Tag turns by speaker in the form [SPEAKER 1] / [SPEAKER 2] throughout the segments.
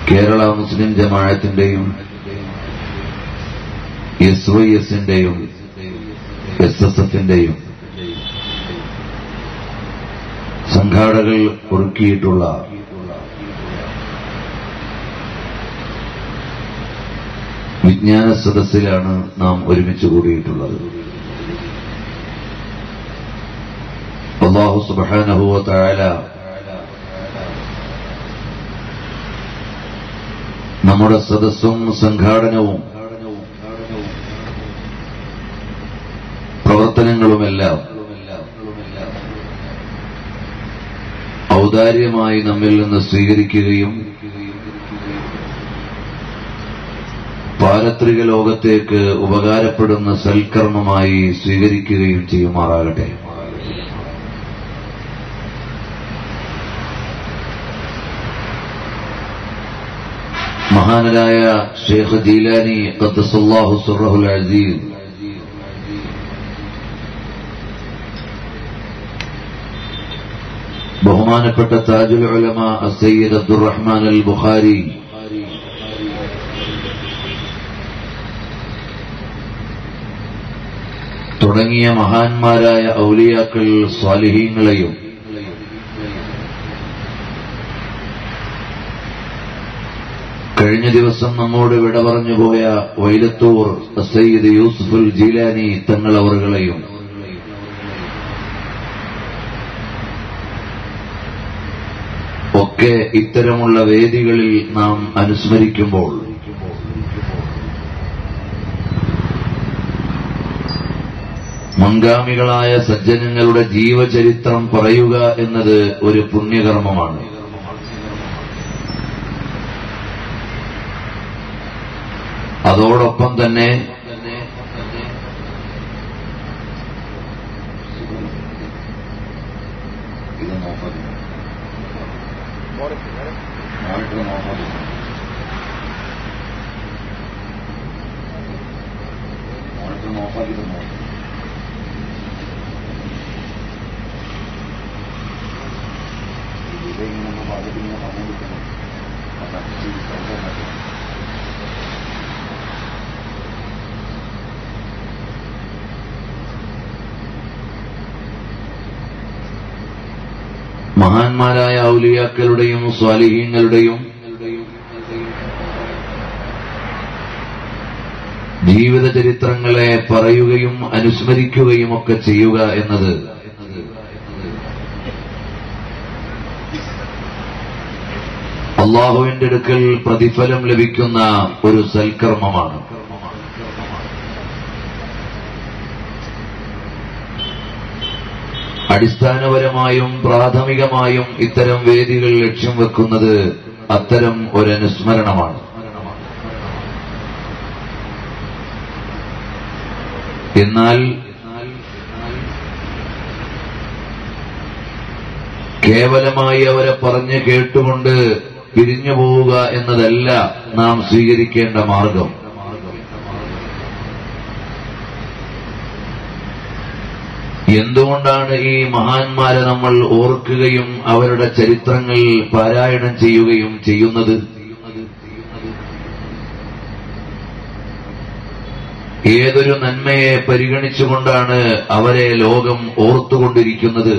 [SPEAKER 1] Kerala Muslim ജമാഅത്തിന്റെയും S Y എസിന്റെയും S S എഫിന്റെയും സംഘാടകർ ഒരുക്കിയിട്ടുള്ള വിജ്ഞാന സദസ്സിലാണ് നാം ഒരുമിച്ച് കൂടിയിട്ടുള്ളത് അള്ളാഹു സുബാനഹുവ തായാല നമ്മുടെ സദസ്സും സംഘാടനവും പ്രവർത്തനങ്ങളുമെല്ലാം ഔദാര്യമായി നമ്മിൽ നിന്ന് സ്വീകരിക്കുകയും പാരത്രിക ലോകത്തേക്ക് ഉപകാരപ്പെടുന്ന സൽക്കർമ്മമായി സ്വീകരിക്കുകയും ചെയ്യുമാറാകട്ടെ മഹാനരായ ഷേഖ് ജീലാനി ഖദ്ദസുല്ലാഹു സുറഹുൽ അസീസ് ബഹുമാനപ്പെട്ട താജുൽ ഉലമ സയ്യിദ് അബ്ദുറഹ്മാൻ അൽ ബുഖാരി തുടങ്ങിയ മഹാന്മാരായ ഔലിയാക്കൾ സ്വാലിഹീങ്ങളെയും കഴിഞ്ഞ ദിവസം നമ്മോട് വിട പറഞ്ഞുപോയ വൈലത്തൂർ സയ്യിദ് യൂസുഫുൽ ജീലാനി തങ്ങളവറുകളെയും ഒക്കെ ഇത്തരമുള്ള വേദികളിൽ നാം അനുസ്മരിക്കുമ്പോൾ മുൻഗാമികളായ സജ്ജനങ്ങളുടെ ജീവചരിത്രം പറയുക എന്നത് ഒരു പുണ്യകർമ്മമാണ് അതോടൊപ്പം തന്നെ മഹാന്മാരായ ഔലിയാക്കളുടെയും സ്വാലിഹീങ്ങളുടെയും ജീവിത ചരിത്രങ്ങളെ പറയുകയും അനുസ്മരിക്കുകയും ഒക്കെ ചെയ്യുക എന്നത് അള്ളാഹുവിന്റെ അടുക്കൽ പ്രതിഫലം ലഭിക്കുന്ന ഒരു സൽക്കർമ്മമാണ് അടിസ്ഥാനപരമായും പ്രാഥമികമായും ഇത്തരം വേദികൾ ലക്ഷ്യം വെക്കുന്നത് അത്തരം ഒരു അനുസ്മരണമാണ് എന്നാൽ കേവലമായി അവരെ പറഞ്ഞ് കേട്ടുകൊണ്ട് പിരിഞ്ഞു പോവുക എന്നതല്ല നാം സ്വീകരിക്കേണ്ട മാർഗം എന്തുകൊണ്ടാണ് ഈ മഹാന്മാരെ നമ്മൾ ഓർക്കുകയും അവരുടെ ചരിത്രങ്ങൾ പാരായണം ചെയ്യുകയും ചെയ്യുന്നത് ഏതൊരു നന്മയെ പരിഗണിച്ചുകൊണ്ടാണ് അവരെ ലോകം ഓർത്തുകൊണ്ടിരിക്കുന്നത്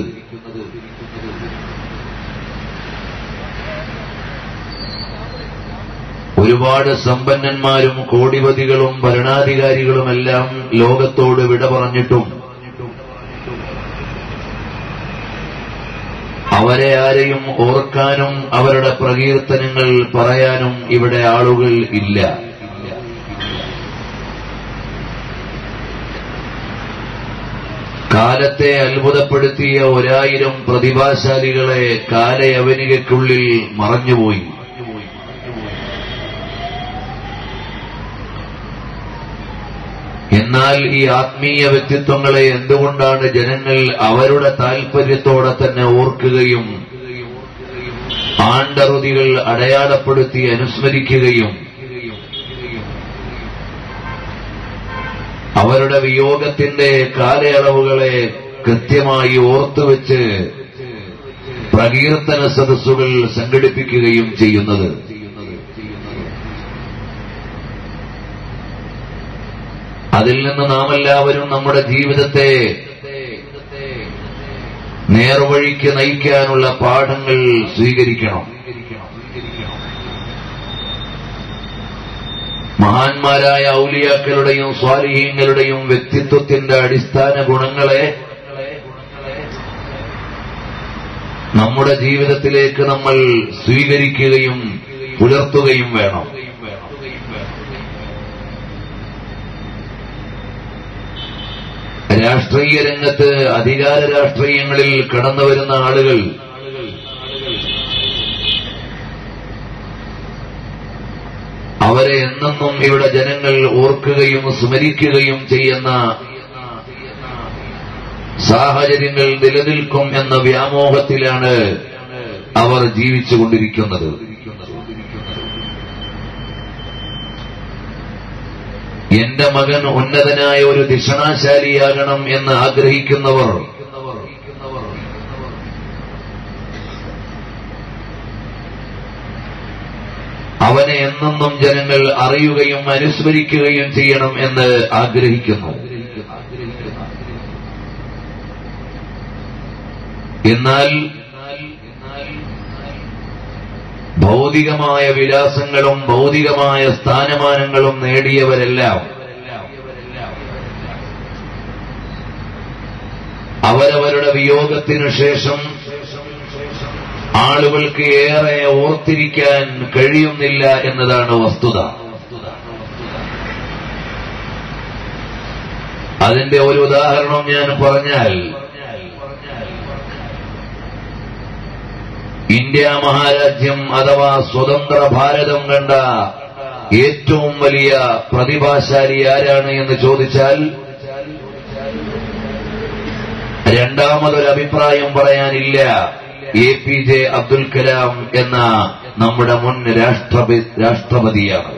[SPEAKER 1] ഒരുപാട് സമ്പന്നന്മാരും കോടിപതികളും ഭരണാധികാരികളുമെല്ലാം ലോകത്തോട് വിട പറഞ്ഞിട്ടും അവരെ ആരെയും ഓർക്കാനും അവരുടെ പ്രകീർത്തനങ്ങൾ പറയാനും ഇവിടെ ആളുകൾ ഇല്ല കാലത്തെ അത്ഭുതപ്പെടുത്തിയ ഒരായിരം പ്രതിഭാശാലികളെ കാലയവനികയ്ക്കുള്ളിൽ മറഞ്ഞുപോയി എന്നാൽ ഈ ആത്മീയ വ്യക്തിത്വങ്ങളെ എന്തുകൊണ്ടാണ് ജനങ്ങൾ അവരുടെ താൽപര്യത്തോടെ തന്നെ ഓർക്കുകയും ആണ്ടറുതികൾ അടയാളപ്പെടുത്തി അനുസ്മരിക്കുകയും അവരുടെ വിയോഗത്തിന്റെ കാലയളവുകളെ കൃത്യമായി ഓർത്തുവെച്ച് പ്രകീർത്തന സദസ്സുകൾ സംഘടിപ്പിക്കുകയും ചെയ്യുന്നത് അതിൽ നിന്ന് നാം എല്ലാവരും നമ്മുടെ ജീവിതത്തെ നേർവഴിക്ക് നയിക്കാനുള്ള പാഠങ്ങൾ സ്വീകരിക്കണം മഹാന്മാരായ ഔലിയാക്കളുടെയും സ്വാലിഹീങ്ങളുടെയും വ്യക്തിത്വത്തിന്റെ അടിസ്ഥാന ഗുണങ്ങളെ നമ്മുടെ ജീവിതത്തിലേക്ക് നമ്മൾ സ്വീകരിക്കുകയും പുലർത്തുകയും വേണം രാഷ്ട്രീയ രംഗത്ത് അധികാര രാഷ്ട്രീയങ്ങളിൽ കടന്നുവരുന്ന ആളുകൾ അവരെ എന്നെന്നും ഇവിടെ ജനങ്ങൾ ഓർക്കുകയും സ്മരിക്കുകയും ചെയ്യുന്ന സാഹചര്യങ്ങൾ നിലനിൽക്കും എന്ന വ്യാമോഹത്തിലാണ് അവർ ജീവിച്ചുകൊണ്ടിരിക്കുന്നത് എന്റെ മകൻ ഉന്നതനായ ഒരു ദിഷണാശാലിയാകണം എന്ന് ആഗ്രഹിക്കുന്നവർ അവനെ എന്നെന്നും ജനങ്ങൾ അറിയുകയും അനുസ്മരിക്കുകയും ചെയ്യണം എന്ന് ആഗ്രഹിക്കുന്നു എന്നാൽ ഭൗതികമായ വിലാസങ്ങളും ഭൗതികമായ സ്ഥാനമാനങ്ങളും നേടിയവരെല്ലാം അവരവരുടെ വിയോഗത്തിനു ശേഷം ആളുകൾക്ക് ഏറെ ഓർത്തിരിക്കാൻ കഴിയുന്നില്ല എന്നതാണ് വസ്തുത അതിന്റെ ഒരു ഉദാഹരണം ഞാൻ പറഞ്ഞാൽ ഇന്ത്യ മഹാരാജ്യം അഥവാ സ്വതന്ത്ര ഭാരതം കണ്ട ഏറ്റവും വലിയ പ്രതിഭാശാലി ആരാണ് എന്ന് ചോദിച്ചാൽ രണ്ടാമതൊരു അഭിപ്രായം പറയാനില്ല A P J Abdul Kalam എന്ന നമ്മുടെ മുൻ രാഷ്ട്രപതി രാഷ്ട്രപതിയാണ്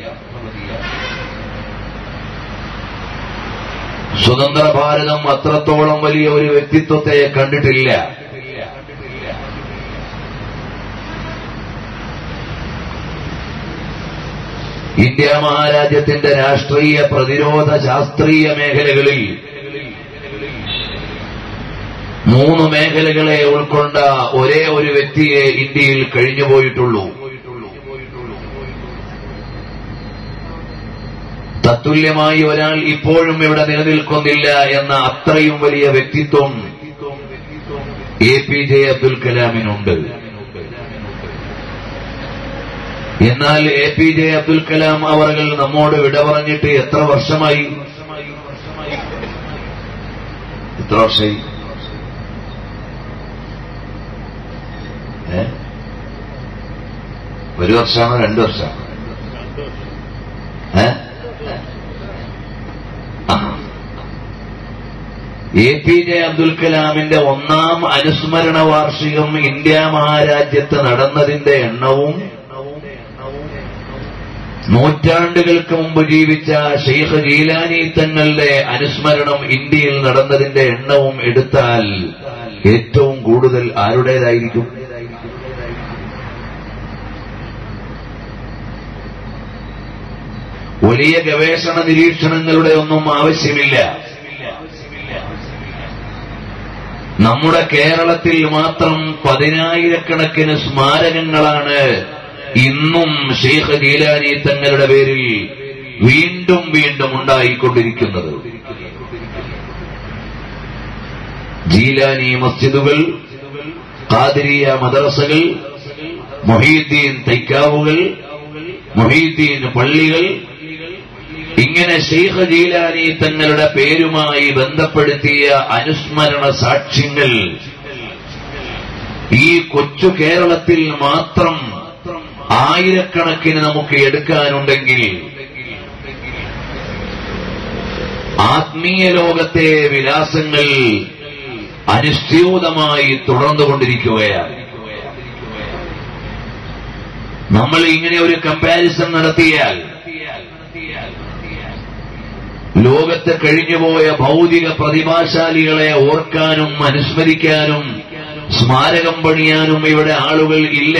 [SPEAKER 1] സ്വതന്ത്ര ഭാരതം അത്രത്തോളം വലിയ ഒരു വ്യക്തിത്വത്തെ കണ്ടിട്ടില്ല ഇന്ത്യ മഹാരാജ്യത്തിന്റെ രാഷ്ട്രീയ പ്രതിരോധ ശാസ്ത്രീയ മേഖലകളിൽ മൂന്ന് മേഖലകളെ ഉൾക്കൊണ്ട ഒരേ ഒരു വ്യക്തിയെ ഇന്ത്യയിൽ കഴിഞ്ഞുപോയിട്ടുള്ളൂ തത്തുല്യമായി ഒരാൾ ഇപ്പോഴും ഇവിടെ നിലനിൽക്കുന്നില്ല എന്ന അത്രയും വലിയ വ്യക്തിത്വം എ പി ജെ അബ്ദുൽ കലാമിനുണ്ട് എന്നാൽ A P J Abdul Kalam അവർകൾ നമ്മോട് വിട പറഞ്ഞിട്ട് എത്ര വർഷമായി എത്ര വർഷമായി ഏ ഒരു വർഷമാണോ രണ്ടു വർഷമാണോ ഏ എ പി ജെ അബ്ദുൽ കലാമിന്റെ ഒന്നാം അനുസ്മരണ വാർഷികം ഇന്ത്യ മഹാരാജ്യത്ത് നടന്നതിന്റെ എണ്ണവും നൂറ്റാണ്ടുകൾക്ക് മുമ്പ് ജീവിച്ച ഷെയ്ഖ് ജീലാനി തങ്ങളുടെ അനുസ്മരണം ഇന്ത്യയിൽ നടന്നതിന്റെ എണ്ണവും എടുത്താൽ ഏറ്റവും കൂടുതൽ ആരുടേതായിരിക്കും വലിയ ഗവേഷണ നിരീക്ഷണങ്ങളുടെ ഒന്നും ആവശ്യമില്ല നമ്മുടെ കേരളത്തിൽ മാത്രം പതിനായിരക്കണക്കിന് സ്മാരകങ്ങളാണ് ഇന്നും ഷെയ്ഖ് ഗീലാനി തങ്ങളുടെ പേരിൽ വീണ്ടും വീണ്ടും ഉണ്ടായിക്കൊണ്ടിരിക്കുന്നത് ജീലാനി മസ്ജിദുകൾ ഖാദിരിയ മദ്രസകൾ മൊഹീദ്ദീൻ തൈക്കാവുകൾ മൊഹീദ്ദീൻ പള്ളികൾ ഇങ്ങനെ ഷെയ്ഖ് ജീലാനി തങ്ങളുടെ പേരുമായി ബന്ധപ്പെടുത്തിയ അനുസ്മരണ സാക്ഷ്യങ്ങൾ ഈ കൊച്ചു കേരളത്തിൽ മാത്രം ആയിരക്കണക്കിന് നമുക്ക് എടുക്കാനുണ്ടെങ്കിൽ ആത്മീയ ലോകത്തെ വിലാസങ്ങൾ അനുസ്യൂതമായി തുടർന്നുകൊണ്ടിരിക്കുകയാണ് നമ്മൾ ഇങ്ങനെ ഒരു കമ്പാരിസൺ നടത്തിയാൽ ലോകത്ത് കഴിഞ്ഞുപോയ ഭൗതിക പ്രതിഭാശാലികളെ ഓർക്കാനും അനുസ്മരിക്കാനും സ്മാരകം പണിയാനും ഇവിടെ ആളുകൾ ഇല്ല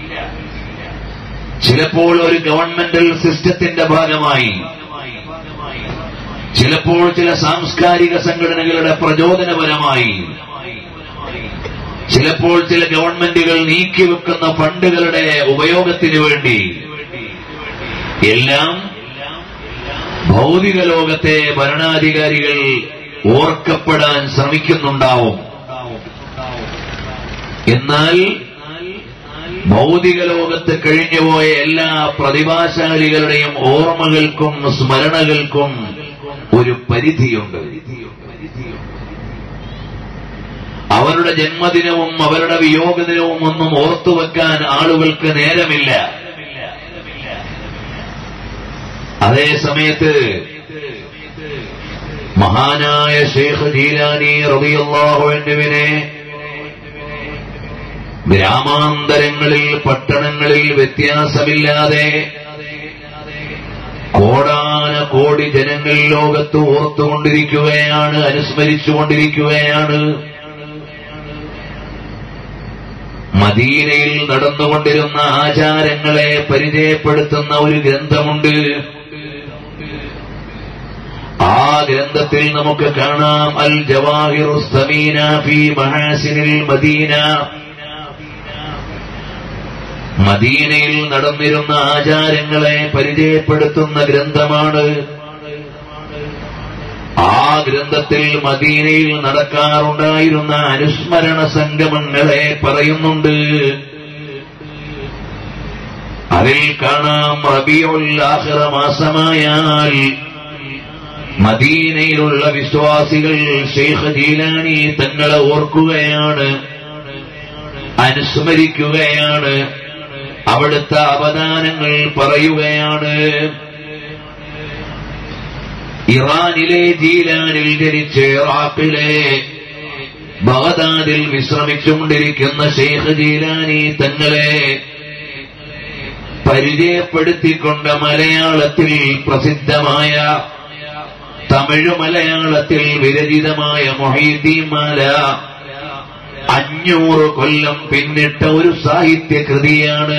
[SPEAKER 1] ചിലപ്പോൾ ഒരു ഗവൺമെന്റൽ സിസ്റ്റത്തിന്റെ ഭാഗമായി ചിലപ്പോൾ ചില സാംസ്കാരിക സംഘടനകളുടെ പ്രചോദനപരമായി ചിലപ്പോൾ ചില ഗവൺമെന്റുകൾ നീക്കിവെക്കുന്ന ഫണ്ടുകളുടെ ഉപയോഗത്തിന് വേണ്ടി എല്ലാം ഭൗതിക ലോകത്തെ ഭരണാധികാരികൾ ഓർക്കപ്പെടാൻ ശ്രമിക്കുന്നുണ്ടാവും എന്നാൽ ഭൗതിക ലോകത്ത് കഴിഞ്ഞുപോയ എല്ലാ പ്രതിഭാശാലികളുടെയും ഓർമ്മകൾക്കും സ്മരണകൾക്കും ഒരു പരിധിയുണ്ട് അവരുടെ ജന്മദിനവും അവരുടെ വിയോഗദിനവും ഒന്നും ഓർത്തുവെക്കാൻ ആളുകൾക്ക് നേരമില്ല അതേ സമയത്ത് മഹാനായ ഷേഖ് ജീലാനി റബിയുള്ളാഹുവിനെ ഗ്രാമാന്തരങ്ങളിൽ പട്ടണങ്ങളിൽ വ്യത്യാസമില്ലാതെ കോടാന കോടി ജനങ്ങൾ ലോകത്ത് ഓർത്തുകൊണ്ടിരിക്കുകയാണ് അനുസ്മരിച്ചുകൊണ്ടിരിക്കുകയാണ് മദീനയിൽ നടന്നുകൊണ്ടിരുന്ന ആചാരങ്ങളെ പരിചയപ്പെടുത്തുന്ന ഒരു ഗ്രന്ഥമുണ്ട് ആ ഗ്രന്ഥത്തിൽ നമുക്ക് കാണാം അൽ ജവാഹിറു സമീന ഫി മഹാസിനിൽ മദീന മദീനയിൽ നടന്നിരുന്ന ആചാരങ്ങളെ പരിചയപ്പെടുത്തുന്ന ഗ്രന്ഥമാണ് ആ ഗ്രന്ഥത്തിൽ മദീനയിൽ നടക്കാറുണ്ടായിരുന്ന അനുസ്മരണ സംഗമങ്ങളെ പറയുന്നുണ്ട് അതിൽ കാണാം റബിയുൽ ആഖിറ മാസമായാൽ മദീനയിലുള്ള വിശ്വാസികൾ ഷെയ്ഖ് ജീലാനി തങ്ങളെ ഓർക്കുകയാണ് അനുസ്മരിക്കുകയാണ് അവിടുത്തെ അവദാനങ്ങൾ പറയുകയാണ് ഇറാനിലെ ജീലാനിൽ ജനിച്ച് ഇറാഖിലെ ബഗദാദിൽ വിശ്രമിച്ചുകൊണ്ടിരിക്കുന്ന ഷെയ്ഖ് ജീലാനി തങ്ങളെ പരിചയപ്പെടുത്തിക്കൊണ്ട് മലയാളത്തിൽ പ്രസിദ്ധമായ തമിഴ് മലയാളത്തിൽ വിരചിതമായ മൊഹീദ്ദീമാല അഞ്ഞൂറ് കൊല്ലം പിന്നിട്ട ഒരു സാഹിത്യകൃതിയാണ്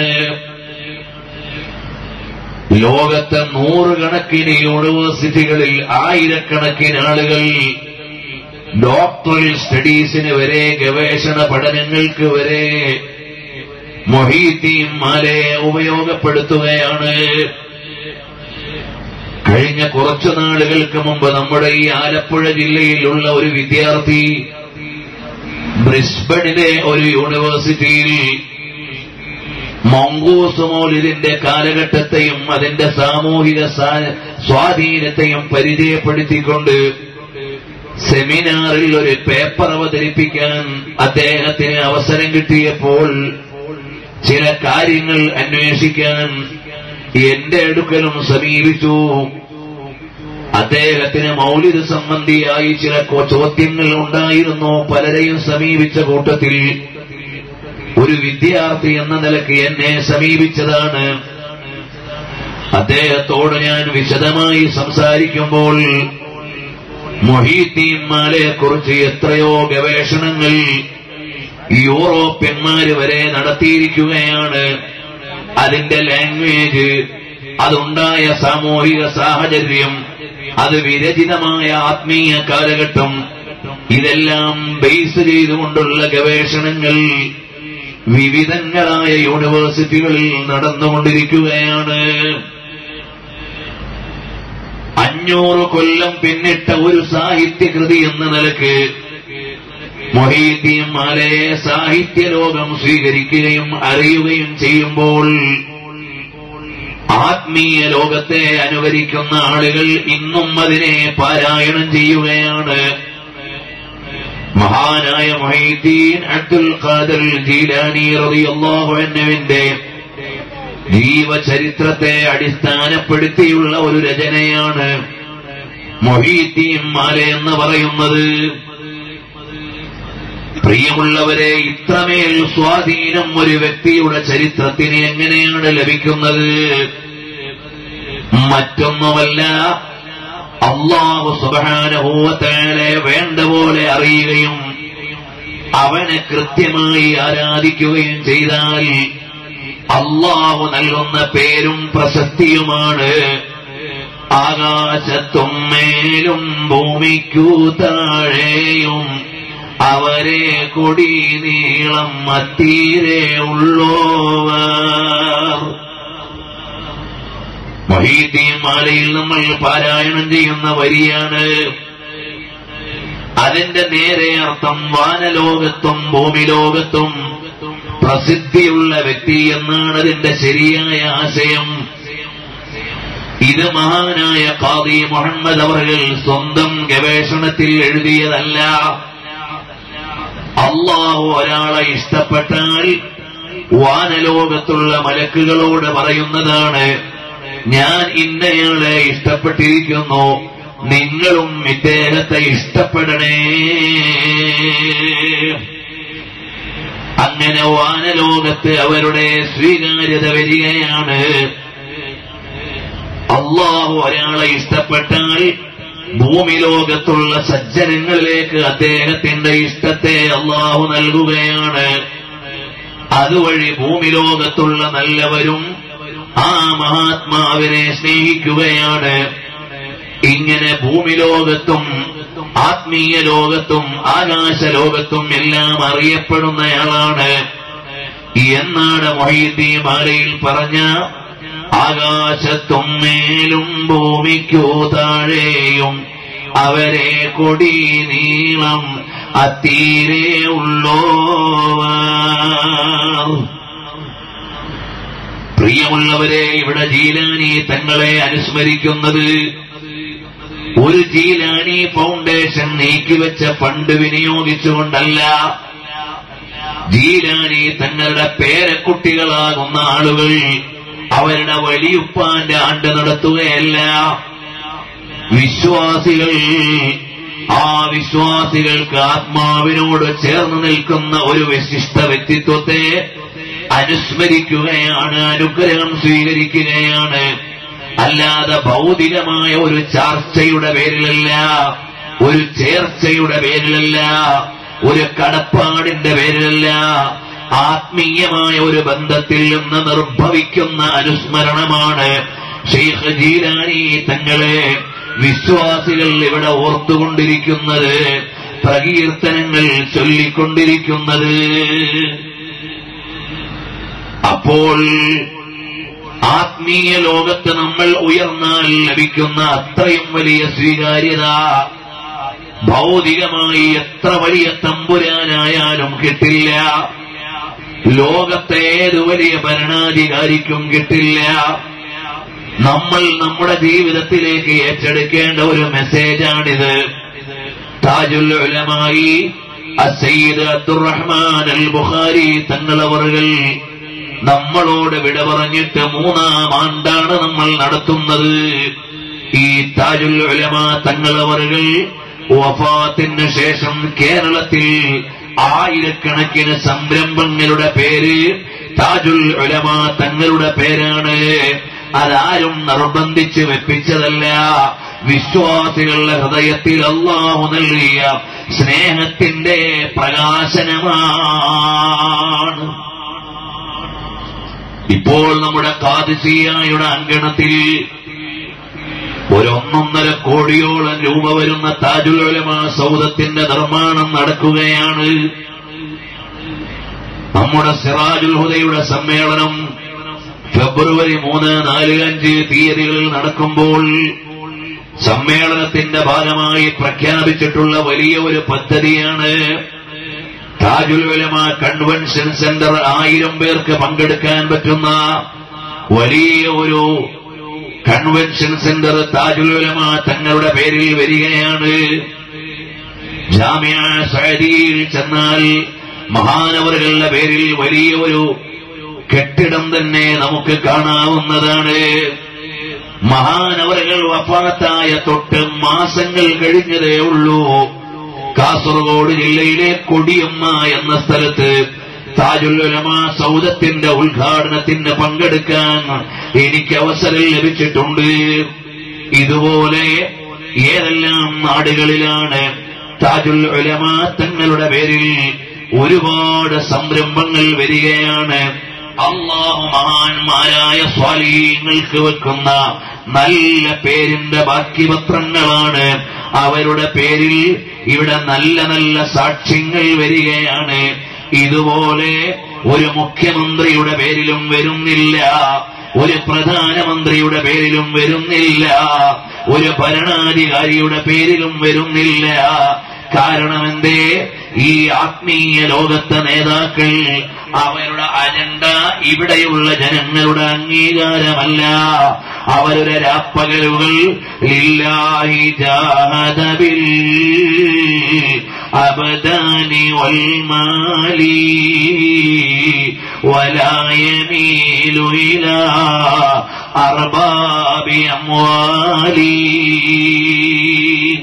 [SPEAKER 1] ലോകത്തെ നൂറുകണക്കിന് യൂണിവേഴ്സിറ്റികളിൽ ആയിരക്കണക്കിന് ആളുകൾ ഡോക്ടറൽ സ്റ്റഡീസിന് വരെ ഗവേഷണ പഠനങ്ങൾക്ക് വരെ മൊഹീദ്ദീൻ മാലയെ ഉപയോഗപ്പെടുത്തുകയാണ് കഴിഞ്ഞ കുറച്ചു നാളുകൾക്ക് മുമ്പ് നമ്മുടെ ഈ ആലപ്പുഴ ജില്ലയിലുള്ള ഒരു വിദ്യാർത്ഥി ബ്രിസ്ബണിലെ ഒരു യൂണിവേഴ്സിറ്റിയിൽ മൊങ്കൂസ് മൗലിദിന്റെ കാലഘട്ടത്തെയും അതിന്റെ സാമൂഹിക സാ- സ്വാധീനത്തെയും പരിചയപ്പെടുത്തിക്കൊണ്ട് സെമിനാറിൽ ഒരു പേപ്പർ അവതരിപ്പിക്കാൻ അദ്ദേഹത്തിന് അവസരം കിട്ടിയപ്പോൾ ചില കാര്യങ്ങൾ അന്വേഷിക്കാൻ എന്റെ അടുക്കലും സമീപിച്ചു അദ്ദേഹത്തിന് മൗലിക സംബന്ധിയായി ചില കൊ- ചോദ്യങ്ങൾ ഉണ്ടായിരുന്നു പലരെയും സമീപിച്ച കൂട്ടത്തിൽ ഒരു വിദ്യാർത്ഥി എന്ന നിലയ്ക്ക് എന്നെ സമീപിച്ചതാണ് അദ്ദേഹത്തോട് ഞാൻ വിശദമായി സംസാരിക്കുമ്പോൾ മൊഹീദ്ദീൻമാരെ കുറിച്ച് എത്രയോ ഗവേഷണങ്ങൾ യൂറോപ്യന്മാര് വരെ നടത്തിയിരിക്കുകയാണ് അതിന്റെ ലാംഗ്വേജ് അതുണ്ടായ സാമൂഹിക സാഹചര്യം അത് വിരചിതമായ ആത്മീയ കാലഘട്ടം ഇതെല്ലാം ബേസ് ചെയ്തുകൊണ്ടുള്ള ഗവേഷണങ്ങൾ വിവിധങ്ങളായ യൂണിവേഴ്സിറ്റികളിൽ നടന്നുകൊണ്ടിരിക്കുകയാണ് അഞ്ഞൂറ് കൊല്ലം പിന്നിട്ട ഒരു സാഹിത്യകൃതി എന്ന നിലക്ക് മൊഹീദ്ദീൻ മാലയെ സാഹിത്യ ലോകം സ്വീകരിക്കുകയും അറിയുകയും ചെയ്യുമ്പോൾ ആത്മീയ ലോകത്തെ അനുകരിക്കുന്ന ആളുകൾ ഇന്നും അതിനെ പാരായണം ചെയ്യുകയാണ് മഹാനായ മൊഹീദ്ദീൻ അബ്ദുൽ ഖാദർ ജീലാനി റളിയല്ലാഹു അൻഹുവിന്റെ ജീവചരിത്രത്തെ അടിസ്ഥാനപ്പെടുത്തിയുള്ള ഒരു രചനയാണ് മൊഹീദ്ദീൻ മാല എന്ന് പറയുന്നത് പ്രിയമുള്ളവരെ ഇത്രമേൽ സ്വാധീനം ഒരു വ്യക്തിയുടെ ചരിത്രത്തിന് എങ്ങനെയാണ് ലഭിക്കുന്നത് മറ്റൊന്നുമല്ല അള്ളാഹു സുബാനഹൂവത്തേനെ വേണ്ട പോലെ അറിയുകയും അവനെ കൃത്യമായി ആരാധിക്കുകയും ചെയ്താൽ അള്ളാഹു നൽകുന്ന പേരും പ്രശസ്തിയുമാണ് ആകാശത്തും മേലും ഭൂമിക്കു താഴെയും അവരെ കൊടി നീളം മത്തീരെ ഉള്ളോവർ മൊഹീദ്ദീൻ മാലയിൽ നമ്മൾ പാരായണം ചെയ്യുന്ന വരിയാണ് അതിന്റെ നേരെ അർത്ഥം വാനലോകത്തും ഭൂമിലോകത്തും പ്രസിദ്ധിയുള്ള വ്യക്തി എന്നാണ് അതിന്റെ ശരിയായ ആശയം ഇത് മഹാനായ ഖാദി മുഹമ്മദ് അവർകൾ സ്വന്തം ഗവേഷണത്തിൽ എഴുതിയതല്ല അള്ളാഹു ഒരാളെ ഇഷ്ടപ്പെട്ടാൽ വാനലോകത്തുള്ള മലക്കുകളോട് പറയുന്നതാണ് ഞാൻ ഇന്നയാളെ ഇഷ്ടപ്പെട്ടിരിക്കുന്നു നിങ്ങളും ഇദ്ദേഹത്തെ ഇഷ്ടപ്പെടണേ അങ്ങനെ വാനലോകത്ത് അവരുടെ സ്വീകാര്യത വരികയാണ് അള്ളാഹു ഒരാളെ ഇഷ്ടപ്പെട്ടാൽ ഭൂമി ലോകത്തുള്ള സജ്ജനങ്ങളിലേക്ക് അദ്ദേഹത്തിന്റെ ഇഷ്ടത്തെ അള്ളാഹു നൽകുകയാണ് അതുവഴി ഭൂമി ലോകത്തുള്ള നല്ലവരും ആ മഹാത്മാവിനെ സ്നേഹിക്കുകയാണ് ഇങ്ങനെ ഭൂമി ലോകത്തും ആത്മീയ ലോകത്തും ആകാശ ലോകത്തും എല്ലാം അറിയപ്പെടുന്നയാളാണ് എന്നാണ് മൊഹീദ്ദീ മാലയിൽ പറഞ്ഞ ആകാശത്തും മേലും ഭൂമിക്കു താഴെയും അവരെ കൊടി നീളം അത്തീരെ ഉള്ളോവർ പ്രിയമുള്ളവരെ ഇവിടെ ജീലാനി തങ്ങളെ അനുസ്മരിക്കുന്നത് ഒരു ജീലാനി ഫൗണ്ടേഷൻ നീക്കിവെച്ച ഫണ്ട് വിനിയോഗിച്ചുകൊണ്ടല്ല ജീലാനി തങ്ങളുടെ പേരക്കുട്ടികളാകുന്ന ആളുകൾ അവരുടെ വലിയുപ്പാന്റെ ആണ്ട് നടത്തുകയല്ല വിശ്വാസികൾ ആ വിശ്വാസികൾക്ക് ആത്മാവിനോട് ചേർന്ന് നിൽക്കുന്ന ഒരു വിശിഷ്ട വ്യക്തിത്വത്തെ അനുസ്മരിക്കുകയാണ് അനുഗ്രഹം സ്വീകരിക്കുകയാണ് അല്ലാതെ ഭൗതികമായ ഒരു ചർച്ചയുടെ പേരിലല്ല ഒരു ചേർച്ചയുടെ പേരിലല്ല ഒരു കടപ്പാടിന്റെ പേരിലല്ല ആത്മീയമായ ഒരു ബന്ധത്തിൽ നിന്ന് നിർഭവിക്കുന്ന അനുസ്മരണമാണ് ഷെയ്ഖ് ജീലാനി തങ്ങളെ വിശ്വാസികൾ ഇവിടെ ഓർത്തുകൊണ്ടിരിക്കുന്നത് പ്രകീർത്തനങ്ങൾ ചൊല്ലിക്കൊണ്ടിരിക്കുന്നത് അപ്പോൾ ആത്മീയ ലോകത്ത് നമ്മൾ ഉയർന്നാൽ ലഭിക്കുന്ന അത്രയും വലിയ സ്വീകാര്യത ഭൗതികമായി എത്ര വലിയ തമ്പുരാനായാലും കിട്ടില്ല ലോകത്തെ ഏത് വലിയ ഭരണാധികാരിക്കും കിട്ടില്ല നമ്മൾ നമ്മുടെ ജീവിതത്തിലേക്ക് ഏറ്റെടുക്കേണ്ട ഒരു മെസ്സേജാണിത് താജുൽ ഉലമായി അസയ്യിദ് അബ്ദുറഹ്മാൻ അൽ ബുഖാരി തങ്ങളവറുകൾ നമ്മളോട് വിട പറഞ്ഞിട്ട് മൂന്നാം ആണ്ടാണ് നമ്മൾ നടത്തുന്നത് ഈ താജുൽ ഉലമ തങ്ങളവറുകൾ വഫാത്തിന് ശേഷം കേരളത്തിൽ ആയിരക്കണക്കിന് സംരംഭങ്ങളുടെ പേര് താജുൽ ഉലമ തങ്ങളുടെ പേരാണ് അതാരും നിർബന്ധിച്ച് വെപ്പിച്ചതല്ല വിശ്വാസികളുടെ ഹൃദയത്തിൽ അള്ളാഹു നൽകിയ സ്നേഹത്തിന്റെ പ്രകാശനമാണ് ഇപ്പോൾ നമ്മുടെ കാതിസിയായുടെ അങ്കണത്തിൽ ഒരൊന്നൊന്നര കോടിയോളം രൂപ വരുന്ന താജുൽ ഉലമ സൗദത്തിന്റെ നിർമ്മാണം നടക്കുകയാണ് നമ്മുടെ സിറാജുൽ ഹുദയുടെ സമ്മേളനം ഫെബ്രുവരി മൂന്ന് നാല് അഞ്ച് തീയതികളിൽ നടക്കുമ്പോൾ സമ്മേളനത്തിന്റെ ഭാഗമായി പ്രഖ്യാപിച്ചിട്ടുള്ള വലിയ ഒരു പദ്ധതിയാണ് താജുൽ ഉലമ കൺവെൻഷൻ സെന്റർ ആയിരം പേർക്ക് പങ്കെടുക്കാൻ പറ്റുന്ന വലിയ ഒരു കൺവെൻഷൻ സെന്റർ താജുൽ ഉലമ തങ്ങളുടെ പേരിൽ വരികയാണ് ജാമ്യ സഅദിയിൽ ചെന്നാൽ മഹാനവറുകളുടെ പേരിൽ വലിയ ഒരു കെട്ടിടം തന്നെ നമുക്ക് കാണാവുന്നതാണ് മഹാനവറുകൾ വഫാത്തായ തൊട്ട് മാസങ്ങൾ കഴിഞ്ഞതേ ഉള്ളൂ കാസർഗോഡ് ജില്ലയിലെ കൊടിയമ്മ എന്ന സ്ഥലത്ത് താജുൽ ഉലമ സൗദത്തിന്റെ ഉദ്ഘാടനത്തിന് പങ്കെടുക്കാൻ എനിക്ക് അവസരം ലഭിച്ചിട്ടുണ്ട് ഇതുപോലെ ഏതെല്ലാം നാടുകളിലാണ് താജുൽ ഉലമ തങ്ങളുടെ പേരിൽ ഒരുപാട് സംരംഭങ്ങൾ വരികയാണ് അള്ളാഹു മഹാന്മാരായ സ്വാലീങ്ങൾക്ക് വെക്കുന്ന നല്ല പേരിന്റെ ബാക്കി പത്രങ്ങളാണ് അവരുടെ പേരിൽ ഇവിടെ നല്ല നല്ല സാക്ഷ്യങ്ങൾ വരികയാണ് ഇതുപോലെ ഒരു മുഖ്യമന്ത്രിയുടെ പേരിലും വരുന്നില്ല ഒരു പ്രധാനമന്ത്രിയുടെ പേരിലും വരുന്നില്ല ഒരു ഭരണാധികാരിയുടെ പേരിലും വരുന്നില്ല കാരണം എന്തേ ഈ ആത്മീയ ലോകത്തെ നേതാക്കൾ അവരുടെ അജണ്ട ഇവിടെയുള്ള ജനങ്ങളുടെ അംഗീകാരമല്ല അവരുടെ രാപ്പകലുകൾ ലില്ലാഹി ജാഹദബിൽ അബദാനി വൽമാലി ولا يميل إلى أرباب أموالي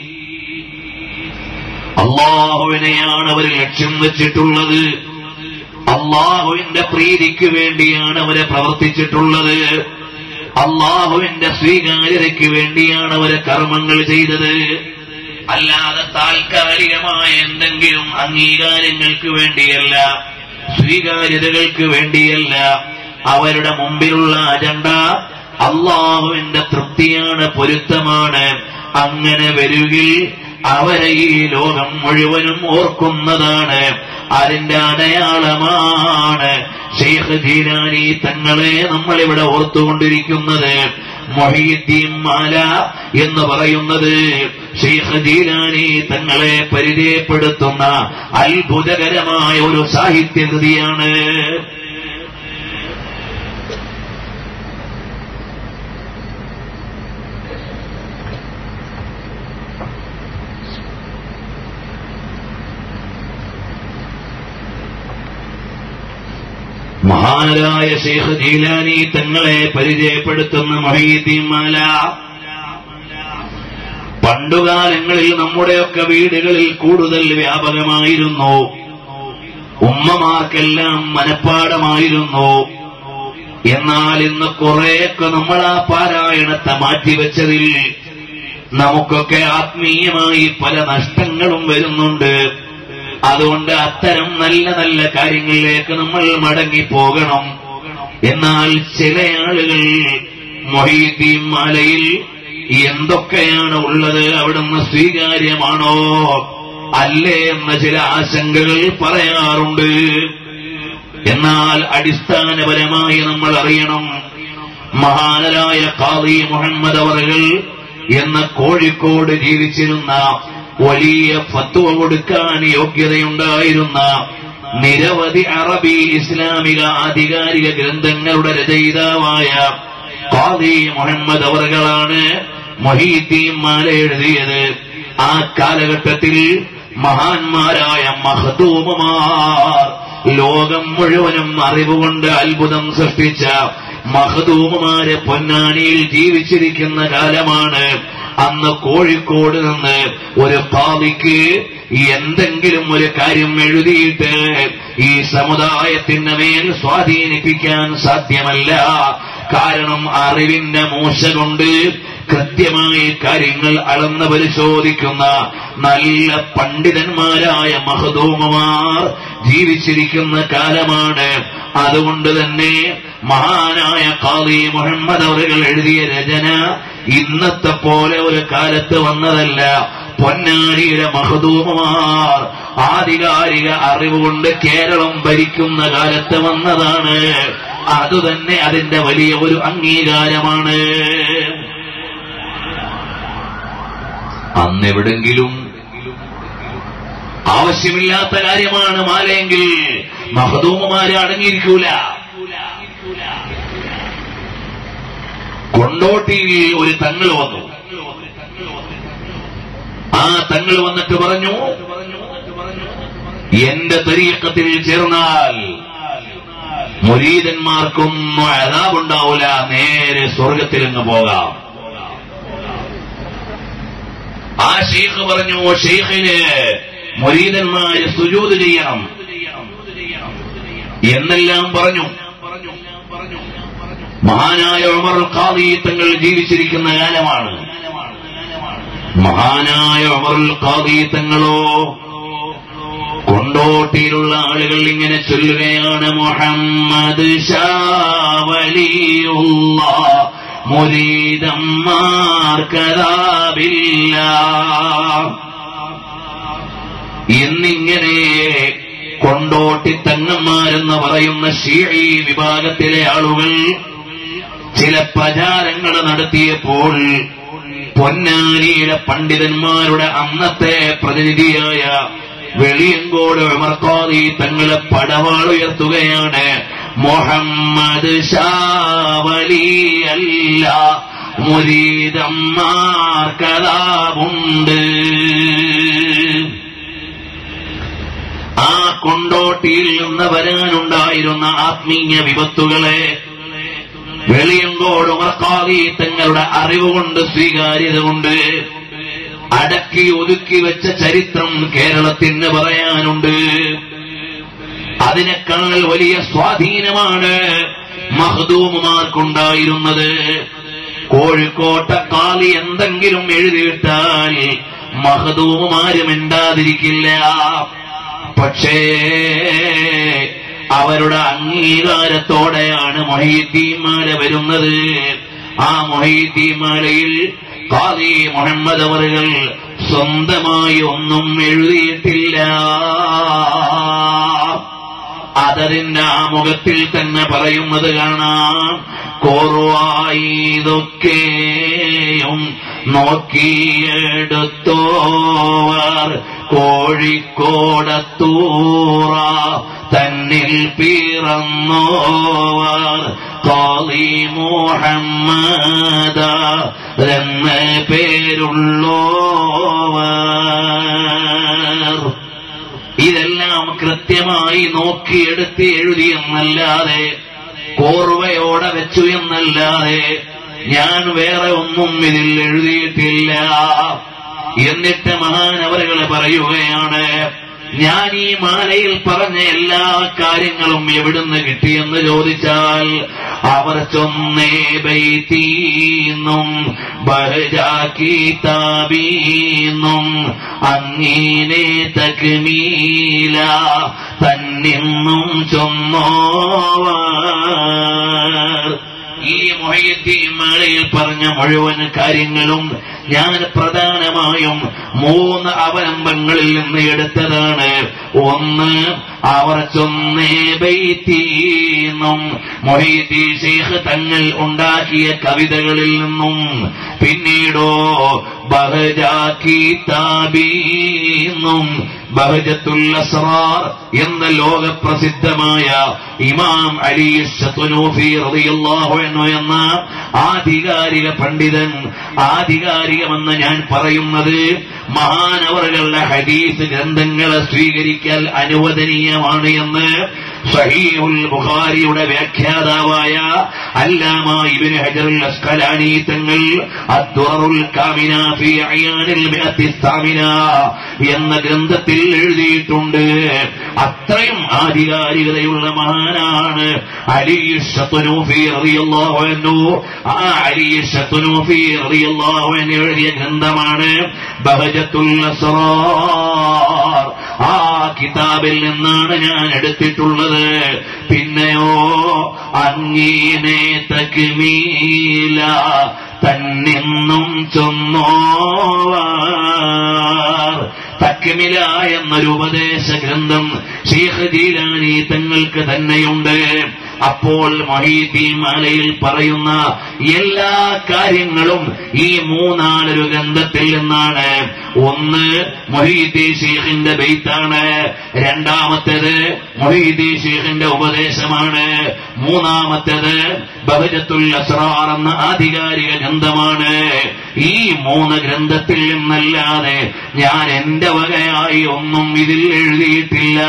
[SPEAKER 1] അള്ളാഹുവിനെയാണ് അവർ ലക്ഷ്യം വെച്ചിട്ടുള്ളത് അള്ളാഹുവിന്റെ പ്രീതിക്ക് വേണ്ടിയാണ് അവരെ പ്രവർത്തിച്ചിട്ടുള്ളത് അള്ളാഹുവിന്റെ സ്വീകാര്യതയ്ക്ക് വേണ്ടിയാണ് അവരെ കർമ്മങ്ങൾ ചെയ്തത് അല്ലാതെ താൽക്കാലികമായ എന്തെങ്കിലും അംഗീകാരങ്ങൾക്ക് വേണ്ടിയല്ല സ്വീകാര്യതകൾക്ക് വേണ്ടിയല്ല അവരുടെ മുമ്പിലുള്ള അജണ്ട അള്ളാഹുവിന്റെ തൃപ്തിയാണ് പൊരുത്തമാണ് അങ്ങനെ വരുകിൽ അവരെ ഈ ലോകം മുഴുവനും ഓർക്കുന്നതാണ് അതിന്റെ അടയാളമാണ് ഷെയ്ഖ് ജീലാനി തങ്ങളെ നമ്മളിവിടെ ഓർത്തുകൊണ്ടിരിക്കുന്നത് മൊഹീദ്ദീൻ മാല എന്ന് പറയുന്നത് ഷെയ്ഖ് ജീലാനി തങ്ങളെ പരിചയപ്പെടുത്തുന്ന അത്ഭുതകരമായ ഒരു സാഹിത്യകൃതിയാണ് മഹാനരായ ഷെയ്ഖ് ജീലാനി തങ്ങളെ പരിചയപ്പെടുത്തുന്ന മൊഹീദ്ദീൻ മാല പണ്ടുകാലങ്ങളിൽ നമ്മുടെയൊക്കെ വീടുകളിൽ കൂടുതൽ വ്യാപകമായിരുന്നു ഉമ്മമാർക്കെല്ലാം മനപ്പാടമായിരുന്നു എന്നാൽ ഇന്ന് കുറെയൊക്കെ നമ്മൾ ആ പാരായണത്തെ മാറ്റിവെച്ചതിൽ നമുക്കൊക്കെ ആത്മീയമായി പല നഷ്ടങ്ങളും വരുന്നുണ്ട് അതുകൊണ്ട് അത്തരം നല്ല നല്ല കാര്യങ്ങളിലേക്ക് നമ്മൾ മടങ്ങിപ്പോകണം എന്നാൽ ചില ആളുകൾ മൊഹീദ്ദീൻ മാലയിൽ എന്തൊക്കെയാണ് ഉള്ളത് അവിടുന്ന് സ്വീകാര്യമാണോ അല്ലേ എന്ന ചില ആശങ്കകൾ പറയാറുണ്ട് എന്നാൽ അടിസ്ഥാനപരമായി നമ്മൾ അറിയണം മഹാനരായ ഖാദി മുഹമ്മദ് അവറുകൾ എന്ന കോഴിക്കോട് ജീവിച്ചിരുന്ന വലിയ ഫത്വ കൊടുക്കാൻ യോഗ്യതയുണ്ടായിരുന്ന നിരവധി അറബി ഇസ്ലാമിക ആധികാരിക ഗ്രന്ഥങ്ങളുടെ രചയിതാവായ ഖാദി മുഹമ്മദ് അവറുകളാണ് മൊഹീദ്ദീൻ മാല എഴുതിയത് ആ കാലഘട്ടത്തിൽ മഹാന്മാരായ മഹദൂമമാർ ലോകം മുഴുവനും അറിവുകൊണ്ട് അത്ഭുതം സൃഷ്ടിച്ച മഹദൂമമാരെ പൊന്നാനിയിൽ ജീവിച്ചിരിക്കുന്ന കാലമാണ് അന്ന് കോഴിക്കോട് നിന്ന് ഒരു പാവിക്ക് എന്തെങ്കിലും ഒരു കാര്യം എഴുതിയിട്ട് ഈ സമുദായത്തിന്റെ മേൽ സ്വാധീനിപ്പിക്കാൻ സാധ്യമല്ല കാരണം അറിവിന്റെ മൂശ കൊണ്ട് കൃത്യമായി കാര്യങ്ങൾ അളന്ന് പരിശോധിക്കുന്ന നല്ല പണ്ഡിതന്മാരായ മഹദൂമമാർ ജീവിച്ചിരിക്കുന്ന കാലമാണ് അതുകൊണ്ട് തന്നെ മഹാനായ കാളി മുഹമ്മദ് അവറുകൾ എഴുതിയ രചന ഇന്നത്തെ പോലെ ഒരു കാലത്ത് വന്നതല്ല പൊന്നാനിയിലെ മഹദൂമമാർ ആധികാരിക അറിവുകൊണ്ട് കേരളം ഭരിക്കുന്ന കാലത്ത് വന്നതാണ് അതുതന്നെ അതിന്റെ വലിയ ഒരു അംഗീകാരമാണ് അന്നെവിടെങ്കിലും ആവശ്യമില്ലാത്ത കാര്യമാണ് മാലയെങ്കിൽ മഹദൂമമാര് അടങ്ങിയിരിക്കൂല കൊണ്ടോട്ടിയിൽ ഒരു തങ്ങൾ വന്നു ആ തങ്ങൾ വന്നിട്ട് പറഞ്ഞു എന്റെ തരീക്കത്തിൽ ചേർന്നാൽ മുരീതന്മാർക്കൊന്നും അതാവുണ്ടാവൂല നേരെ സ്വർഗത്തിലങ്ങ് പോകാം ആ ഷെയ്ഖ് പറഞ്ഞു ഷെയ്ഖിന് മുരീതന്മാര് സുജൂത് ചെയ്യണം എന്നെല്ലാം പറഞ്ഞു മഹാനായ ഉമർ ഖാദി തങ്ങൾ ജീവിച്ചിരിക്കുന്ന കാലമാണ് മഹാനായ ഉമർ ഖാദി തങ്ങളോ കൊണ്ടോട്ടിയിലുള്ള ആളുകൾ ഇങ്ങനെ ചൊല്ലുകയാണ് മുഹമ്മദ് ഷാവലിയുള്ള മുരീതന്മാർക്കതാവില്ല എന്നിങ്ങനെ കൊണ്ടോട്ടി തങ്ങന്മാരെന്ന് പറയുന്ന ഷീഈ വിഭാഗത്തിലെ ആളുകൾ ചില പ്രചാരങ്ങൾ നടത്തിയപ്പോൾ പൊന്നാനിയിലെ പണ്ഡിതന്മാരുടെ അന്നത്തെ പ്രതിനിധിയായ വെളിയങ്കോട് ഉമർക്കാദി തങ്ങളെ പടവാൾ ഉയർത്തുകയാണ് മുഹമ്മദ് ഷാവലി അല്ല മുരീതന്മാർക്കതാവുണ്ട് ആ കൊണ്ടോട്ടിയിൽ നിന്ന് വരാനുണ്ടായിരുന്ന ആത്മീയ വിപത്തുകളെ വെളിയങ്കോട് ഉമർക്കാദി തങ്ങളുടെ അറിവുകൊണ്ട് സ്വീകാര്യത കൊണ്ട് അടക്കി ഒതുക്കി വെച്ച ചരിത്രം കേരളത്തിന് പറയാനുണ്ട് അതിനേക്കാൾ വലിയ സ്വാധീനമാണ് മഹദൂമുമാർക്കുണ്ടായിരുന്നത് കോഴിക്കോട്ടെ കാളി എന്തെങ്കിലും എഴുതിയിട്ടാൽ മഹദൂമുമാരും മിണ്ടാതിരിക്കില്ല പക്ഷേ അവരുടെ അംഗീകാരത്തോടെയാണ് മൊഹീദ്ദീൻമാല വരുന്നത് ആ മൊഹീദ്ദീൻമാലയിൽ ഖാദി മുഹമ്മദ് അവറുകൾ സ്വന്തമായി ഒന്നും എഴുതിയിട്ടില്ല അതതിന്റെ ആമുഖത്തിൽ തന്നെ പറയുന്നത് കാണാം കോറുവായിതൊക്കെയും നോക്കിയെടുത്തോവർ കോഴിക്കോടത്തൂറ തന്നിൽ പിറന്നോവർ കാളി മുഹമ്മദ എന്ന പേരുള്ളോവർ ഇതെല്ലാം കൃത്യമായി നോക്കിയെടുത്ത് എഴുതിയെന്നല്ലാതെ കോർവയോടെ വെച്ചു എന്നല്ലാതെ ഞാൻ വേറെ ഒന്നും ഇതിൽ എഴുതിയിട്ടില്ല എന്നിട്ട് മഹാനവറുകൾ പറയുകയാണ് ഞാൻ ഈ മാലയിൽ പറഞ്ഞ എല്ലാ കാര്യങ്ങളും എവിടുന്ന് കിട്ടിയെന്ന് ചോദിച്ചാൽ അവർ ചൊന്നേ ബൈത്തീന്നും ബഹജാക്കി താബീന്നും അങ്ങീനെ തക്മീല തന്നിന്നും ചൊന്നോവർ ഈ മൊഹീദ്ദീൻ മാലയിൽ പറഞ്ഞ മുഴുവൻ കാര്യങ്ങളും ഞാൻ പ്രധാനമായും മൂന്ന് അവലംബങ്ങളിൽ നിന്ന് എടുത്തതാണ് ഒന്ന് അവർ ചൊന്നേ ബൈത്തീന്നും മൊഹീദ്ദീൻ ശേഖ് തങ്ങൾ ഉണ്ടാക്കിയ കവിതകളിൽ നിന്നും പിന്നീടോ ബഹജാക്കി താബീന്നും ബഹജത്തുൽ അസ്റാർ എന്ന ലോകപ്രസിദ്ധമായ ഇമാം അലി ശതുനൂഫി റളിയല്ലാഹു അൻഹു എന്ന ആധികാരിക പണ്ഡിതൻ ആധികാരികമെന്ന് ഞാൻ പറയുന്നത് മഹാനവറുകളുടെ ഹദീസ് ഗ്രന്ഥങ്ങളെ സ്വീകരിക്കൽ അനുവദനീയമാണ് എന്ന് സഹീഹുൽ ബുഖാരിയുടെ വ്യാഖ്യാതാവായ അല്ലാമ ഇബ്നു ഹജറുൽ അസ്കലാനി തങ്ങൾ അദ്ദുറുൽ കാമിന ഫീ അയാനിൽ മിഅത്തി സാമിന എന്ന ഗ്രന്ഥത്തിൽ എഴുതിയിട്ടുണ്ട് അത്രയും ആധികാരികതയുള്ള മഹാനാണ് അലി ഷത്തുനൂഫി റളിയല്ലാഹു അൻഹു ആ അലി ഷത്തുനൂഫി റളിയല്ലാഹു അൻഹു എഴുതിയ ഗ്രന്ഥമാണ് ബഹജത്തുൽ അസ്റാർ ആ കിതാബിൽ നിന്നാണ് ഞാൻ എടുത്തിട്ടുള്ളത് പിന്നെയോ അങ്ങീനെ തക്മീല തന്നിന്നും ചൊന്നോവാർ തക്മില എന്നൊരു ഉപദേശ ഗ്രന്ഥം ഷീഖ് ജീലാനി തങ്ങൾക്ക് തന്നെയുണ്ട് അപ്പോൾ മൊഹീദ്ദീൻ മാലയിൽ പറയുന്ന എല്ലാ കാര്യങ്ങളും ഈ മൂന്നാലൊരു ഗ്രന്ഥത്തിൽ നിന്നാണ് ഒന്ന് മൊഹീദ്ദീൻ ഷീഖിന്റെ ബെയ്ത്താണ് രണ്ടാമത്തേത് മൊഹീദ്ദീൻ ഷീഖിന്റെ ഉപദേശമാണ് മൂന്നാമത്തേത് ബഹജത്തുൽ അസ്റാർ എന്ന ആധികാരിക ഗ്രന്ഥമാണ് ഈ മൂന്ന് ഗ്രന്ഥത്തിൽ നിന്നല്ലാതെ ഞാൻ എന്റെ വകയായി ഒന്നും ഇതിൽ എഴുതിയിട്ടില്ല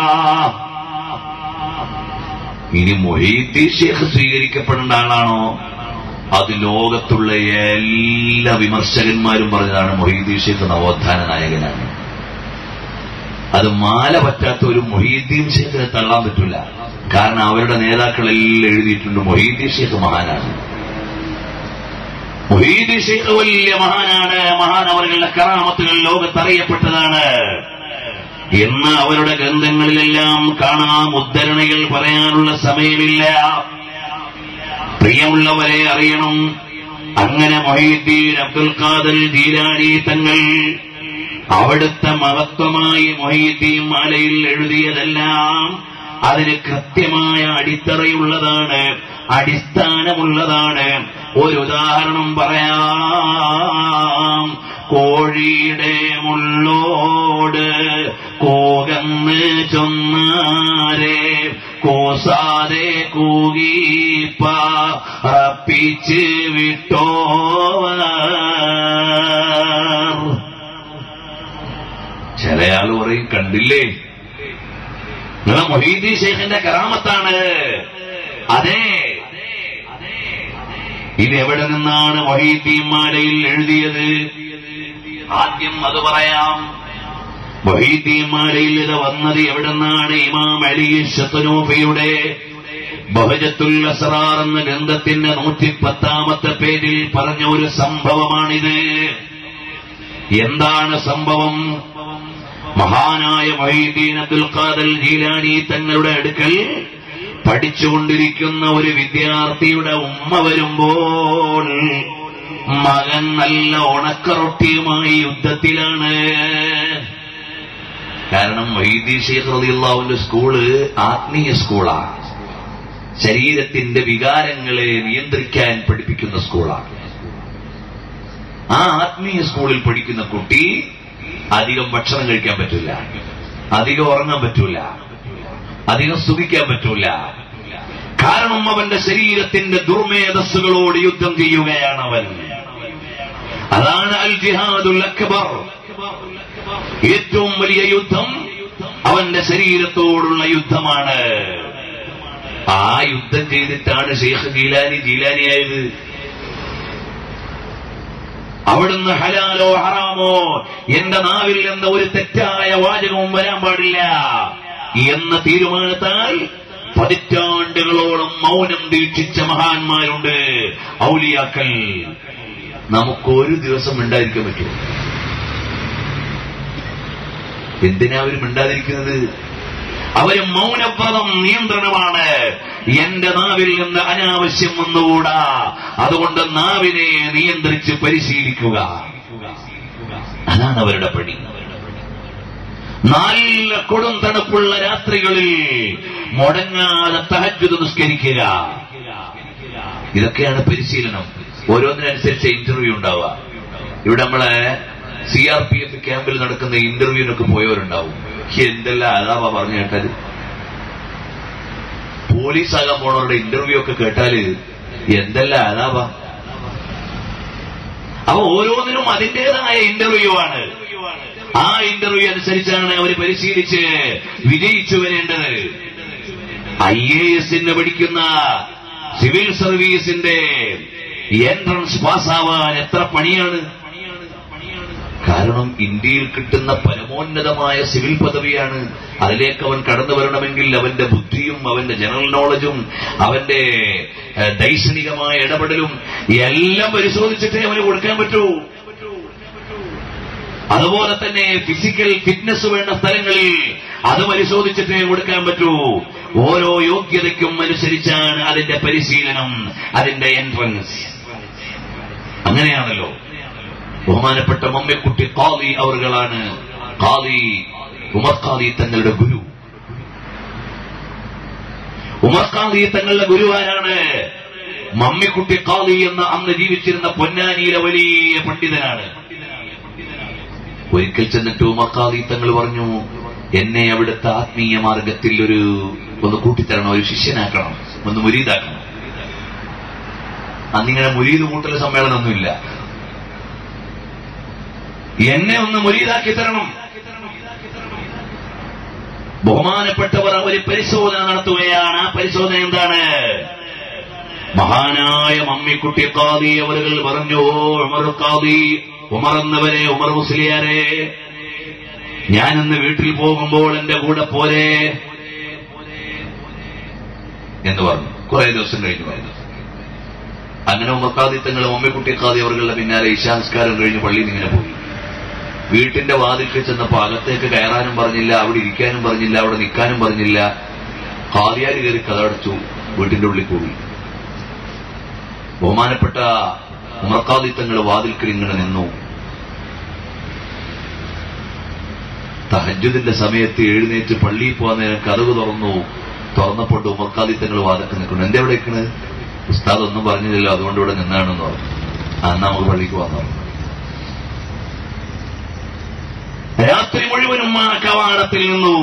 [SPEAKER 1] ഇനി മൊഹീദ്ദീൻ ഷേഖ് സ്വീകരിക്കപ്പെടേണ്ട ആളാണോ അത് ലോകത്തുള്ള എല്ലാ വിമർശകന്മാരും പറഞ്ഞതാണ് മൊഹീദ്ദീൻ ഷേഖ് നവോത്ഥാന നായകനാണ് അത് മാല പറ്റാത്ത ഒരു മൊഹീദ്ദീൻ ഷേഖിനെ തള്ളാൻ പറ്റില്ല കാരണം അവരുടെ നേതാക്കളെല്ലാം എഴുതിയിട്ടുണ്ട് മൊഹീദ്ദീൻ ഷേഖ് മഹാനാണ് മൊഹീദ്ദീൻ ഷേഖ് വലിയ മഹാനാണ് മഹാൻ അവരുടെ കറാമത്തുകൾ ലോകത്തറിയപ്പെട്ടതാണ് എന്ന് അവരുടെ ഗ്രന്ഥങ്ങളിലെല്ലാം കാണാം ഉദ്ധരണികൾ പറയാനുള്ള സമയമില്ല പ്രിയമുള്ളവരെ അറിയണം അങ്ങനെ മൊഹീദ്ദീൻ അബ്ദുൽ ഖാദർ ജീലാനി തങ്ങൾ അവിടുത്തെ മഹത്വമായി മൊഹീദ്ദീൻ മാലയിൽ എഴുതിയതെല്ലാം അതിന് കൃത്യമായ അടിത്തറയുള്ളതാണ് അടിസ്ഥാനമുള്ളതാണ് ഒരു ഉദാഹരണം പറയാം കോഴിയുടെ മുള്ളോട് കോകന്ന് ചൊന്നാരെ കോസാതെ കൂകിപ്പറപ്പിച്ച് വിട്ടോവർ ചില ആൾ പറയും കണ്ടില്ലേ നിങ്ങളെ മൊഹീദി ഷെയ്ഖിന്റെ കറാമത്താണ് അതെ ഇത് എവിടെ നിന്നാണ് മൊഹീദ്ദീൻമാലയിൽ എഴുതിയത് ആദ്യം അത് പറയാം മൊഹീദ്ദീൻമാലയിൽ ഇത് വന്നത് എവിടെ നിന്നാണ് ഇമാം അലി ഷത്തനൂഫയുടെ ബഹജത്തുൽ അസ്റാർ എന്ന ഗ്രന്ഥത്തിന്റെ നൂറ്റിപ്പത്താമത്തെ പേരിൽ പറഞ്ഞ ഒരു സംഭവമാണിത് എന്താണ് സംഭവം മഹാനായ മൊഹീദ്ദീൻ അബ്ദുൽ ഖാദർ ജീലാനി തങ്ങളുടെ അടുക്കൽ പഠിച്ചുകൊണ്ടിരിക്കുന്ന ഒരു വിദ്യാർത്ഥിയുടെ ഉമ്മ വരുമ്പോൾ മകൻ നല്ല ഉണക്കറൊട്ടിയുമായി യുദ്ധത്തിലാണ് കാരണം വൈദ്യ ഷേഖ് റളിയല്ലാഹുവിന്റെ സ്കൂള് ആത്മീയ സ്കൂളാണ് ശരീരത്തിന്റെ വികാരങ്ങളെ നിയന്ത്രിക്കാൻ പഠിപ്പിക്കുന്ന സ്കൂളാണ് ആ ആത്മീയ സ്കൂളിൽ പഠിക്കുന്ന കുട്ടി അധികം ഭക്ഷണം കഴിക്കാൻ പറ്റൂല അധികം ഉറങ്ങാൻ പറ്റൂല അധികം സുഖിക്കാൻ പറ്റൂല കാരണം അവന്റെ ശരീരത്തിന്റെ ദുർമേധസ്സുകളോട് യുദ്ധം ചെയ്യുകയാണ് അവൻ അതാണ് അൽ ജിഹാദുൽ അക്ബർ ഏറ്റവും വലിയ യുദ്ധം അവന്റെ ശരീരത്തോടുള്ള യുദ്ധമാണ് ആ യുദ്ധം ചെയ്തിട്ടാണ് ഷെയ്ഖ് ജീലാനി ജീലാനിയായത് അവിടുന്ന് ഹലാലോ ഹറാമോ എന്റെ നാവിൽ നിന്ന് ഒരു തെറ്റായ വാചകവും വരാൻ പാടില്ല എന്ന തീരുമാനത്താൽ പതിറ്റാണ്ടുകളോളം മൗനം ദീക്ഷിച്ച മഹാന്മാരുണ്ട് ഔലിയാക്കൽ നമുക്ക് ഒരു ദിവസം മിണ്ടാതിരിക്കാൻ പറ്റുമോ എന്തിനാ അവർ മിണ്ടാതിരിക്കുന്നത് അവര് മൗനവ്രതം നിയന്ത്രണമാണ് എന്റെ നാവിൽ നിന്ന് അനാവശ്യം വന്നുകൂടാ അതുകൊണ്ട് നാവിനെ നിയന്ത്രിച്ച് പരിശീലിക്കുക അതാണ് അവരുടെ പണി നല്ല കൊടും തണുപ്പുള്ള രാത്രികളിൽ മുടങ്ങാതെ തഹജ്ജുദ് നിസ്കരിക്കുക ഇതൊക്കെയാണ് പരിശീലനം ഓരോന്നിനനുസരിച്ച് ഇന്റർവ്യൂ ഉണ്ടാവുക ഇവിടെ നമ്മളെ സി ആർ പി എഫ് ക്യാമ്പിൽ നടക്കുന്ന ഇന്റർവ്യൂവിനൊക്കെ പോയവരുണ്ടാവും എന്തെല്ലാം അതാവാ പറഞ്ഞു കേട്ടാല് പോലീസാകാൻ പോണവരുടെ ഇന്റർവ്യൂ ഒക്കെ കേട്ടാല് എന്തെല്ലാം അതാവാ അപ്പൊ ഓരോന്നിനും അതിന്റേതായ ഇന്റർവ്യൂ ആണ് ആ ഇന്റർവ്യൂ അനുസരിച്ചാണ് അവർ പരിശീലിച്ച് വിജയിച്ചു വരേണ്ടത് ഐ എ എസിന് പഠിക്കുന്ന സിവിൽ സർവീസിന്റെ എൻട്രൻസ് പാസ്സാവാൻ എത്ര പണിയാണ് കാരണം ഇന്ത്യയിൽ കിട്ടുന്ന പരമോന്നതമായ സിവിൽ പദവിയാണ് അതിലേക്ക് അവൻ കടന്നു വരണമെങ്കിൽ അവന്റെ ബുദ്ധിയും അവന്റെ ജനറൽ നോളജും അവന്റെ ഏഹ്, ദൈക്ഷണികമായ ഇടപെടലും എല്ലാം പരിശോധിച്ചിട്ടേ അവന് കൊടുക്കാൻ പറ്റൂ അതുപോലെ തന്നെ ഫിസിക്കൽ ഫിറ്റ്നസ് വേണ്ട സ്ഥലങ്ങളിൽ അത് പരിശോധിച്ചിട്ടേ കൊടുക്കാൻ പറ്റൂ ഓരോ യോഗ്യതയ്ക്കും അനുസരിച്ചാണ് അതിന്റെ പരിശീലനം അതിന്റെ എൻട്രൻസ് അങ്ങനെയാണല്ലോ ബഹുമാനപ്പെട്ട മമ്മിക്കുട്ടി ഖാദി അവറുകളാണ് ഖാദി ഉമർ ഖാദി തങ്ങളുടെ ഗുരു ഉമർ ഖാദി തങ്ങളുടെ ഗുരു ആരാണ് മമ്മിക്കുട്ടി ഖാദി എന്ന അന്ന് ജീവിച്ചിരുന്ന പൊന്നാനിയിലെ വലിയ പണ്ഡിതനാണ് ഒരിക്കൽ ചെന്നിട്ട് ഉമർ ഖാദി തങ്ങൾ പറഞ്ഞു എന്നെ അവിടുത്തെ ആത്മീയ മാർഗത്തിൽ ഒരു ഒന്ന് കൂട്ടിത്തരണം ഒരു ശിഷ്യനാക്കണം ഒന്ന് മുരീതാക്കണം അന്നിങ്ങനെ മുരീത് കൂട്ടൽ സമ്മേളനമൊന്നുമില്ല എന്നെ ഒന്ന് മുരീതാക്കി തരണം ബഹുമാനപ്പെട്ടവർ ഒരു പരിശോധന നടത്തുകയാണ് ആ പരിശോധന എന്താണ് മഹാനായ മമ്മിക്കുട്ടി ഖാദി അവരുകൾ പറഞ്ഞു "ഓ ഉമർ ഖാദി ഉമർ എന്നവരെ ഉമർ മുസ്ലിയാരെ ഞാനിന്ന് വീട്ടിൽ പോകുമ്പോൾ എന്റെ കൂടെ പോരെ എന്ന് പറഞ്ഞു കുറെ ദിവസം കഴിഞ്ഞു പറഞ്ഞു അങ്ങനെ ഉമർ ഖാദി തങ്ങൾ മമ്മിക്കുട്ടി ഖാദി അവരുടെ പിന്നാലെ ഇശാംസ്കാരം കഴിഞ്ഞ് പള്ളിയിൽ നിന്ന് ഇങ്ങനെ പോയി വീട്ടിന്റെ വാതിൽക്ക് ചെന്നപ്പോ അകത്തേക്ക് കയറാനും പറഞ്ഞില്ല അവിടെ ഇരിക്കാനും പറഞ്ഞില്ല അവിടെ നിൽക്കാനും പറഞ്ഞില്ല ഹാദിയാര് കയറി കഥടച്ചു വീട്ടിന്റെ ഉള്ളിൽ കൂടി ബഹുമാനപ്പെട്ട ഉമർക്കാദിത്തങ്ങൾ വാതിൽക്കൽ ഇങ്ങനെ നിന്നു തഹജുദിന്റെ സമയത്ത് എഴുന്നേറ്റ് പള്ളിയിൽ പോകാൻ നേരം കഥക് തുറന്നു തുറന്നപ്പോൾ ഉമർക്കാദിത്തങ്ങൾ വാതിൽക്ക് നിൽക്കുന്നു എന്താ ഇവിടെ നിൽക്കണത് ഉസ്താദ് ഒന്നും പറഞ്ഞില്ലല്ലോ അതുകൊണ്ട് ഇവിടെ നിന്നാണെന്ന് പറഞ്ഞു ആ എന്നാ നമുക്ക് പള്ളിക്ക് പോകാൻ പറഞ്ഞു രാത്രി മുഴുവനും ആ കവാടത്തിൽ നിന്നു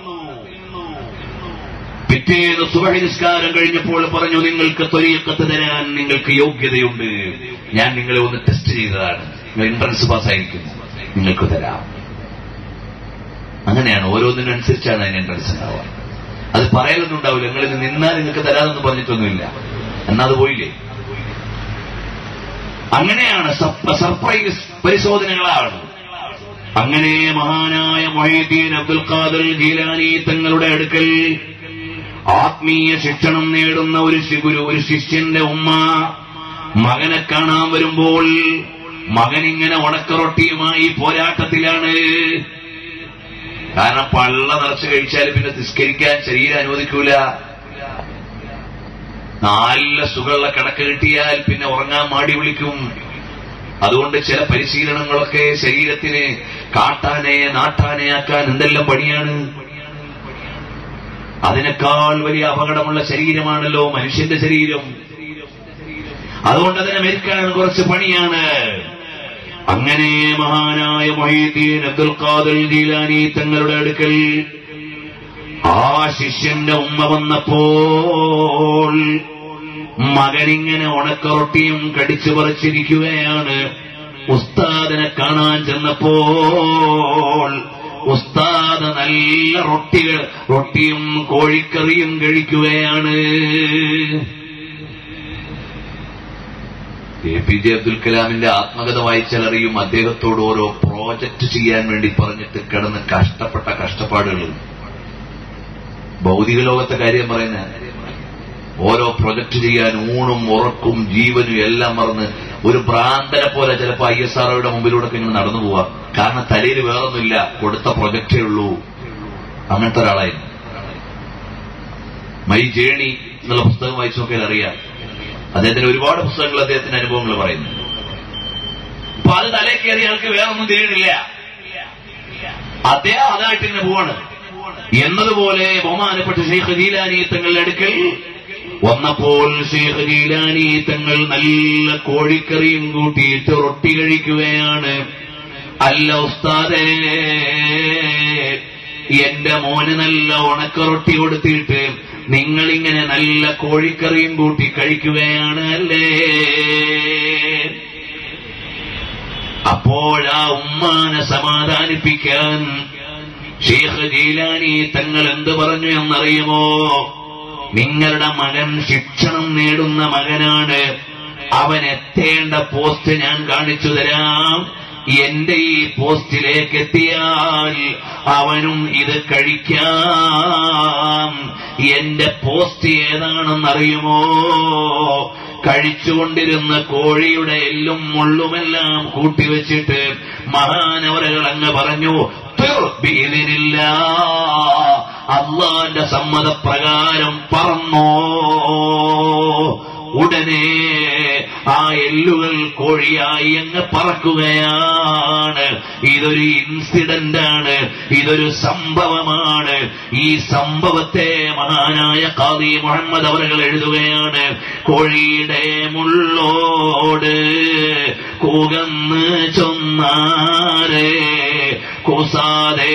[SPEAKER 1] പിറ്റേന്ന് സുബഹി നിസ്കാരം കഴിഞ്ഞപ്പോൾ പറഞ്ഞു നിങ്ങൾക്ക് തൊരീക്കത്ത് തരാൻ നിങ്ങൾക്ക് യോഗ്യതയുണ്ട് ഞാൻ നിങ്ങളെ ഒന്ന് ടെസ്റ്റ് ചെയ്തതാണ് നിങ്ങൾ എൻട്രൻസ് പാസ്സായിരിക്കുന്നു നിങ്ങൾക്ക് തരാം അങ്ങനെയാണ് ഓരോന്നിനനുസരിച്ചാണ് അതിന് എൻട്രൻസ് ഉണ്ടാവുക അത് പറയലൊന്നും ഉണ്ടാവില്ല നിങ്ങൾ ഇത് നിന്നാൽ നിങ്ങൾക്ക് തരാമെന്ന് പറഞ്ഞിട്ടൊന്നുമില്ല എന്നാ അത് പോയില്ലേ അങ്ങനെയാണ് സപ്പ- സർപ്രൈസ് പരിശോധനകളാണ് അങ്ങനെ മഹാനായ മൊഹീദ്ദീൻ അബ്ദുൽ ഖാദർ ജീലാനി തങ്ങളുടെ അടുക്കൽ ആത്മീയ ശിക്ഷണം നേടുന്ന ഒരു ശി- ഗുരു ഒരു ശിഷ്യന്റെ ഉമ്മ മകനെ കാണാൻ വരുമ്പോൾ മകൻ ഇങ്ങനെ ഉണക്കറൊട്ടിയുമായി പോരാട്ടത്തിലാണ് കാരണം പള്ള നിറച്ച് കഴിച്ചാൽ പിന്നെ നിസ്കരിക്കാൻ ശരീരം അനുവദിക്കൂല നല്ല സുഖമുള്ള കിടക്ക് കിട്ടിയാൽ പിന്നെ ഉറങ്ങാൻ മാടി വിളിക്കും അതുകൊണ്ട് ചില പരിശീലനങ്ങളൊക്കെ ശരീരത്തിന് കാട്ടാനെ നാട്ടാനെ ആക്കാൻ എന്തെല്ലാം പണിയാണ് അതിനേക്കാൾ വലിയ അപകടമുള്ള ശരീരമാണല്ലോ മനുഷ്യന്റെ ശരീരം അതുകൊണ്ട് അതിനെ മെരുക്കാൻ കുറച്ച് പണിയാണ് അങ്ങനെ മഹാനായ മൊഹീദ്ദീൻ അബ്ദുൽ ഖാദർ ജീലാനി തങ്ങളുടെ അടുക്കൽ ആ ശിഷ്യന്റെ ഉമ്മ വന്നപ്പോൾ മകനിങ്ങനെ ഉണക്കറൊട്ടിയും കടിച്ചു പറിച്ചിരിക്കുകയാണ് ഉസ്താദിനെ കാണാൻ ചെന്നപ്പോൾ ഉസ്താദ് നല്ല റൊട്ടികൾ റൊട്ടിയും കോഴിക്കറിയും കഴിക്കുകയാണ് എ പി ജെ അബ്ദുൽ കലാമിന്റെ ആത്മകഥ വായിച്ചാൽ അറിയും അദ്ദേഹത്തോട് ഓരോ പ്രോജക്റ്റ് ചെയ്യാൻ വേണ്ടി പറഞ്ഞിട്ട് കിടന്ന് കഷ്ടപ്പെട്ട കഷ്ടപ്പാടുകൾ ഭൗതിക ലോകത്തെ കാര്യം പറയുന്ന ഓരോ പ്രൊജക്ട് ചെയ്യാൻ ഊണും ഉറക്കും ജീവനും എല്ലാം മറന്ന് ഒരു ഭ്രാന്തനെ പോലെ ചിലപ്പോ ഐ എസ് ആർഒയുടെ മുമ്പിലൂടെ ഇങ്ങനെ നടന്നു പോവാ കാരണം തലയിൽ വേറൊന്നുമില്ല കൊടുത്ത പ്രൊജക്റ്റേ ഉള്ളൂ അങ്ങനത്തെ ഒരാളായിരുന്നു മൈ ജേണി എന്നുള്ള പുസ്തകം വായിച്ചു നോക്കിയാൽ അറിയാം അദ്ദേഹത്തിന് ഒരുപാട് പുസ്തകങ്ങൾ അദ്ദേഹത്തിന്റെ അനുഭവങ്ങൾ പറയുന്നു അപ്പൊ അത് തലേ കയറി ആൾക്ക് വേറൊന്നും തിരിയണില്ല അദ്ദേഹം അതായിട്ട് ഇങ്ങനെ പോവാണ് എന്നതുപോലെ ബഹുമാനപ്പെട്ട ഷെയ്ഖ് ജീലാനി തങ്ങളുടെ അടുക്കൽ വന്നപ്പോൾ ഷെയ്ഖ് ജീലാനി തങ്ങൾ നല്ല കോഴിക്കറിയും കൂട്ടിയിട്ട് റൊട്ടി കഴിക്കുകയാണ് അല്ല ഉസ്താദേ എന്റെ മോന് നല്ല ഉണക്കറൊട്ടി കൊടുത്തിട്ട് നിങ്ങളിങ്ങനെ നല്ല കോഴിക്കറിയും കൂട്ടി കഴിക്കുകയാണ് അല്ലേ അപ്പോഴാ ഉമ്മാനെ സമാധാനിപ്പിക്കാൻ ഷെയ്ഖ് ജീലാനി തങ്ങൾ എന്ത് പറഞ്ഞു എന്നറിയുമോ നിങ്ങളുടെ മകൻ ശിക്ഷണം നേടുന്ന മകനാണ് അവൻ എത്തേണ്ട പോസ്റ്റ് ഞാൻ കാണിച്ചു തരാം എന്റെ ഈ പോസ്റ്റിലേക്ക് എത്തിയാൽ അവനും ഇത് കഴിക്കാം എന്റെ പോസ്റ്റ് ഏതാണെന്നറിയുമോ കഴിച്ചുകൊണ്ടിരുന്ന കോഴിയുടെ എല്ലും മുള്ളുമെല്ലാം കൂട്ടിവെച്ചിട്ട് മഹാനവരകൾ അങ്ങ് പറഞ്ഞു "തുർ ബിഇذനില്ല." അള്ളാന്റെ സമ്മതപ്രകാരം പറന്നോ ഉടനെ ആ എല്ലുകൾ കോഴിയായി അങ്ങ് പറക്കുകയാണ് ഇതൊരു ഇൻസിഡന്റ് ആണ് ഇതൊരു സംഭവമാണ് ഈ സംഭവത്തെ മഹാനായ ഖാദി മുഹമ്മദ് അവറുകൾ എഴുതുകയാണ് കോഴിയുടെ മുള്ളോട് കൂകന്ന് ചൊന്നാരേ കൂസാതെ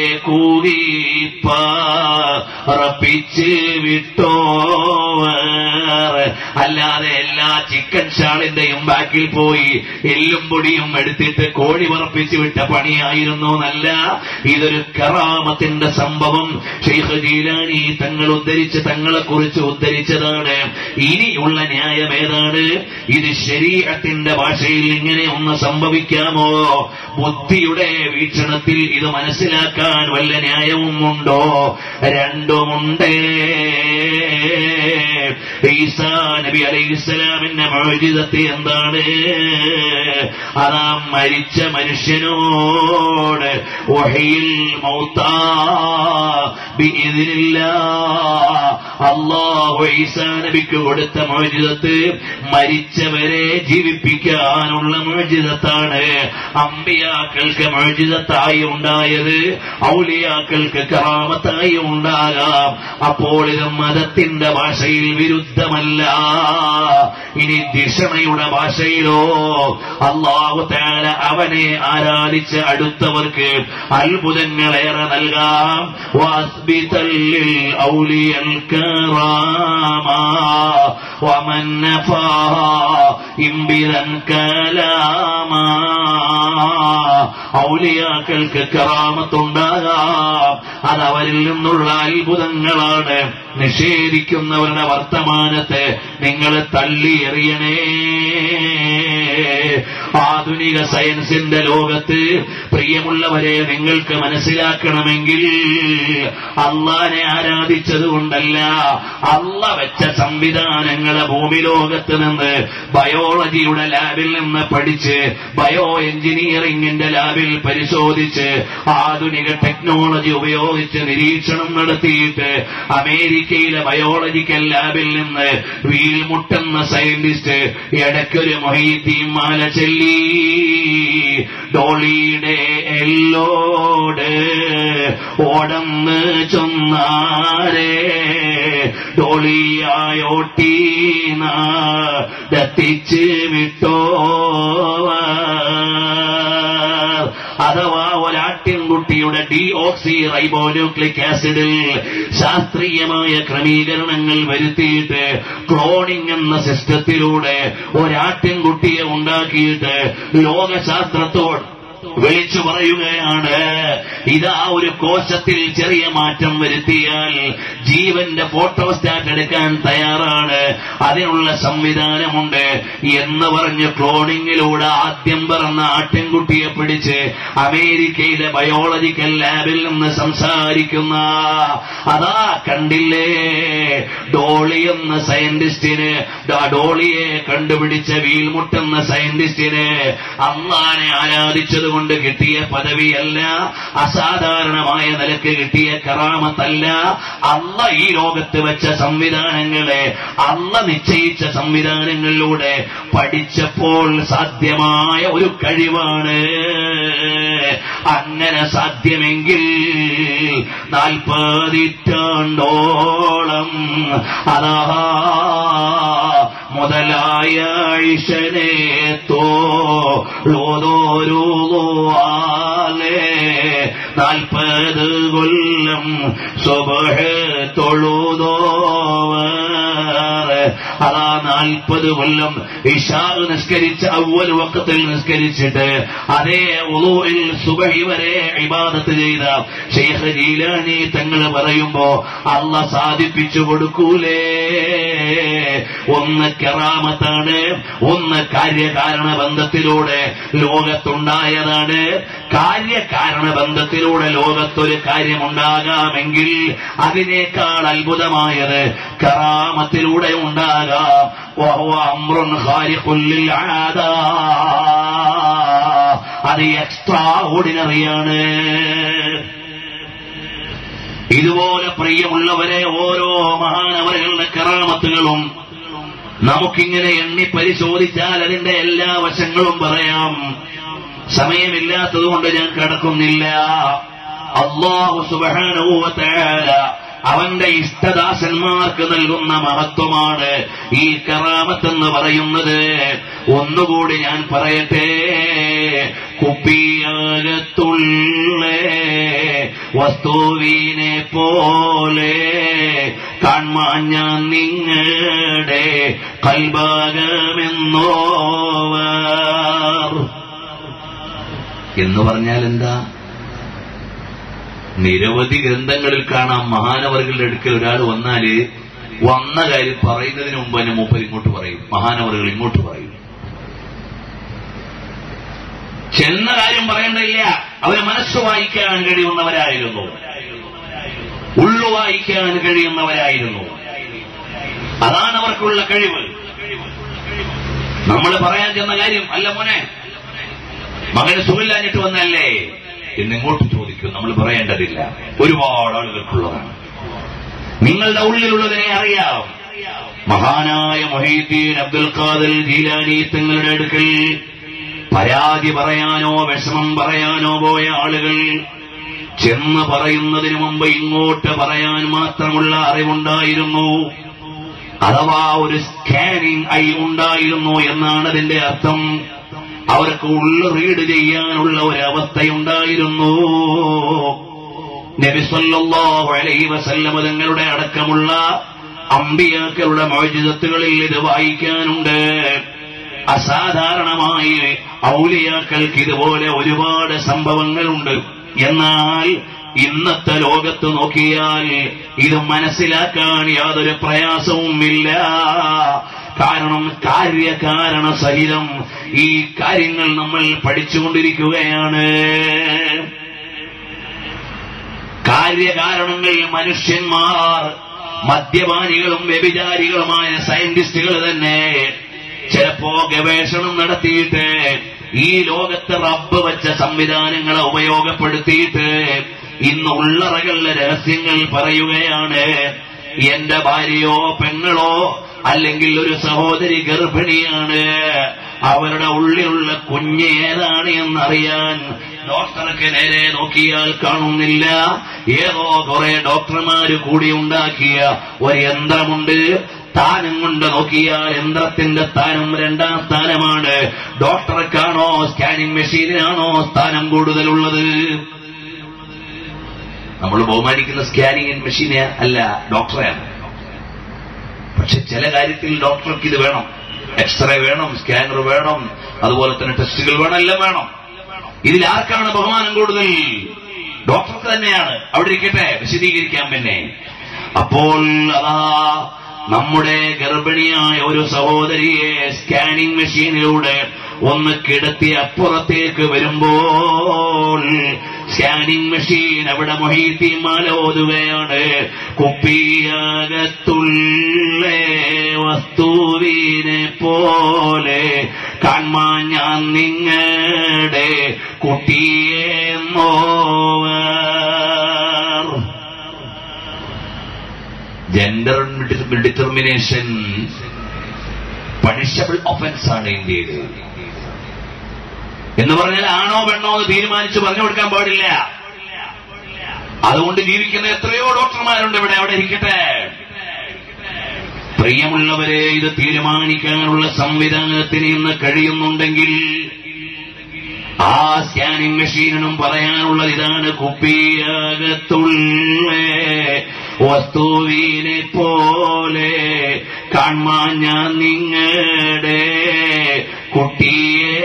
[SPEAKER 1] കൂകിപ്പറപ്പിച്ച് വിട്ടോ അല്ലാതെ എല്ലാ ചിക്കൻ ഷാളിന്റെയും ബാക്കിൽ പോയി എല്ലും പൊടിയും എടുത്തിട്ട് കോഴി പറപ്പിച്ച് വിട്ട പണിയായിരുന്നു എന്നല്ല ഇതൊരു കറാമത്തിന്റെ സംഭവം ഷെയ്ഖ് ജീലാനി തങ്ങൾ ഉദ്ധരിച്ച് തങ്ങളെ കുറിച്ച് ഉദ്ധരിച്ചതാണ് ഇനിയുള്ള ന്യായം ഏതാണ് ഇത് ശരീരത്തിന്റെ ഭാഷയിൽ ഇങ്ങനെ ഒന്ന് സംഭവിക്കാമോ ബുദ്ധിയുടെ വീക്ഷണത്തിൽ ഇത് മനസ്സിലാക്കാൻ വല്ല ന്യായവും ഉണ്ടോ രണ്ടുമുണ്ടേ ഈസാ നബി അലൈഹിസ്സലാമിന്റെ മോചിതത്തെ എന്താണ് അതാ മരിച്ച മനുഷ്യനോട് ഒഹയിൽ മൗത്താ ബിഇذനില്ല അള്ളാഹു ഈസാ നബിക്ക് കൊടുത്ത മോചിതത്ത് മരിച്ചവരെ ജീവിപ്പിക്കാനുള്ള മോചിതത്താണ് അമ്പിയാക്കൾക്ക് മോചിതത്തായി ഉണ്ടായത് ഔലിയാക്കൾക്ക് കറാമത്തായി ഉണ്ടാകാം അപ്പോൾ ഇത് മതത്തിന്റെ ഭാഷയിൽ വിരുദ്ധമല്ല ഇനി ദിഷണയുടെ ഭാഷയിലോ അള്ളാഹു താല അവനെ ആരാധിച്ച് അടുത്തവർക്ക് അത്ഭുതങ്ങളേറെ നൽകാം വാസ്ബിതല്ലിൽ ഔലിയൽ കറാമ വമൻ നഫാ ഇംബിദൻ കലാമാ ഔലിയാക്കൾക്ക് കറാമത്തുണ്ടാകാം അത് അവരിൽ നിന്നുള്ള അത്ഭുതങ്ങളാണ് നിഷേധിക്കുന്നവരുടെ വർത്തമാനത്തെ നിങ്ങൾ തള്ളി എറിയണേ ആധുനിക സയൻസിന്റെ ലോകത്ത് പ്രിയമുള്ളവരെ നിങ്ങൾക്ക് മനസ്സിലാക്കണമെങ്കിൽ അള്ളാനെ ആരാധിച്ചതുകൊണ്ടല്ല അള്ള വെച്ച സംവിധാനങ്ങളെ ഭൂമി ലോകത്ത് നിന്ന് ബയോളജിയുടെ ലാബിൽ നിന്ന് പഠിച്ച് ബയോ എഞ്ചിനീയറിംഗിന്റെ ലാബിൽ പരിശോധിച്ച് ആധുനിക ടെക്നോളജി ഉപയോഗിച്ച് നിരീക്ഷണം നടത്തിയിട്ട് അമേരിക്കയിലെ ബയോളജിക്കൽ ലാബിൽ നിന്ന് വീൽമുട്ടെന്ന സയന്റിസ്റ്റ് ഇടയ്ക്കൊരു മൊഹീദ്ദീൻ മാല ചെല്ലി ഡോളിയുടെ എല്ലോട് ഓടന്ന് ചൊന്നാരേ ഡോളിയായോട്ടീന ദത്തിച്ച് വിട്ടോ അഥവാ ഒരാട്ടിൻകുട്ടിയുടെ ഡി ഓക്സി റൈബോന്യൂക്ലിക് ആസിഡിൽ ശാസ്ത്രീയമായ ക്രമീകരണങ്ങൾ വരുത്തിയിട്ട് ക്ലോണിംഗ് എന്ന സിസ്റ്റത്തിലൂടെ ഒരാട്ടിൻകുട്ടിയെ ഉണ്ടാക്കിയിട്ട് ലോകശാസ്ത്രത്തോട് വിളിച്ചു പറയുകയാണ് ഇതാ ഒരു കോശത്തിൽ ചെറിയ മാറ്റം വരുത്തിയാൽ ജീവന്റെ ഫോട്ടോസ്റ്റാറ്റ് എടുക്കാൻ തയ്യാറാണ് അതിനുള്ള സംവിധാനമുണ്ട് എന്ന് പറഞ്ഞ് ക്ലോണിങ്ങിലൂടെ ആദ്യം പറഞ്ഞ ആട്ടിൻകുട്ടിയെ പിടിച്ച് അമേരിക്കയിലെ ബയോളജിക്കൽ ലാബിൽ നിന്ന് സംസാരിക്കുന്ന അതാ കണ്ടില്ലേ ഡോളി എന്ന സയന്റിസ്റ്റിന് ഡ- ഡോളിയെ കണ്ടുപിടിച്ച വീൽമുട്ടെന്ന സയന്റിസ്റ്റിന് അള്ളാനെ ആരാധിച്ചതുകൊണ്ട് കിട്ടിയ പദവിയല്ല അസാധാരണമായ നിലക്ക് കിട്ടിയ കറാമത്തല്ല അല്ല ഈ ലോകത്ത് വെച്ച സംവിധാനങ്ങളെ അല്ല നിശ്ചയിച്ച സംവിധാനങ്ങളിലൂടെ പഠിച്ചപ്പോൾ സാധ്യമായ ഒരു കഴിവാണ് അങ്ങനെ സാധ്യമെങ്കിൽ നാൽപ്പതിറ്റാണ്ടോളം അതാ മുതലായ ഐഷനെ തോളോരോരുവാലേ നാൽപ്പത് കൊല്ലം സ്വബഹ തൊഴുതോവർ അതാ നാൽപ്പത് കൊല്ലം ഇഷാ നിസ്കരിച്ച് അവൽ വക്കത്തിൽ നിസ്കരിച്ചിട്ട് അതേ ഉളൂയിൽ സുബഹി വരെ ഇബാദത്ത് ചെയ്ത ഷെയ്ഖ് ജീലാനി തങ്ങൾ പറയുമ്പോ അല്ല സാധിപ്പിച്ചു കൊടുക്കൂലേ ഒന്ന് കെറാമത്താണ് ഒന്ന് കാര്യകാരണ ബന്ധത്തിലൂടെ ലോകത്തുണ്ടായതാണ് കാര്യകാരണ ബന്ധത്തിലൂടെ ലോകത്തൊരു കാര്യമുണ്ടാകാമെങ്കിൽ അതിനേക്കാൾ അത്ഭുതമായത് കറാമത്തിലൂടെ ഉണ്ടാകാം വഹുവ അമ്രുൻ ഖാരിഖുൽ ലിൽ ആദാ. അത് എക്സ്ട്രാ ഓർഡിനറിയാണ് ഇതുപോലെ പ്രിയമുള്ളവരെ ഓരോ മഹാനവരുടെ കറാമത്തുകളും നമുക്കിങ്ങനെ എണ്ണി പരിശോധിച്ചാൽ അതിന്റെ എല്ലാ വശങ്ങളും പറയാം സമയമില്ലാത്തതുകൊണ്ട് ഞാൻ കടക്കുന്നില്ല അള്ളാഹു സുബാനുവല അവന്റെ ഇഷ്ടദാസന്മാർക്ക് നൽകുന്ന മഹത്വമാണ് ഈ കറാമത്തെന്ന് പറയുന്നത് ഒന്നുകൂടി ഞാൻ പറയട്ടെ കുപ്പിയകത്തുള്ള വസ്തുവിനെ പോലെ കാൺമാൻ ഞാൻ നിങ്ങളുടെ കൽഭാഗമെന്നോവർ എന്ന് പറഞ്ഞാൽ എന്താ നിരവധി ഗ്രന്ഥങ്ങളിൽ കാണാം മഹാനവറുകളുടെ അടുക്കൽ ഒരാൾ വന്നാല് വന്ന കാര്യം പറയുന്നതിന് മുമ്പ് തന്നെ മൂപ്പർ ഇങ്ങോട്ട് പറയും മഹാനവറുകൾ ഇങ്ങോട്ട് പറയും ചെന്ന കാര്യം പറയേണ്ടതില്ല അവരെ മനസ്സ് വായിക്കാൻ കഴിയുന്നവരായിരുന്നു ഉള്ളു വായിക്കാൻ കഴിയുന്നവരായിരുന്നു അതാണ് അവർക്കുള്ള കഴിവ് നമ്മൾ പറയാൻ ചെന്ന കാര്യം അല്ല മോനെ മകന് സുഖമില്ലാഞ്ഞിട്ട് വന്നല്ലേ എന്നിങ്ങോട്ട് ചോദിക്കും നമ്മൾ പറയേണ്ടതില്ല ഒരുപാട് ആളുകൾക്കുള്ളതാണ് നിങ്ങളുടെ ഉള്ളിലുള്ളതിനെ അറിയാം മഹാനായ മൊഹീദ്ദീൻ അബ്ദുൽ ഖാദർ ജീലാനി തങ്ങളുടെ അടുക്കൽ പരാതി പറയാനോ വിഷമം പറയാനോ പോയ ആളുകൾ ചെന്ന് പറയുന്നതിന് മുമ്പ് ഇങ്ങോട്ട് പറയാൻ മാത്രമുള്ള അറിവുണ്ടായിരുന്നു അഥവാ ഒരു സ്കാനിംഗ് ഐ ഉണ്ടായിരുന്നു എന്നാണ് അതിന്റെ അർത്ഥം അവർക്ക് ഉള്ളു റീഡ് ചെയ്യാനുള്ള ഒരു അവസ്ഥയുണ്ടായിരുന്നു നബി സല്ലല്ലാഹു അലൈഹി വസല്ലമ തങ്ങളുടെ അടക്കമുള്ള അമ്പിയാക്കളുടെ മോചിതത്തുകളിൽ ഇത് വായിക്കാനുണ്ട് അസാധാരണമായി ഔലിയാക്കൾക്ക് ഇതുപോലെ ഒരുപാട് സംഭവങ്ങളുണ്ട് എന്നാൽ ഇന്നത്തെ ലോകത്ത് നോക്കിയാൽ ഇത് മനസ്സിലാക്കാൻ യാതൊരു പ്രയാസവുമില്ല കാരണം കാര്യകാരണ സഹിതം ഈ കാര്യങ്ങൾ നമ്മൾ പഠിച്ചുകൊണ്ടിരിക്കുകയാണ് കാര്യകാരണങ്ങൾ മനുഷ്യന്മാർ മദ്യപാനികളും വ്യഭിചാരികളുമായ സയന്റിസ്റ്റുകൾ തന്നെ ചിലപ്പോ ഗവേഷണം നടത്തിയിട്ട് ഈ ലോകത്ത് റബ്ബ് വെച്ച സംവിധാനങ്ങളെ ഉപയോഗപ്പെടുത്തിയിട്ട് ഇന്ന് ഉള്ളറകളിലെ രഹസ്യങ്ങൾ പറയുകയാണ് എന്റെ ഭാര്യയോ പെങ്ങളോ അല്ലെങ്കിൽ ഒരു സഹോദരി ഗർഭിണിയാണ് അവരുടെ ഉള്ളിലുള്ള കുഞ്ഞ് ഏതാണ് എന്നറിയാൻ ഡോക്ടർക്ക് നേരെ നോക്കിയാൽ കാണുന്നില്ല ഏതോ കുറെ ഡോക്ടർമാര് കൂടി ഉണ്ടാക്കിയ ഒരു യന്ത്രമുണ്ട് സ്ഥാനം കൊണ്ട് നോക്കിയാൽ യന്ത്രത്തിന്റെ സ്ഥാനം രണ്ടാം സ്ഥാനമാണ് ഡോക്ടർക്കാണോ സ്കാനിംഗ് മെഷീനിനാണോ സ്ഥാനം കൂടുതലുള്ളത് നമ്മൾ ബഹുമാനിക്കുന്ന സ്കാനിങ് മെഷീനെ അല്ല ഡോക്ടറെയാണ് പക്ഷെ ചില കാര്യത്തിൽ ഡോക്ടർക്ക് ഇത് വേണം എക്സ്റേ വേണം സ്കാനർ വേണം അതുപോലെ തന്നെ ടെസ്റ്റുകൾ വേണം എല്ലാം വേണം ഇതിൽ ആർക്കാണ് ബഹുമാനം കൂടുതൽ ഡോക്ടർക്ക് തന്നെയാണ് അവിടെ ഇരിക്കട്ടെ വിശദീകരിക്കാൻ പിന്നെ അപ്പോൾ അതാ നമ്മുടെ ഗർഭിണിയായ ഒരു സഹോദരിയെ സ്കാനിംഗ് മെഷീനിലൂടെ ഒന്ന് കിടത്തി അപ്പുറത്തേക്ക് വരുമ്പോൾ സ്കാനിംഗ് മെഷീൻ അവിടെ മൊഹീത്തി മാല ഓതുകയാണ് കുപ്പിയകത്തുള്ള വസ്തുവിനെ പോലെ കാൺമാൻ ഞാൻ നിങ്ങളുടെ കുട്ടിയെ നോവർ ജെൻഡർ ഡിറ്റർമിനേഷൻ പണിഷബിൾ ഒഫൻസ് ആണ് ഇന്ത്യയിൽ എന്ന് പറഞ്ഞാൽ ആണോ പെണ്ണോ എന്ന് തീരുമാനിച്ച് പറഞ്ഞു കൊടുക്കാൻ പാടില്ല അതുകൊണ്ട് ജീവിക്കുന്ന എത്രയോ ഡോക്ടർമാരുണ്ട് ഇവിടെ അവിടെ ഇരിക്കട്ടെ പ്രിയമുള്ളവരെ ഇത് തീരുമാനിക്കാനുള്ള സംവിധാനത്തിന് ഇന്ന് കഴിയുന്നുണ്ടെങ്കിൽ ആ സ്കാനിംഗ് മെഷീനും പറയാനുള്ളത് ഇതാണ് കുപ്പിയകത്തുള്ള വസ്തുവിനെ പോലെ കാൺമാൻ ഞാൻ നിങ്ങളുടെ കുട്ടിയെ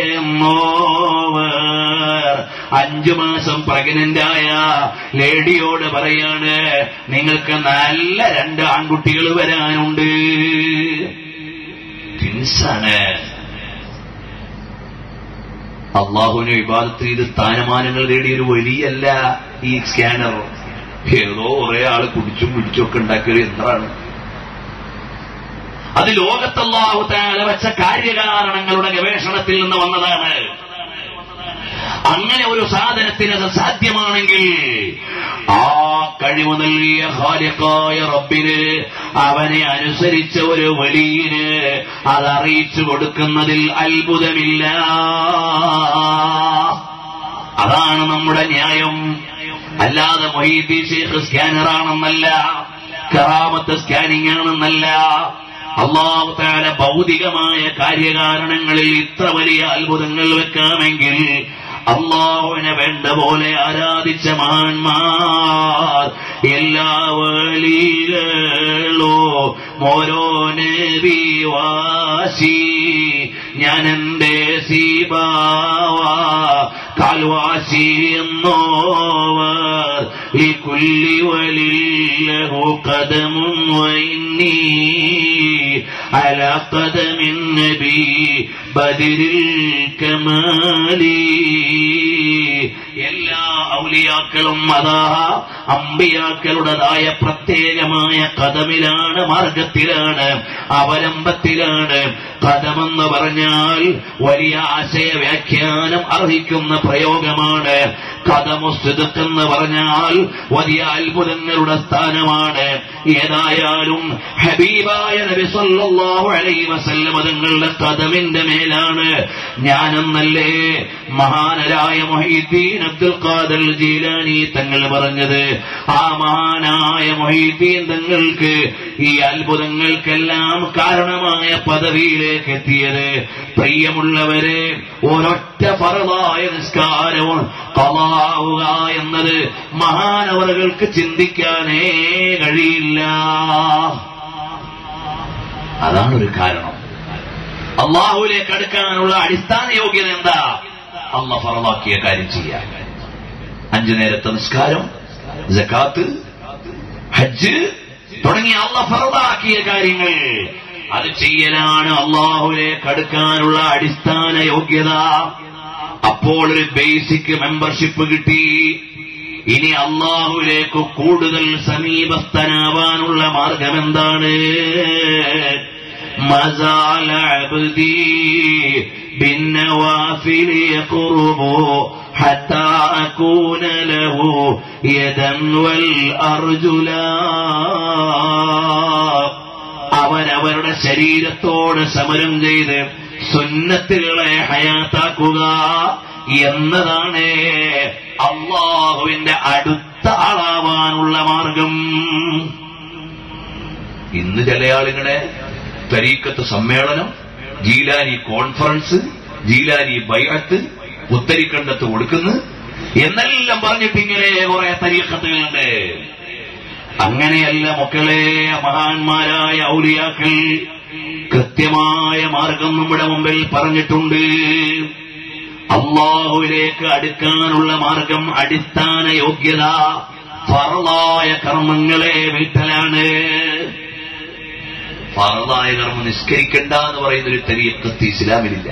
[SPEAKER 1] നോവർ അഞ്ചു മാസം പ്രഗ്നന്റായ ലേഡിയോട് പറയാണ് നിങ്ങൾക്ക് നല്ല രണ്ട് ആൺകുട്ടികൾ വരാനുണ്ട് ട്വിൻസാണ് അള്ളാഹുവിനെ വിവാദത്തിൽ ഇത് സ്ഥാനമാനങ്ങൾ നേടിയ ഒരു വലിയല്ല ഈ സ്കാനർ ഏതോ കുറെ ആള് കുടിച്ചും പിടിച്ചും ഒക്കെ ഉണ്ടാക്കിയൊരു യന്ത്രമാണ് അത് ലോകത്തല്ലാഹു താല വെച്ച കാര്യകാരണങ്ങളുടെ ഗവേഷണത്തിൽ നിന്ന് വന്നതാണ് അങ്ങനെ ഒരു സാധനത്തിന് അത് സാധ്യമാണെങ്കിൽ ആ കഴിവ് നൽകിയ ഹാലിക്കായ റബ്ബിന് അവനെ അനുസരിച്ച ഒരു വലിയന് അതറിയിച്ചു കൊടുക്കുന്നതിൽ അത്ഭുതമില്ല അതാണ് നമ്മുടെ ന്യായം അല്ലാതെ മൊഹീദി ഷേഖ് സ്കാനറാണെന്നല്ല കറാമത്ത് സ്കാനിംഗ് ആണെന്നല്ല അള്ളാഹു താല ഭൗതികമായ കാര്യകാരണങ്ങളിൽ ഇത്ര വലിയ അത്ഭുതങ്ങൾ വെക്കാമെങ്കിൽ അള്ളാഹുവിനെ വേണ്ട പോലെ ആരാധിച്ച മഹാന്മാർ എല്ലാ വലികളോ ഓരോ നബിവാശി ഞാൻ എന്റെ സീബാവ കാൽവാശി എന്നോവർ ഈ കുല്ലി വലില്ലഹു കദമും വൈന്നീ على قدم النبي بدر الكمال എല്ലാ ഔലിയ ഔലിയാക്കളും അതാ അമ്പിയാക്കളുടേതായ പ്രത്യേകമായ കഥമിലാണ് മാർഗത്തിലാണ് അവലംബത്തിലാണ് കഥമെന്ന് പറഞ്ഞാൽ വലിയ ആശയ വ്യാഖ്യാനം അർഹിക്കുന്ന പ്രയോഗമാണ് കഥമുസ്തുക്കെന്ന് പറഞ്ഞാൽ വലിയ അത്ഭുതങ്ങളുടെ സ്ഥാനമാണ് ഏതായാലും ഹബീബായ നബി സല്ലല്ലാഹു അലൈഹി വസല്ലം തങ്ങളുടെ കഥമിന്റെ മേലാണ് ഞാനെന്നല്ലേ മഹാനരായ മൊഹീദ്ദീൻ അബ്ദുൽ ഖാദർ ജീലാനി തങ്ങൾ പറഞ്ഞത് ആ മഹാനായ മൊഹീദ്ദീൻ തങ്ങൾക്ക് ഈ അത്ഭുതങ്ങൾക്കെല്ലാം കാരണമായ പദവിയിലേക്ക് എത്തിയത് പ്രിയമുള്ളവരെ ഒരൊറ്റ ഫറവായ നിസ്കാരവും കലാവുക എന്നത് മഹാനവറുകൾക്ക് ചിന്തിക്കാനേ കഴിയില്ല അതാണ് ഒരു കാരണം അള്ളാഹുലേക്ക് അടുക്കാനുള്ള അടിസ്ഥാന യോഗ്യത എന്താ അള്ള ഫറവാക്കിയ കാര്യം ചെയ്യാൻ അഞ്ചു നേരത്തെ നിസ്കാരം ജക്കാത്ത് ഹജ്ജ് തുടങ്ങിയ അള്ള ഫറവാക്കിയ കാര്യങ്ങൾ അത് ചെയ്യലാണ് അള്ളാഹുലേക്ക് അടുക്കാനുള്ള അടിസ്ഥാന യോഗ്യത അപ്പോൾ ഒരു ബേസിക് മെമ്പർഷിപ്പ് കിട്ടി ഇനി അള്ളാഹുലേക്ക് കൂടുതൽ സമീപസ്ഥനാവാനുള്ള മാർഗം എന്താണ് മസാല അബ്ദി بالنوافل يقرب حتى أكون له يدا والأرجلا അവരവരുടെ ശരീരത്തോട് സമരം ചെയ്ത് സുന്നത്തുകളെ ഹയാത്താക്കുക എന്നതാണ് അള്ളാഹുവിന്റെ അടുത്ത ആളാവാനുള്ള മാർഗം ഇന്ന് ചില ആളുകളെ തരീക്കത്ത് സമ്മേളനം ജീലാനി കോൺഫറൻസ് ജീലാനി ബൈഅത്ത് ഉത്തരിക്കണ്ടത്ത് കൊടുക്കുന്നു എന്നെല്ലാം പറഞ്ഞിട്ട് ഇങ്ങനെ കുറെ തരീക്കത്തുകളുണ്ട് അങ്ങനെയല്ല മക്കളെ മഹാന്മാരായ ഔലിയാക്കൾ കൃത്യമായ മാർഗം നമ്മുടെ മുമ്പിൽ പറഞ്ഞിട്ടുണ്ട് അള്ളാഹുവിലേക്ക് അടുക്കാനുള്ള മാർഗം അടിസ്ഥാന യോഗ്യത ഫറലായ കർമ്മങ്ങളെ വീട്ടലാണ് ഫറലായ കർമ്മം നിസ്കരിക്കണ്ട എന്ന് പറയുന്ന ഒരു തെരീക്കത്ത് ഇസ്ലാമിലില്ല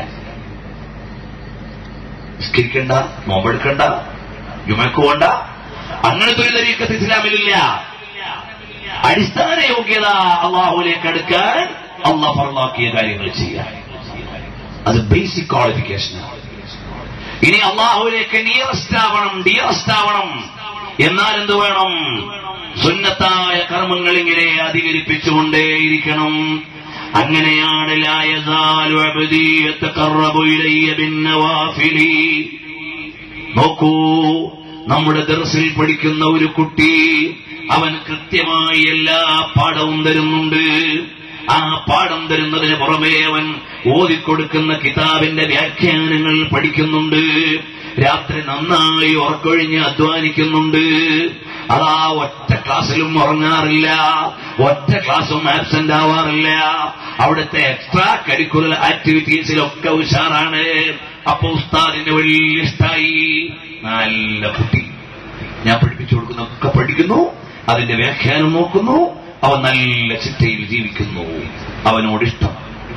[SPEAKER 1] നിസ്കരിക്കണ്ട നോമ്പെടുക്കണ്ട ജുമക്ക് പോണ്ട അങ്ങനത്തെ ഒരു തെരീക്കത്ത് ഇസ്ലാമിലില്ല അടിസ്ഥാന യോഗ്യത അള്ളാഹുലേക്ക് അടുക്കാൻ അള്ളാഹ് ഫറലാക്കിയ കാര്യങ്ങൾ ചെയ്യാൻ അത് ബേസിക് ക്വാളിഫിക്കേഷനാണ് ഇനി അള്ളാഹുവിലേക്ക് നിയറസ്റ്റ് ആവണം ഡിയറസ്റ്റ് ആവണം എന്നാൽ എന്ത് വേണം സുന്നത്തായ കർമ്മങ്ങൾ ഇങ്ങനെ അധികരിപ്പിച്ചുകൊണ്ടേയിരിക്കണം അങ്ങനെയാണ് ലാ യസാലു അബ്ദി യതഖറബു ഇലയ്യ ബിന്നവാഫിലി നോക്കൂ നമ്മുടെ ദർസിൽ പഠിക്കുന്ന ഒരു കുട്ടി അവൻ കൃത്യമായി എല്ലാ പാഠവും തരുന്നുണ്ട് ആ പാഠം തരുന്നതിന് പുറമേ അവൻ ഓതിക്കൊടുക്കുന്ന കിതാബിന്റെ വ്യാഖ്യാനങ്ങൾ പഠിക്കുന്നുണ്ട് രാത്രി നന്നായി ഉറക്കൊഴിഞ്ഞ് അധ്വാനിക്കുന്നുണ്ട് അതാ ഒറ്റ ക്ലാസ്സിലും ഉറങ്ങാറില്ല ഒറ്റ ക്ലാസ്സും ആബ്സെന്റ് ആവാറില്ല അവിടുത്തെ എക്സ്ട്രാ കരിക്കുലർ ആക്ടിവിറ്റീസിലൊക്കെ ഉഷാറാണ് അപ്പൊ ഉസ്താദിന് വലിയ ഇഷ്ടായി നല്ല കുട്ടി ഞാൻ പഠിപ്പിച്ചു കൊടുക്കുന്നൊക്കെ പഠിക്കുന്നു അതിന്റെ വ്യാഖ്യാനം നോക്കുന്നു അവൻ നല്ല ചിട്ടയിൽ ജീവിക്കുന്നു അവനോടിഷ്ടം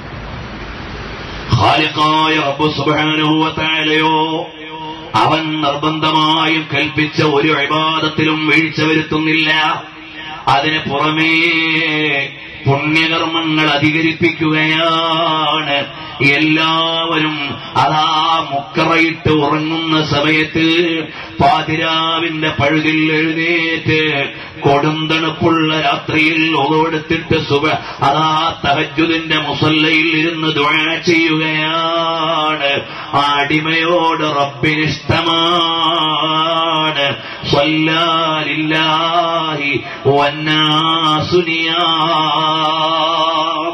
[SPEAKER 1] ഖാലിഖായ റബ്ബ് സുബ്ഹാനഹു വ തആലയോ അവൻ നിർബന്ധമായും കൽപ്പിച്ച ഒരു അഭിവാദത്തിലും വീഴ്ച വരുത്തുന്നില്ല അതിന് പുറമേ പുണ്യകർമ്മങ്ങൾ അധികരിപ്പിക്കുകയാണ് എല്ലാവരും അതാ മുക്കറയിട്ട് ഉറങ്ങുന്ന സമയത്ത് പാതിരാവിന്റെ പഴുതിൽ എഴുന്നേറ്റ് കൊടുന്തണുപ്പുള്ള രാത്രിയിൽ ഒതെടുത്തിട്ട് സുഖ അതാ തഹജുദിന്റെ മുസല്ലയിൽ ഇരുന്ന് ദ്വാ ചെയ്യുകയാണ് ആ അടിമയോട് റബ്ബിനിഷ്ടമാണ് സ്വല്ലാലില്ലാഹി വന്നാസുനിയാം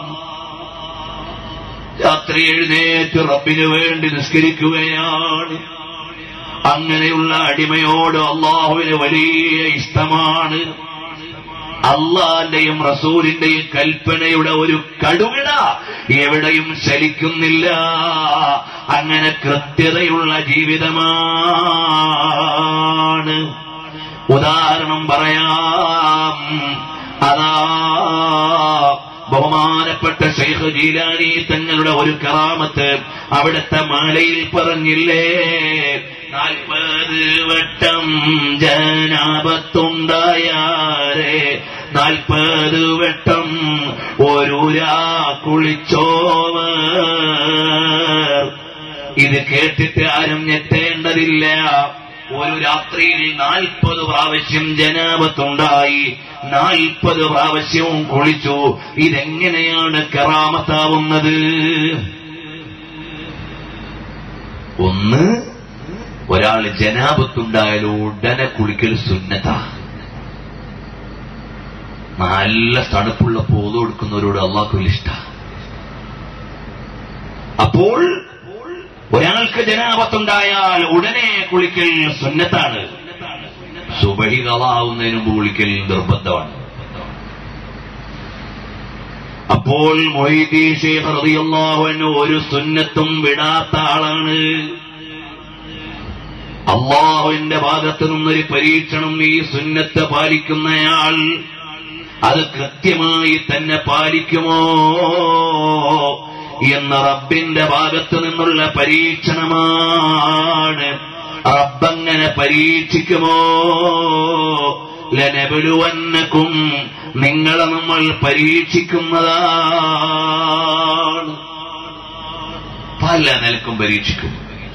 [SPEAKER 1] രാത്രി എഴുന്നേറ്റ് റബ്ബിനു വേണ്ടി നിസ്കരിക്കുകയാണ് അങ്ങനെയുള്ള അടിമയോട് അള്ളാഹുവിന് വലിയ ഇഷ്ടമാണ് അള്ളാന്റെയും റസൂലിന്റെയും കൽപ്പനയുടെ ഒരു കടുകിട എവിടെയും ചലിക്കുന്നില്ല അങ്ങനെ കൃത്യതയുള്ള ജീവിതമാണ് ഉദാഹരണം പറയാം അതാ ബഹുമാനപ്പെട്ട ഷെയ്ഖ് ജീലാനി തങ്ങളുടെ ഒരു കറാമത്ത് അവിടുത്തെ മാലയിൽ പറഞ്ഞില്ലേ നാൽപ്പത് വട്ടം ജനാപത്തുണ്ടായാരെ നാൽപ്പത് വട്ടം ഒരുരാ കുളിച്ചോവർ ഇത് കേട്ടിട്ട് ആരും ഞെട്ടേണ്ടതില്ല ഒരു രാത്രിയിൽ നാൽപ്പത് പ്രാവശ്യം ജനാപത്തുണ്ടായി നാൽപ്പത് പ്രാവശ്യവും കുളിച്ചു ഇതെങ്ങനെയാണ് കറാമത്താവുന്നത് ഒന്ന് ഒരാൾ ജനാപത്തുണ്ടായാൽ ഉടനെ കുളിക്കൽ സുന്നത്താ നല്ല തണുപ്പുള്ള പോതു കൊടുക്കുന്നവരോട് അള്ളാഹു ഇഷ്ട അപ്പോൾ ഒരാൾക്ക് ജനാപത്തുണ്ടായാൽ ഉടനെ കുളിക്കൽ സുന്നത്താണ് സുബഹി കളാവുന്നതിന് മുമ്പ് കുളിക്കൽ നിർബന്ധമാണ് അപ്പോൾ മൊയ്തീ ഷേഖ് റളിയല്ലാഹു ഒരു സുന്നത്തും വിടാത്ത ആളാണ് അള്ളാഹുവിന്റെ ഭാഗത്ത് നിന്നൊരു പരീക്ഷണം ഈ സുന്നത്ത് പാലിക്കുന്നയാൾ അത് കൃത്യമായി തന്നെ പാലിക്കുമോ എന്ന റബ്ബിന്റെ ഭാഗത്ത് നിന്നുള്ള പരീക്ഷണമാണ് റബ്ബങ്ങനെ പരീക്ഷിക്കുമോ ലനബലുവന്നക്കും നിങ്ങളെ നമ്മൾ പരീക്ഷിക്കുന്നതാണ് പല നിലക്കും പരീക്ഷിക്കും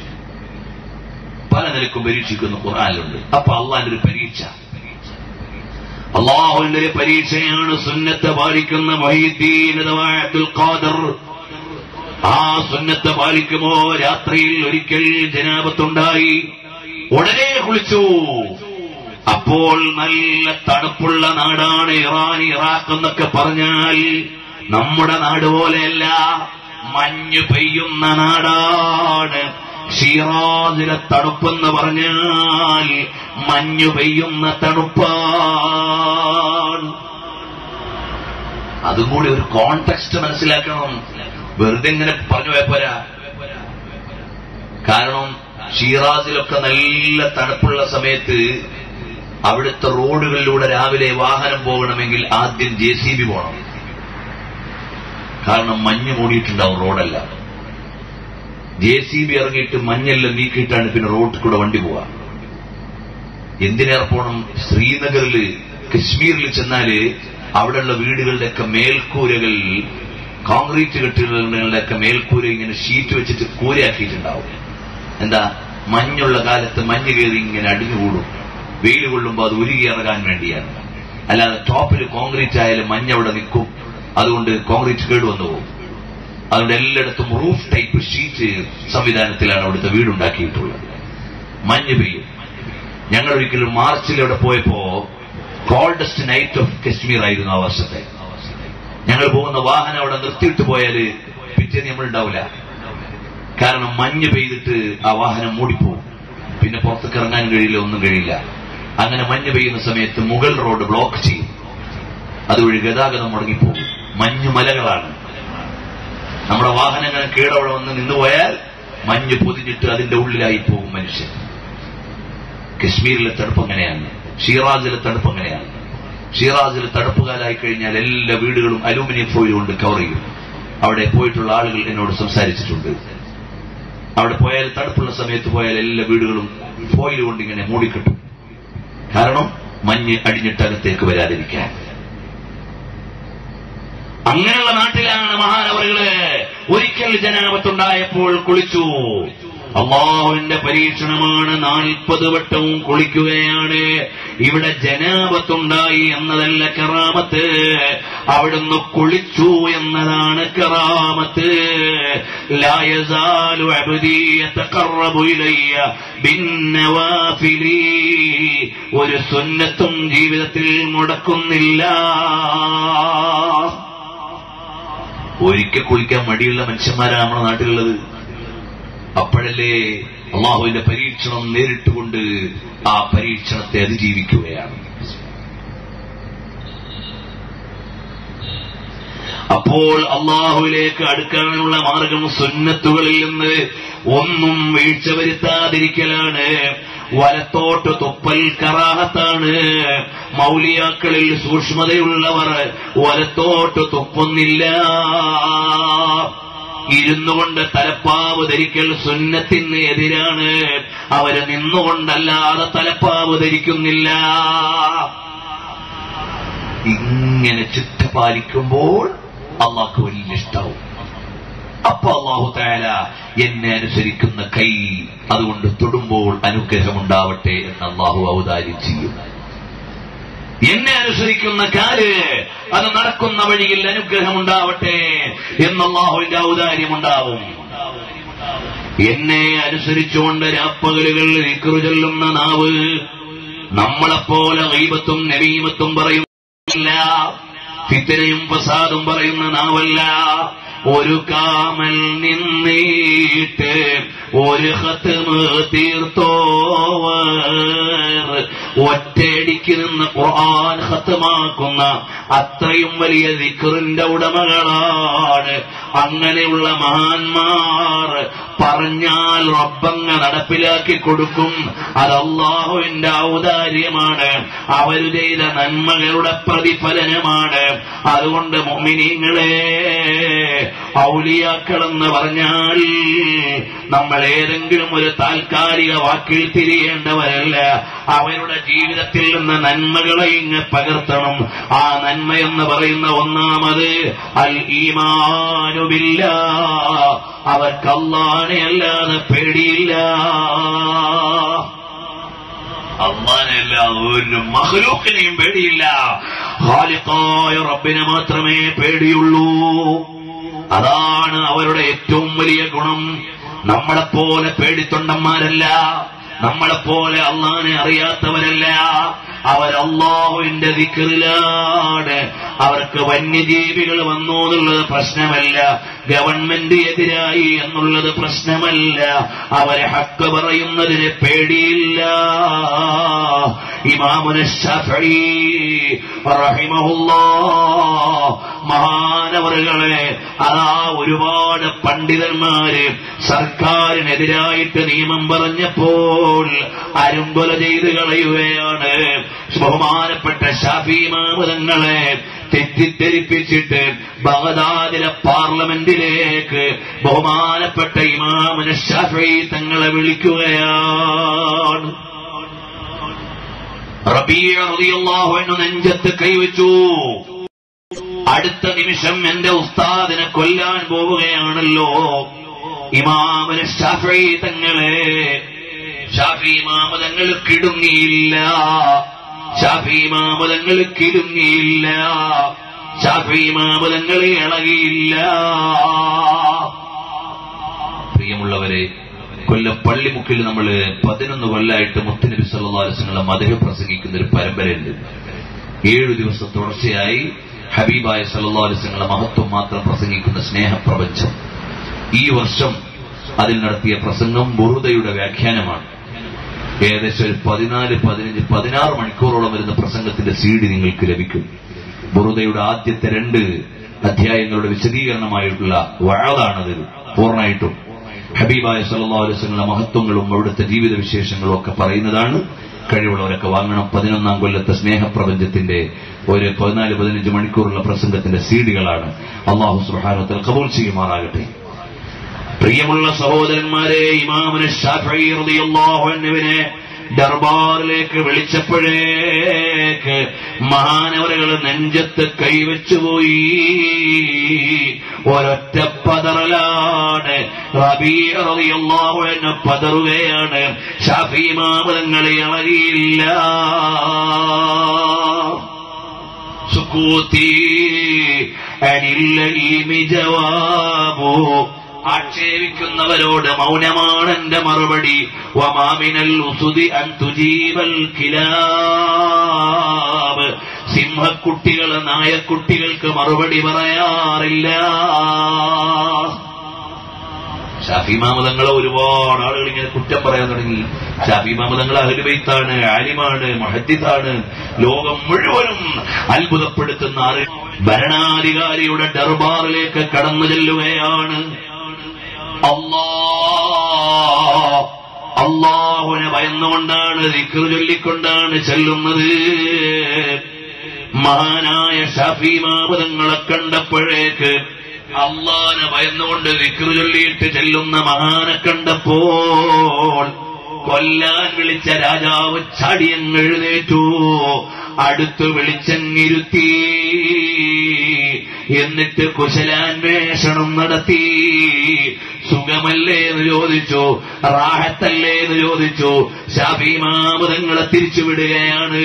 [SPEAKER 1] പല നിലക്കും പരീക്ഷിക്കുന്ന ഖുർആാനിലുണ്ട് അപ്പൊ അള്ളാന്റെ ഒരു പരീക്ഷ അള്ളാഹുവിന്റെ ഒരു പരീക്ഷയാണ് സുന്നത്ത് പാലിക്കുന്ന മൊഹീദ്ദീൻ അഥവാ അബ്ദുൽ ഖാദർ ആ സുന്നത്ത് പാലിക്കുമോ രാത്രിയിൽ ഒരിക്കൽ ജനാപത്തുണ്ടായി ഉടനെ കുളിച്ചു അപ്പോൾ നല്ല തണുപ്പുള്ള നാടാണ് ഇറാൻ ഇറാഖ് എന്നൊക്കെ പറഞ്ഞാൽ നമ്മുടെ നാട് പോലെയല്ല മഞ്ഞ് പെയ്യുന്ന നാടാണ് ഷീറാജിലെ തണുപ്പെന്ന് പറഞ്ഞാൽ മഞ്ഞു പെയ്യുന്ന തണുപ്പാണ് അതും കൂടി ഒരു കോണ്ടെക്സ്റ്റ് മനസ്സിലാക്കണം വെറുതെ ഇങ്ങനെ പറഞ്ഞു പോയപ്പോരാ കാരണം ഷീറാസിലൊക്കെ നല്ല തണുപ്പുള്ള സമയത്ത് അവിടുത്തെ റോഡുകളിലൂടെ രാവിലെ വാഹനം പോകണമെങ്കിൽ ആദ്യം ജെ സി ബി പോകണം കാരണം മഞ്ഞ് മൂടിയിട്ടുണ്ടാവും റോഡെല്ലാം ജെ സി ബി ഇറങ്ങിയിട്ട് മഞ്ഞെല്ലാം നീക്കിയിട്ടാണ് പിന്നെ റോഡിൽ കൂടെ വണ്ടി പോവുക എന്തിനേറെ പോണം ശ്രീനഗറില് കശ്മീരിൽ ചെന്നാല് അവിടെയുള്ള വീടുകളുടെയൊക്കെ മേൽക്കൂരകൾ കോൺക്രീറ്റ് കെട്ടിടങ്ങളുടെയൊക്കെ മേൽക്കൂര ഇങ്ങനെ ഷീറ്റ് വെച്ചിട്ട് കൂരയാക്കിയിട്ടുണ്ടാവും എന്താ മഞ്ഞുള്ള കാലത്ത് മഞ്ഞ് കയറി ഇങ്ങനെ അടിഞ്ഞുകൂടും വെയിൽ കൊള്ളുമ്പോൾ അത് ഉരുകി ഇറങ്ങാൻ വേണ്ടിയാണ് അല്ലാതെ ടോപ്പിൽ കോൺക്രീറ്റ് ആയാലും മഞ്ഞ് അവിടെ നിൽക്കും അതുകൊണ്ട് കോൺക്രീറ്റ് കേടുവന്നു പോകും അതുകൊണ്ട് എല്ലായിടത്തും റൂഫ് ടൈപ്പ് ഷീറ്റ് സംവിധാനത്തിലാണ് അവിടുത്തെ വീടുണ്ടാക്കിയിട്ടുള്ളത് മഞ്ഞ് പെയ്യും ഞങ്ങൾ ഒരിക്കലും മാർച്ചിൽ അവിടെ പോയപ്പോ കോൾഡസ്റ്റ് നൈറ്റ് ഓഫ് കശ്മീർ ആയിരുന്നു ആ വർഷത്തെ ഞങ്ങൾ പോകുന്ന വാഹനം അവിടെ നിർത്തിയിട്ട് പോയാല് പിറ്റേന്ന് നമ്മൾ ഉണ്ടാവില്ല കാരണം മഞ്ഞ് പെയ്തിട്ട് ആ വാഹനം മൂടിപ്പോവും പിന്നെ പുറത്തേക്ക് ഇറങ്ങാൻ കഴിയില്ല ഒന്നും കഴിയില്ല അങ്ങനെ മഞ്ഞ് പെയ്യുന്ന സമയത്ത് മുഗൾ റോഡ് ബ്ലോക്ക് ചെയ്യും അതുവഴി ഗതാഗതം മുടങ്ങിപ്പോകും മഞ്ഞു മലകളാണ് നമ്മുടെ വാഹനങ്ങൾ കീഴവിടെ വന്ന് നിന്നുപോയാൽ മഞ്ഞ് പൊതിഞ്ഞിട്ട് അതിന്റെ ഉള്ളിലായി പോകും മനുഷ്യൻ കശ്മീരിലെ തണുപ്പ് അങ്ങനെയാണ് ഷീറാജിലെ തണുപ്പ് അങ്ങനെയാണ് ഷീറാജിൽ തണുപ്പുകാലായി കഴിഞ്ഞാൽ എല്ലാ വീടുകളും അലൂമിനിയം ഫോയിൽ കൊണ്ട് കവർ ചെയ്യും അവിടെ പോയിട്ടുള്ള ആളുകൾ എന്നോട് സംസാരിച്ചിട്ടുണ്ട് അവിടെ പോയാൽ തണുപ്പുള്ള സമയത്ത് പോയാൽ എല്ലാ വീടുകളും ഫോയിൽ കൊണ്ട് ഇങ്ങനെ മൂടിക്കെട്ടും കാരണം മഞ്ഞ് അടിഞ്ഞിട്ട് അകത്തേക്ക് വരാതിരിക്കാൻ അങ്ങനെയുള്ള നാട്ടിലാണ് മഹാനവറുകള് ഒരിക്കൽ ജനാപത്തുണ്ടായപ്പോൾ കുളിച്ചു അള്ളാഹുവിന്റെ പരീക്ഷണമാണ് നാൽപ്പത് വട്ടവും കുളിക്കുകയാണ് ഇവിടെ ജനാപത്തുണ്ടായി എന്നതല്ല കറാമത്ത് അവിടുന്ന് കുളിച്ചു എന്നതാണ് കറാമത്ത് ലായസാലു ഒരു സുന്നത്തും ജീവിതത്തിൽ മുടക്കുന്നില്ല ഒരിക്കൽ കുളിക്കാൻ മടിയുള്ള മനുഷ്യന്മാരാണ് നമ്മുടെ നാട്ടിലുള്ളത് അപ്പോഴല്ലേ അള്ളാഹുവിന്റെ പരീക്ഷണം നേരിട്ടുകൊണ്ട് ആ പരീക്ഷണത്തെ അതിജീവിക്കുകയാണ് അപ്പോൾ അള്ളാഹുവിലേക്ക് അടുക്കാനുള്ള മാർഗം സുന്നത്തുകളിൽ നിന്ന് ഒന്നും വീഴ്ച വരുത്താതിരിക്കലാണ് വലത്തോട്ട് തുപ്പൽ കറാഹത്താണ് മൗലിയാക്കളിൽ സൂക്ഷ്മതയുള്ളവർ വലത്തോട്ട് തുപ്പുന്നില്ല ഇരുന്നു കൊണ്ട് തലപ്പാവ് ധരിക്കൽ സുന്നത്തിന് എതിരാണ് അവര് നിന്നുകൊണ്ടല്ലാതെ തലപ്പാവ് ധരിക്കുന്നില്ല ഇങ്ങനെ ചിട്ട പാലിക്കുമ്പോൾ അള്ളാഹ്ക്ക് വലിയ ഇഷ്ടാവും അപ്പൊ അള്ളാഹു താല എന്നെ അനുസരിക്കുന്ന കൈ അതുകൊണ്ട് തൊടുമ്പോൾ അനുഗ്രഹമുണ്ടാവട്ടെ എന്ന് അള്ളാഹു ഔദാര്യം ചെയ്യും എന്നെ അനുസരിക്കുന്ന കാല് അത് നടക്കുന്ന വഴിയിൽ അനുഗ്രഹമുണ്ടാവട്ടെ എന്ന് അള്ളാഹുവിന്റെ ഔദാര്യമുണ്ടാവും എന്നെ അനുസരിച്ചുകൊണ്ട് രാപ്പകലുകൾ ഇക്കറു ചൊല്ലുന്ന നാവ് നമ്മളെപ്പോലെ ഗൈബത്തും നബീമത്തും പറയുന്നില്ല ഫിത്തനയും ഫസാദും പറയുന്ന നാവല്ല ഒരു കാമൽ നിന്നീട്ട് ഒരു ഹത്തുമ് തീർത്തോവർ ഒറ്റയടിക്ക് നിന്ന് ഖുർആൻ ഹത്തമാക്കുന്ന അത്രയും വലിയ ദിക്റിന്റെ ഉടമകളാണ് അങ്ങനെയുള്ള മഹാന്മാർ പറഞ്ഞാൽ റബ്ബങ്ങ നടപ്പിലാക്കി കൊടുക്കും അത് അള്ളാഹുവിന്റെ ഔദാര്യമാണ് അവർ ചെയ്ത നന്മകളുടെ പ്രതിഫലനമാണ് അതുകൊണ്ട് മൊമിനിങ്ങളെ ഔലിയാക്കളെന്ന് പറഞ്ഞാൽ നമ്മൾ ഏതെങ്കിലും ഒരു താൽക്കാലിക വാക്കിൽ തിരിയേണ്ടവരല്ല അവരുടെ ജീവിതത്തിൽ നിന്ന് നന്മകളെ ഇങ്ങ് പകർത്തണം ആ നന്മയെന്ന് പറയുന്ന ഒന്നാമത് അൽ ഈമാനുബില്ല അവർക്ക് അള്ളാനെ അല്ലാതെ പേടിയില്ല അള്ളാനല്ലാതെ ഒരു മഹലൂക്കിനെയും പേടിയില്ല ഖാലിഖായ റബ്ബിനെ മാത്രമേ പേടിയുള്ളൂ അതാണ് അവരുടെ ഏറ്റവും വലിയ ഗുണം നമ്മളെപ്പോലെ പേടിത്തൊണ്ടന്മാരല്ല നമ്മളെപ്പോലെ അള്ളാനെ അറിയാത്തവരല്ല അവർ അള്ളാഹുവിന്റെ ദിക്കറിലാണ് അവർക്ക് വന്യജീവികൾ വന്നു എന്നുള്ളത് പ്രശ്നമല്ല ഗവൺമെന്റ് എതിരായി എന്നുള്ളത് പ്രശ്നമല്ല അവരെ ഹക്ക് പറയുന്നതിന് പേടിയില്ല ഇമാമുന ഷഫഈ റഹിമഹുല്ലാ മഹാനവറുകളെ അതാ ഒരുപാട് പണ്ഡിതന്മാര് സർക്കാരിനെതിരായിട്ട് നിയമം പറഞ്ഞപ്പോൾ അരുങ്കൊല ചെയ്ത് കളയുകയാണ് ബഹുമാനപ്പെട്ട ഷാഫി മാമതങ്ങളെ തെറ്റിദ്ധരിപ്പിച്ചിട്ട് ബഗദാദിലെ പാർലമെന്റിലേക്ക് ബഹുമാനപ്പെട്ട ഇമാമുന ഷാഫി തങ്ങളെ വിളിക്കുകയാണ് റബീഅ റളിയല്ലാഹു അൻഹു നെഞ്ചത്ത് കൈവച്ചു അടുത്ത നിമിഷം എന്റെ ഉസ്താദിനെ കൊല്ലാൻ പോവുകയാണല്ലോ ഇമാമന് ഷാഫി തങ്ങളെ ഷാഫി ഇമാമ തങ്ങൾ കിടുങ്ങിയില്ല ഷാഫി ഇമാമ തങ്ങൾ കിടുങ്ങിയില്ല ഷാഫി ഇമാമ തങ്ങൾ ഇളകിയില്ല പ്രിയമുള്ളവരെ കൊല്ലം പള്ളിമുക്കിൽ നമ്മൾ പതിനൊന്ന് കൊല്ലായിട്ട് മുത്തുനബി സല്ലല്ലാഹു അലൈഹി വസല്ലം മധുര പ്രസംഗിക്കുന്ന ഒരു പരമ്പരയുണ്ട് ഏഴു ദിവസം തുടർച്ചയായി ഹബീബായ സല്ലല്ലാഹു അലൈഹി വസല്ലം മഹത്വം മാത്രം പ്രസംഗിക്കുന്ന സ്നേഹപ്രപഞ്ചം ഈ വർഷം അതിൽ നടത്തിയ പ്രസംഗം ബുറുദയുടെ വ്യാഖ്യാനമാണ് ഏകദേശം ഒരു പതിനാല് പതിനഞ്ച് പതിനാറ് മണിക്കൂറോളം വരുന്ന പ്രസംഗത്തിന്റെ സീഡി നിങ്ങൾക്ക് ലഭിക്കും ബുറുദയുടെ ആദ്യത്തെ രണ്ട് അധ്യായങ്ങളുടെ വിശദീകരണമായിട്ടുള്ള വഴതാണത് പൂർണ്ണമായിട്ടും ഹബീബായ സല്ലല്ലാഹു അലൈഹി വസല്ലം മഹത്വങ്ങളും അവിടുത്തെ ജീവിത വിശേഷങ്ങളും ഒക്കെ പറയുന്നതാണ് കഴിവുള്ളവരൊക്കെ വാങ്ങണം പതിനൊന്നാം കൊല്ലത്തെ സ്നേഹപ്രപഞ്ചത്തിന്റെ ഒരു പതിനാല് പതിനഞ്ച് മണിക്കൂറുള്ള പ്രസംഗത്തിന്റെ സീഡികളാണ് അള്ളാഹു സുബ്ഹാനഹു കബൂൽ ചെയ്യുമാറാകട്ടെ പ്രിയമുള്ള സഹോദരന്മാരെ ഇമാമിന് ഷാഫി റളിയല്ലാഹു അൻഹുവിനെ ദർബാറിലേക്ക് വിളിച്ചപ്പോഴേക്ക് മഹാനവരകൾ നെഞ്ചത്ത് കൈവച്ചുപോയി ഒരൊറ്റ പതറലാണ് റബീഅ റളിയല്ലാഹു അൻഹു പതറുകയാണ് ഷാഫി ഇമാമതങ്ങളെ ഇളകിയില്ല സുക്കൂത്തി അനില്ലീമി ജവാബോ ആക്ഷേപിക്കുന്നവരോട് മൗനമാണ് എന്റെ മറുപടി വമാമിനൽ ഉസുതി അന്തുജീവൽ കിലാബ് സിംഹക്കുട്ടികൾ നായക്കുട്ടികൾക്ക് മറുപടി പറയാറില്ല ഷാഫി മാമതങ്ങളെ ഒരുപാട് ആളുകൾ ഇങ്ങനെ കുറ്റം പറയാൻ തുടങ്ങി ഷാഫി മാമതങ്ങൾ അഹലുബൈത്താണ് ആലിമാണ് മഹദ്ദിത്താണ് ലോകം മുഴുവനും അത്ഭുതപ്പെടുത്തുന്ന ആറ് ഭരണാധികാരിയുടെ ദർബാറിലേക്ക് കടന്നു ചെല്ലുകയാണ് അല്ലാ അള്ളാഹുവിനെ ഭയന്നുകൊണ്ടാണ് ദിക്ർ ചൊല്ലിക്കൊണ്ടാണ് ചെല്ലുന്നത് മഹാനായ ഷാഫി മാപതങ്ങളെ കണ്ടപ്പോഴേക്ക് അള്ളാനെ ഭയന്നുകൊണ്ട് ദിക്ർ ചൊല്ലിയിട്ട് ചെല്ലുന്ന മഹാനെ കണ്ടപ്പോൾ കൊല്ലാൻ വിളിച്ച രാജാവ് ചടിയങ്ങ് എഴുന്നേറ്റു അടുത്തു വിളിച്ചങ്ങിരുത്തി എന്നിട്ട് കുശലാന്വേഷണം നടത്തി സുഖമല്ലേ എന്ന് ചോദിച്ചു റാഹത്തല്ലേ എന്ന് ചോദിച്ചു ഷാഫിമാമതങ്ങളെ തിരിച്ചുവിടുകയാണ്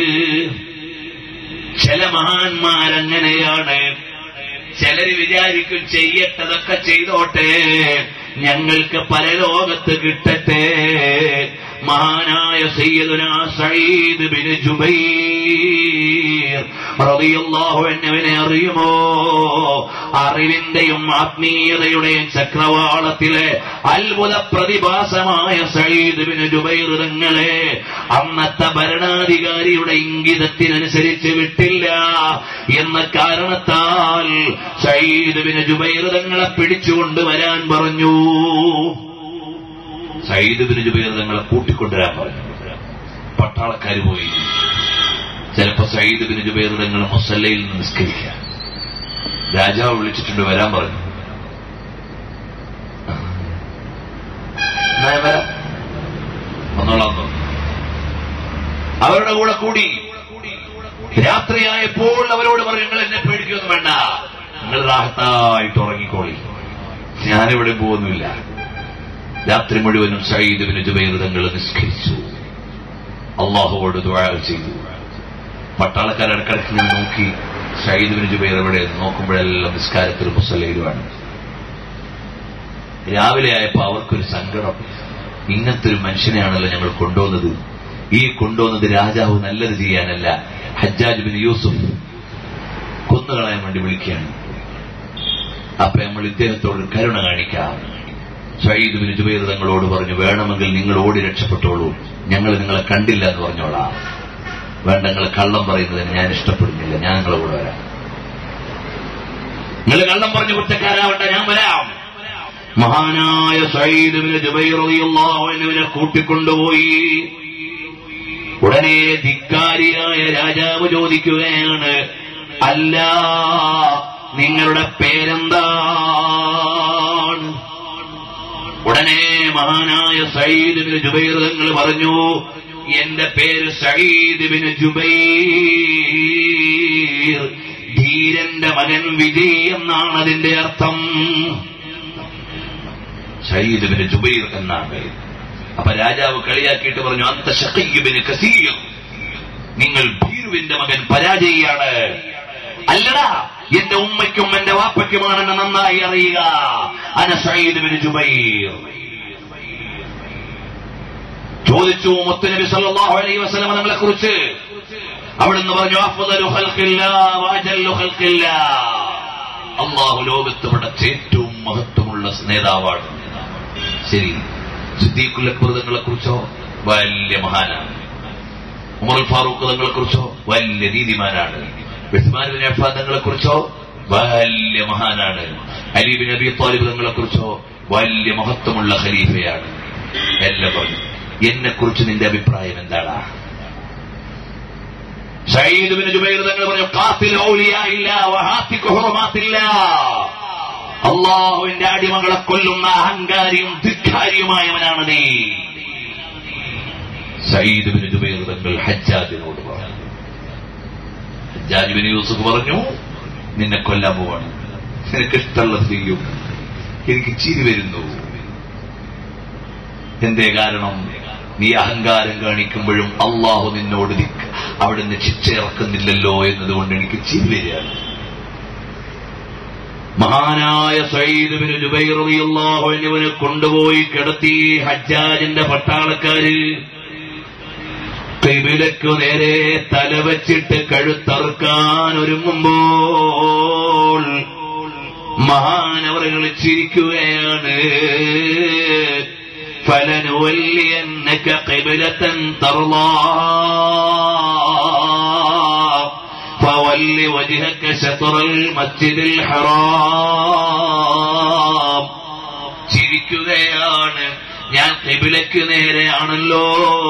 [SPEAKER 1] ചില മഹാന്മാരങ്ങനെയാണ് ചിലര് വിചാരിക്കും ചെയ്യട്ടതൊക്കെ ചെയ്തോട്ടെ ഞങ്ങൾക്ക് പരലോകത്ത് കിട്ടട്ടെ മഹാനായ സയ്യിദുന സയ്യിദ് ബിൻ ജുബൈർ റളിയല്ലാഹു അൻഹുവിനെ അറിയുമോ അറിവിന്റെയും ആത്മീയതയുടെയും ചക്രവാളത്തിലെ അത്ഭുത പ്രതിഭാസമായ സയ്യിദ് ബിൻ ജുബൈർ തങ്ങളെ അന്നത്തെ ഭരണാധികാരിയുടെ ഇംഗിതത്തിനനുസരിച്ച് വിട്ടില്ല എന്ന കാരണത്താൽ സയ്യിദ് ബിൻ ജുബൈർ തങ്ങളെ പിടിച്ചുകൊണ്ട് വരാൻ പറഞ്ഞു സയ്യിദ് ബിൻ ജുബൈർ തങ്ങളെ കൂട്ടിക്കൊണ്ടുവരാൻ പറഞ്ഞു പട്ടാളക്കാർ പോയി ചിലപ്പോ സയ്യിദ് ബിൻ ജുബൈർ തങ്ങൾ മുസല്ലയിൽ നിന്ന് നിസ്കരിക്കുക രാജാവ് വിളിച്ചിട്ടുണ്ട് വരാൻ പറഞ്ഞു എന്നാ ഞാൻ വരാം വന്നോളാം പറഞ്ഞു അവരുടെ കൂടെ കൂടി രാത്രിയായപ്പോൾ അവരോട് പറഞ്ഞു നിങ്ങൾ എന്നെ പേടിക്കൊന്നും വേണ്ട നിങ്ങൾ റാഹത്തായിട്ട് ഉറങ്ങിക്കോളി ഞാനിവിടെ പോകുന്നില്ല രാത്രി മുഴുവനും സയ്യിദിന് ജുബൈർ തങ്ങൾ നിസ്കരിച്ചു അള്ളാഹുവോട് ദുആ ചെയ്തു പട്ടാളക്കാർ ഇടക്കിടക്ക് ഞാൻ നോക്കി ഷഹീദ് ജുബൈർ എവിടെ നോക്കുമ്പോഴെല്ലാം നിസ്കാരത്തിൽ മുസല്ലയിലുമാണ് രാവിലെ ആയപ്പോ അവർക്കൊരു സങ്കടം ഇങ്ങനത്തെ ഒരു മനുഷ്യനെയാണല്ലോ ഞങ്ങൾ കൊണ്ടുവന്നത് ഈ കൊണ്ടുവന്നത് രാജാവ് നല്ലത് ചെയ്യാനല്ല ഹജ്ജാജ് ബിൻ യൂസുഫ് കൊന്നുകളയാൻ വേണ്ടി വിളിക്കുകയാണ് അപ്പൊ നമ്മൾ ഇദ്ദേഹത്തോട് കരുണ കാണിക്കാം ഷഹീദ് ബിൻ ജുബൈർ തങ്ങളോട് പറഞ്ഞു വേണമെങ്കിൽ നിങ്ങൾ ഓടി രക്ഷപ്പെട്ടോളൂ ഞങ്ങൾ നിങ്ങളെ കണ്ടില്ല എന്ന് പറഞ്ഞോളാം വേണ്ട നിങ്ങൾ കള്ളം പറയുന്നതിന് ഞാൻ ഇഷ്ടപ്പെടുന്നില്ല ഞാൻ നിങ്ങളെ കൂടെ വരാം നിങ്ങൾ കള്ളം പറഞ്ഞ് കുറ്റക്കാരാവട്ടെ ഞാൻ വരാം മഹാനായ സയ്യിദ് ബിൻ ജുബൈർ റളിയല്ലാഹു അൻഹുവിനെ കൂട്ടിക്കൊണ്ടുപോയി ഉടനെ ധിക്കാരിയായ രാജാവ് ചോദിക്കുകയാണ് അല്ല നിങ്ങളുടെ പേരെന്താണ് ഉടനെ മഹാനായ സയ്യിദ് ബിൻ ജുബൈർ തങ്ങൾ പറഞ്ഞു എന്റെ പേര് സയ്യിദ് ബിൻ ജുബൈർ ധീരന്റെ മകൻ വിജയ് എന്നാണ് അതിന്റെ അർത്ഥം സയ്യിദ് ബിൻ ജുബൈർ എന്നാണ് പേര് അപ്പൊ രാജാവ് കളിയാക്കിയിട്ട് പറഞ്ഞു അന്ത ഷഖയ്യബിന് കസീർ നിങ്ങൾ ഭീരുവിന്റെ മകൻ പരാജയിയാണ് അല്ലടാ എന്റെ ഉമ്മയ്ക്കും എന്റെ വാപ്പയ്ക്കുമാണെന്ന് നന്നായി അറിയുക അന സയ്യിദ് ബിൻ ജുബൈർ ചോദിച്ചു മുത്തുനബി സല്ലല്ലാഹു അലൈഹി വസല്ലം നമ്മളെ കുറിച്ച് അവിടുന്ന് പറഞ്ഞു അഫ്ദലു ഖൽഖില്ലാ വഅജല്ലു ഖൽഖില്ലാ അള്ളാഹു ലോകത്ത് പടച്ച ഏറ്റവും മഹത്വമുള്ള നേതാവാണ് ശരി സിദ്ദീഖുൽ അക്ബർ തങ്ങളെ കുറിച്ചോ വലിയ മഹാനാണ് ഉമർ ഫാറൂഖ് തങ്ങളെ കുറിച്ചോ വലിയ നീതിമാനാണ് ഉസ്മാൻ ബിൻ അഫ്ഫാൻ തങ്ങളെ കുറിച്ചോ വലിയ മഹാനാണ് അലി ബിൻ അബി താലിബ് തങ്ങളെ കുറിച്ചോ വലിയ മഹത്വമുള്ള ഖലീഫയാണ് എല്ലാം പറഞ്ഞു എന്നെ കുറിച്ച് നിന്റെ അഭിപ്രായം എന്താണ് സയ്യിദ് ബിൻ ജുബൈർ തങ്ങൾ പറഞ്ഞു ഖാത്തിൽ ഔലിയാ ഇല്ല വഹാത്തിക് ഹുറുമാത്തില്ല അള്ളാഹുവിന്റെ അടിമകളെ കൊല്ലുന്ന അഹങ്കാരിയും ധിക്കാരിയുമായവനാണ് നീ സയ്യിദ് ബിൻ ജുബൈർ തങ്ങൾ ഹജ്ജാജിനോട് പറഞ്ഞു ഹജ്ജാജ് ബിൻ യൂസുഫ് പറഞ്ഞു നിന്നെ കൊല്ലാൻ പോവാണ് നിനക്ക് ഇഷ്ടമുള്ളത് ചെയ്യും എനിക്ക് ചിരി വരുന്നു എന്തേ കാരണം നീ അഹങ്കാരം കാണിക്കുമ്പോഴും അള്ളാഹു നിന്നോട് നിക്ക് അവിടുന്ന് ശിക്ഷ ഇറക്കുന്നില്ലല്ലോ എന്നതുകൊണ്ട് എനിക്ക് ചിരി വരികയാണ് മഹാനായ സയ്യിദ് ബിൻ ജുബൈർ റളിയല്ലാഹു അൻഹുവിനെ കൊണ്ടുപോയി കിടത്തി ഹജ്ജാജിന്റെ പട്ടാളക്കാര് കിബിലക്കു നേരെ തലവച്ചിട്ട് കഴുത്തറുക്കാൻ ഒരുങ്ങുമ്പോൾ മഹാനവറുകൾ ചിരിക്കുകയാണ് فلنولينك قبلة ترضاها فول وجهك شطر المسجد الحرام ചിരിക്കുകയാണ് ഞാൻ കിബിലയ്ക്ക് നേരെയാണല്ലോ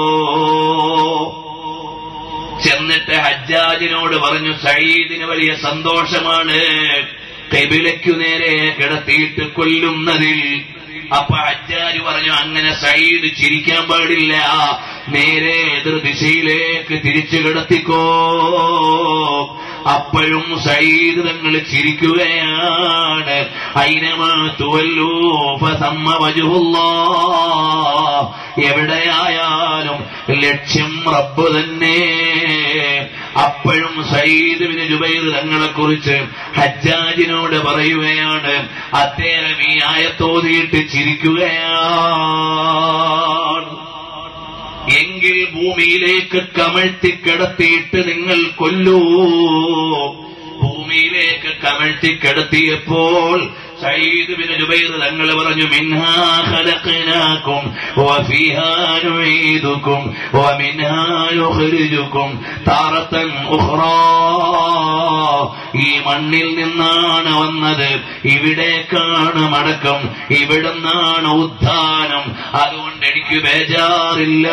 [SPEAKER 1] ചെന്നിട്ട് ഹജ്ജാജിനോട് പറഞ്ഞു സയ്യിദിന് വലിയ സന്തോഷമാണ് കൈബിലയ്ക്കു നേരെ കിടത്തിയിട്ട് കൊല്ലുന്നതിൽ അപ്പൊ ഹജ്ജാജ് പറഞ്ഞു അങ്ങനെ സയ്യിദ് ചിരിക്കാൻ പാടില്ല നേരെ എതിർ ദിശയിലേക്ക് തിരിച്ചു കിടത്തിക്കോ അപ്പോഴും സയ്യിദ് തങ്ങൾ ചിരിക്കുകയാണ് അയിനമാ തുവല്ലൂ ഫസമ്മ വജുഹുല്ലാ എവിടെയായാലും ലക്ഷ്യം റബ്ബ് തന്നെ അപ്പോഴും സയ്യിദ് ബിൻ ജുബൈർ തങ്ങളെ കുറിച്ച് ഹജ്ജാജിനോട് പറയുകയാണ് അദ്ദേഹം ഈ ആയത്തോതിയിട്ട് ചിരിക്കുകയാണ് എങ്കിൽ ഭൂമിയിലേക്ക് കമഴ്ത്തി കിടത്തിയിട്ട് നിങ്ങൾ കൊല്ലൂ ഭൂമിയിലേക്ക് കമഴ്ത്തി കിടത്തിയപ്പോൾ സയ്യിദ് ബിൻ ജുബൈർ തങ്ങൾ പറഞ്ഞു മിൻഹാ ഖലഖനാകും വഫീഹാ നുഈദുകും വമിൻഹാ യുഖ്രിജുകും താറത്തൻ ഉഖ്റാ ഈ മണ്ണിൽ നിന്നാണ് വന്നത് ഇവിടേക്കാണ് മടക്കം ഇവിടുന്നാണ് ഉദ്ധാനം അതുകൊണ്ട് എനിക്ക് ബേജാറില്ല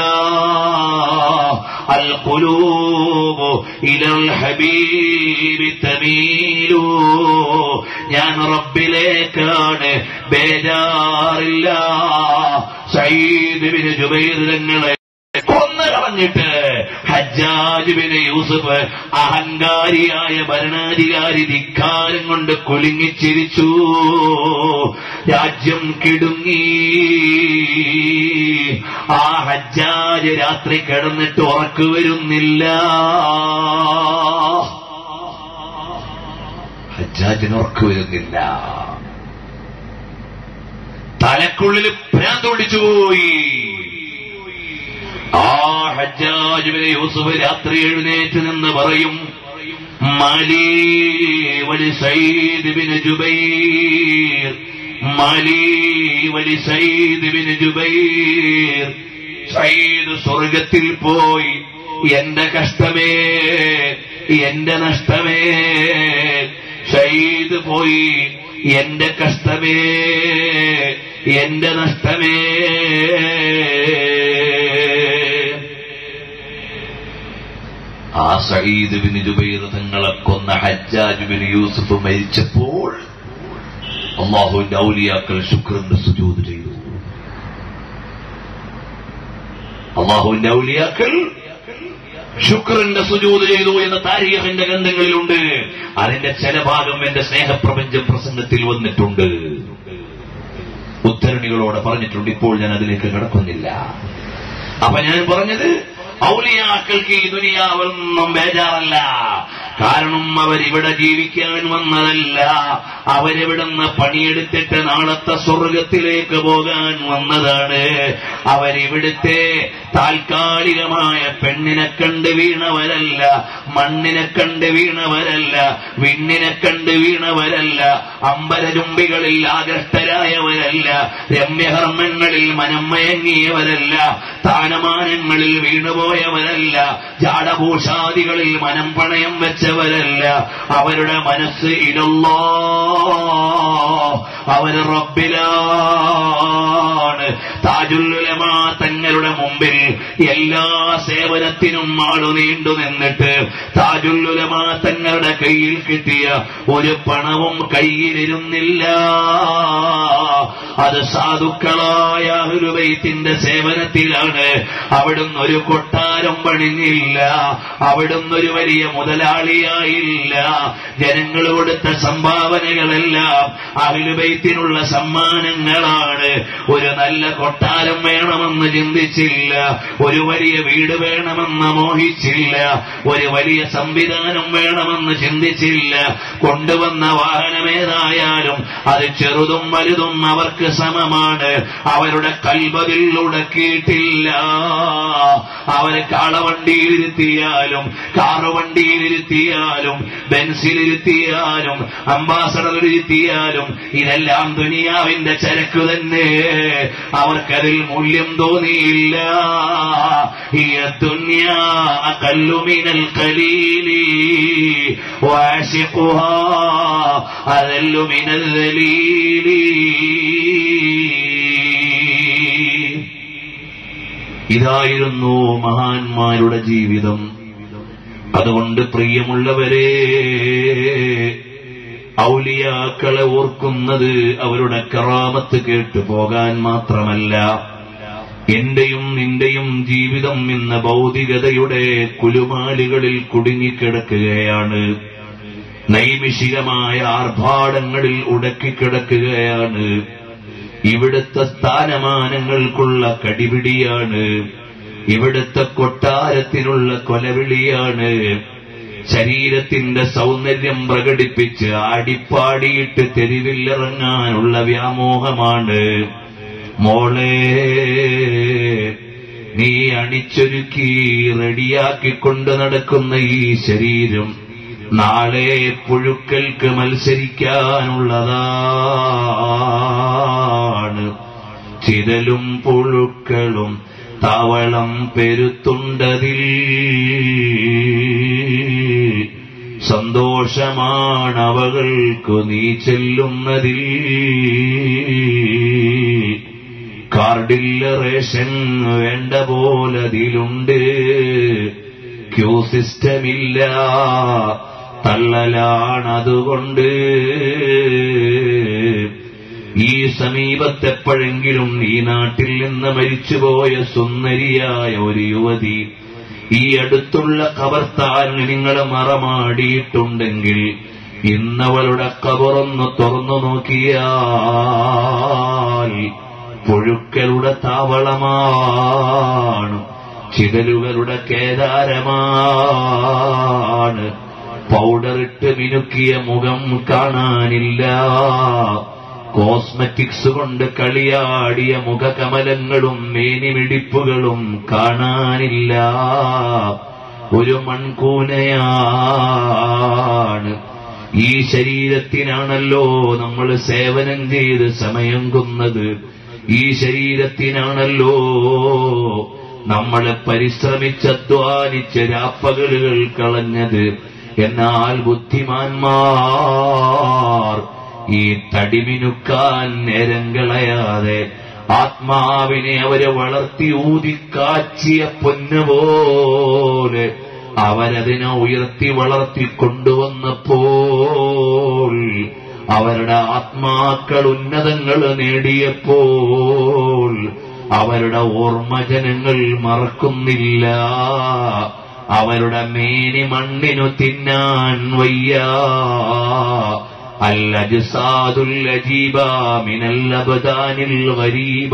[SPEAKER 1] അൽ ഖുലൂബു ഇലൽ ഹബീബി തമീലു ഞാൻ റബ്ബിലേക്കാണ് ബേജാറില്ല സയ്യിദ് ബിൻ ജുബൈർ തങ്ങളെ കൊന്നു കളഞ്ഞിട്ട് ഹജ്ജാജ് ബിൻ യൂസുഫ് അഹങ്കാരിയായ ഭരണാധികാരി ധിക്കാരം കൊണ്ട് കുലുങ്ങിച്ചിരിച്ചു രാജ്യം കിടുങ്ങി ആ ഹജ്ജാജ് രാത്രി കിടന്നിട്ട് ഉറക്കു വരുന്നില്ല ഹജ്ജാജിന് ഉറക്കു വരുന്നില്ല തലക്കുള്ളിൽ ഭ്രാന്ത് പിടിച്ചുപോയി ആ ഹജ്ജാജുവിനെ യൂസുഫ് രാത്രി എഴുന്നേറ്റ് നിന്ന് പറയും മാലി വലി സയ്യിദ് ബിൻ ജുബൈർ മാലി വലി സയ്യിദ് ബിൻ ജുബൈർ സയ്യിദ് സ്വർഗത്തിൽ പോയി എന്റെ കഷ്ടമേ എന്റെ നഷ്ടമേ ഷഹീദ് പോയി എന്റെ കഷ്ടമേ എന്റെ നഷ്ടമേ ആ സയ്യിദ് ബിൻ ജുബൈർ തങ്ങളെ കൊന്ന ഹജ്ജാജ് ബിൻ യൂസുഫ് മരിച്ചപ്പോൾ അള്ളാഹുവിന്റെ ഔലിയാക്കൾ ശുക്രന്റെ സുജൂത് ചെയ്തു അള്ളാഹുവിന്റെ ഔലിയാക്കൾ ശുക്രന്റെ സുജൂത് ചെയ്തു എന്ന താരീഖിന്റെ ഗ്രന്ഥങ്ങളിലുണ്ട് അതിന്റെ ചില ഭാഗം എന്റെ സ്നേഹപ്രപഞ്ച പ്രസംഗത്തിൽ വന്നിട്ടുണ്ട് ഉദ്ധരണികളോടെ പറഞ്ഞിട്ടുണ്ട് ഇപ്പോൾ ഞാൻ അതിലേക്ക് കടക്കുന്നില്ല അപ്പൊ ഞാൻ പറഞ്ഞത് ഔലിയാക്കൾക്ക് ഈ ദുനിയാവൊന്നും ബേജാറല്ല കാരണം അവരിവിടെ ജീവിക്കാൻ വന്നതല്ല അവരിവിടുന്ന് പണിയെടുത്തിട്ട് നാളത്തെ സ്വർഗത്തിലേക്ക് പോകാൻ വന്നതാണ് അവരിവിടുത്തെ താൽക്കാലികമായ പെണ്ണിനെ കണ്ട് വീണവരല്ല മണ്ണിനെ കണ്ട് വീണവരല്ല വിണ്ണിനെ കണ്ട് വീണവരല്ല അമ്പരചുംബികളിൽ ആകഷ്ടരായവരല്ല രമ്യകർമ്മങ്ങളിൽ മനം മയങ്ങിയവരല്ല താനമാനങ്ങളിൽ വീണുപോയവരല്ല ജാടഭൂഷാദികളിൽ മനം പണയം വെച്ചവരല്ല അവരുടെ മനസ്സ് ഇടല്ലോ അവര് റബ്ബിലാണ് താജുല്ലുലമാ തങ്ങളുടെ മുമ്പിൽ എല്ലാ സേവനത്തിനും ആളു നീണ്ടു നിന്നിട്ട് താജുല്ലുലമാ തങ്ങളുടെ കയ്യിൽ കിട്ടിയ ഒരു പണവും കയ്യിലിരുന്നില്ല അത് സാധുക്കളായ ഹുരുവൈത്തിന്റെ സേവനത്തിലാണ് അവിടുന്ന് ഒരു കൊട്ടാരം പണിഞ്ഞില്ല അവിടുന്ന് ഒരു വലിയ മുതലാളിയായില്ല ജനങ്ങൾ കൊടുത്ത സംഭാവനകളെല്ലാം അഹിലുബൈത്തിനുള്ള സമ്മാനങ്ങളാണ് ഒരു നല്ല കൊട്ടാരം വേണമെന്ന് ചിന്തിച്ചില്ല ഒരു വലിയ വീട് വേണമെന്ന് മോഹിച്ചില്ല ഒരു വലിയ സംവിധാനം വേണമെന്ന് ചിന്തിച്ചില്ല കൊണ്ടുവന്ന വാഹനമേതായാലും അത് ചെറുതും വലുതും അവർക്ക് സമമാണ് അവരുടെ കൽവതിൽ ഉടക്കിയിട്ടില്ല അവരെ കാളവണ്ടിയിലിരുത്തിയാലും കാറ് വണ്ടിയിലിരുത്തിയാലും ബെൻസിലിരുത്തിയാലും അംബാസഡറിലിരുത്തിയാലും ഇതെല്ലാം ദുനിയാവിന്റെ ചരക്ക് തന്നെ അവർക്കതിൽ മൂല്യം തോന്നിയില്ല ഈ ദുനിയാ കല്ലുമിനൽ കലീലി വാശിഖുഹാ അതെല്ലുമിനൽ ദലീലി ഇതായിരുന്നു മഹാന്മാരുടെ ജീവിതം അതുകൊണ്ട് പ്രിയമുള്ളവരെ ഔലിയാക്കളെ ഓർക്കുന്നത് അവരുടെ കറാമത്ത് കേട്ടു പോകാൻ മാത്രമല്ല എന്റെയും നിന്റെയും ജീവിതം എന്ന ഭൗതികതയുടെ കുലുമാലുകളിൽ കുടുങ്ങിക്കിടക്കുകയാണ് നൈമിഷികമായ ആർഭാടങ്ങളിൽ ഉടക്കിക്കിടക്കുകയാണ് ഇവിടുത്തെ സ്ഥാനമാനങ്ങൾക്കുള്ള കടിപിടിയാണ് ഇവിടുത്തെ കൊട്ടാരത്തിനുള്ള കൊലവിളിയാണ് ശരീരത്തിന്റെ സൗന്ദര്യം പ്രകടിപ്പിച്ച് ആടിപ്പാടിയിട്ട് തെരുവിലിറങ്ങാനുള്ള വ്യാമോഹമാണ് മോളെ നീ അണിച്ചൊരുക്കി റെഡിയാക്കിക്കൊണ്ട് നടക്കുന്ന ഈ ശരീരം നാളെ പുഴുക്കൾക്ക് മത്സരിക്കാനുള്ളതാണ് ചിതലും പുഴുക്കളും താവളം പെരുത്തുണ്ടതിൽ സന്തോഷമാണവകൾക്കു നീ ചെല്ലുന്നതിൽ കാർഡില്ല റേഷൻ വേണ്ട പോലതിലുണ്ട് ക്യൂ സിസ്റ്റമില്ല തള്ളലാണതുകൊണ്ട് ഈ സമീപത്തെപ്പോഴെങ്കിലും ഈ നാട്ടിൽ നിന്ന് മരിച്ചുപോയ സുന്ദരിയായ ഒരു യുവതി ഈ അടുത്തുള്ള കവർത്താൻ നിങ്ങൾ മറമാടിയിട്ടുണ്ടെങ്കിൽ ഇന്നവളുടെ കബറൊന്ന് തുറന്നു നോക്കിയാൽ പുഴുക്കളുടെ താവളമാണ് ചിതലുകളുടെ കേദാരമാണ് പൗഡറിട്ട് മിനുക്കിയ മുഖം കാണാനില്ല കോസ്മെറ്റിക്സ് കൊണ്ട് കളിയാടിയ മുഖകമലങ്ങളും മേനിമിടിപ്പുകളും കാണാനില്ല ഒരു മൺകൂനയാണ് ഈ ശരീരത്തിനാണല്ലോ നമ്മൾ സേവനം ചെയ്ത് സമയം കൊന്നത് ഈ ശരീരത്തിനാണല്ലോ നമ്മളെ പരിശ്രമിച്ചധ്വാനിച്ച് രാപ്പകലുകൾ കളഞ്ഞത് എന്നാൽ ബുദ്ധിമാന്മാർ ഈ തടിമിനുക്കാൻ നേരം കളയാതെ ആത്മാവിനെ അവരെ വളർത്തി ഊതിക്കാച്ചിയ പൊന്നുപോലെ അവരതിനെ ഉയർത്തി വളർത്തി കൊണ്ടുവന്നപ്പോൾ അവരുടെ ആത്മാക്കൾ ഉന്നതങ്ങൾ നേടിയപ്പോൾ അവരുടെ ഓർമ്മജനങ്ങൾ മറക്കുന്നില്ല അവരുടെ മേനി മണ്ണിനു തിന്നാൻ വയ്യ അല്ലജസാദുല്ലജീബ മിനല്ലബദാനിൽ ഗരീബ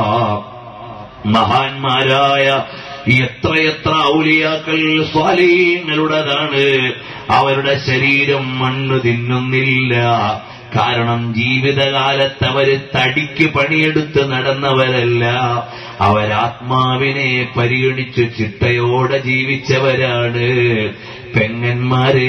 [SPEAKER 1] മഹാന്മാരായ എത്രയെത്ര ഔലിയാക്കൾ സ്വാലീങ്ങളുടേതാണ് അവരുടെ ശരീരം മണ്ണ് തിന്നുന്നില്ല കാരണം ജീവിതകാലത്ത് അവര് തടിക്ക് പണിയെടുത്ത് നടന്നവരല്ല അവരാത്മാവിനെ പരിഗണിച്ച് ചിട്ടയോടെ ജീവിച്ചവരാണ് പെങ്ങന്മാരെ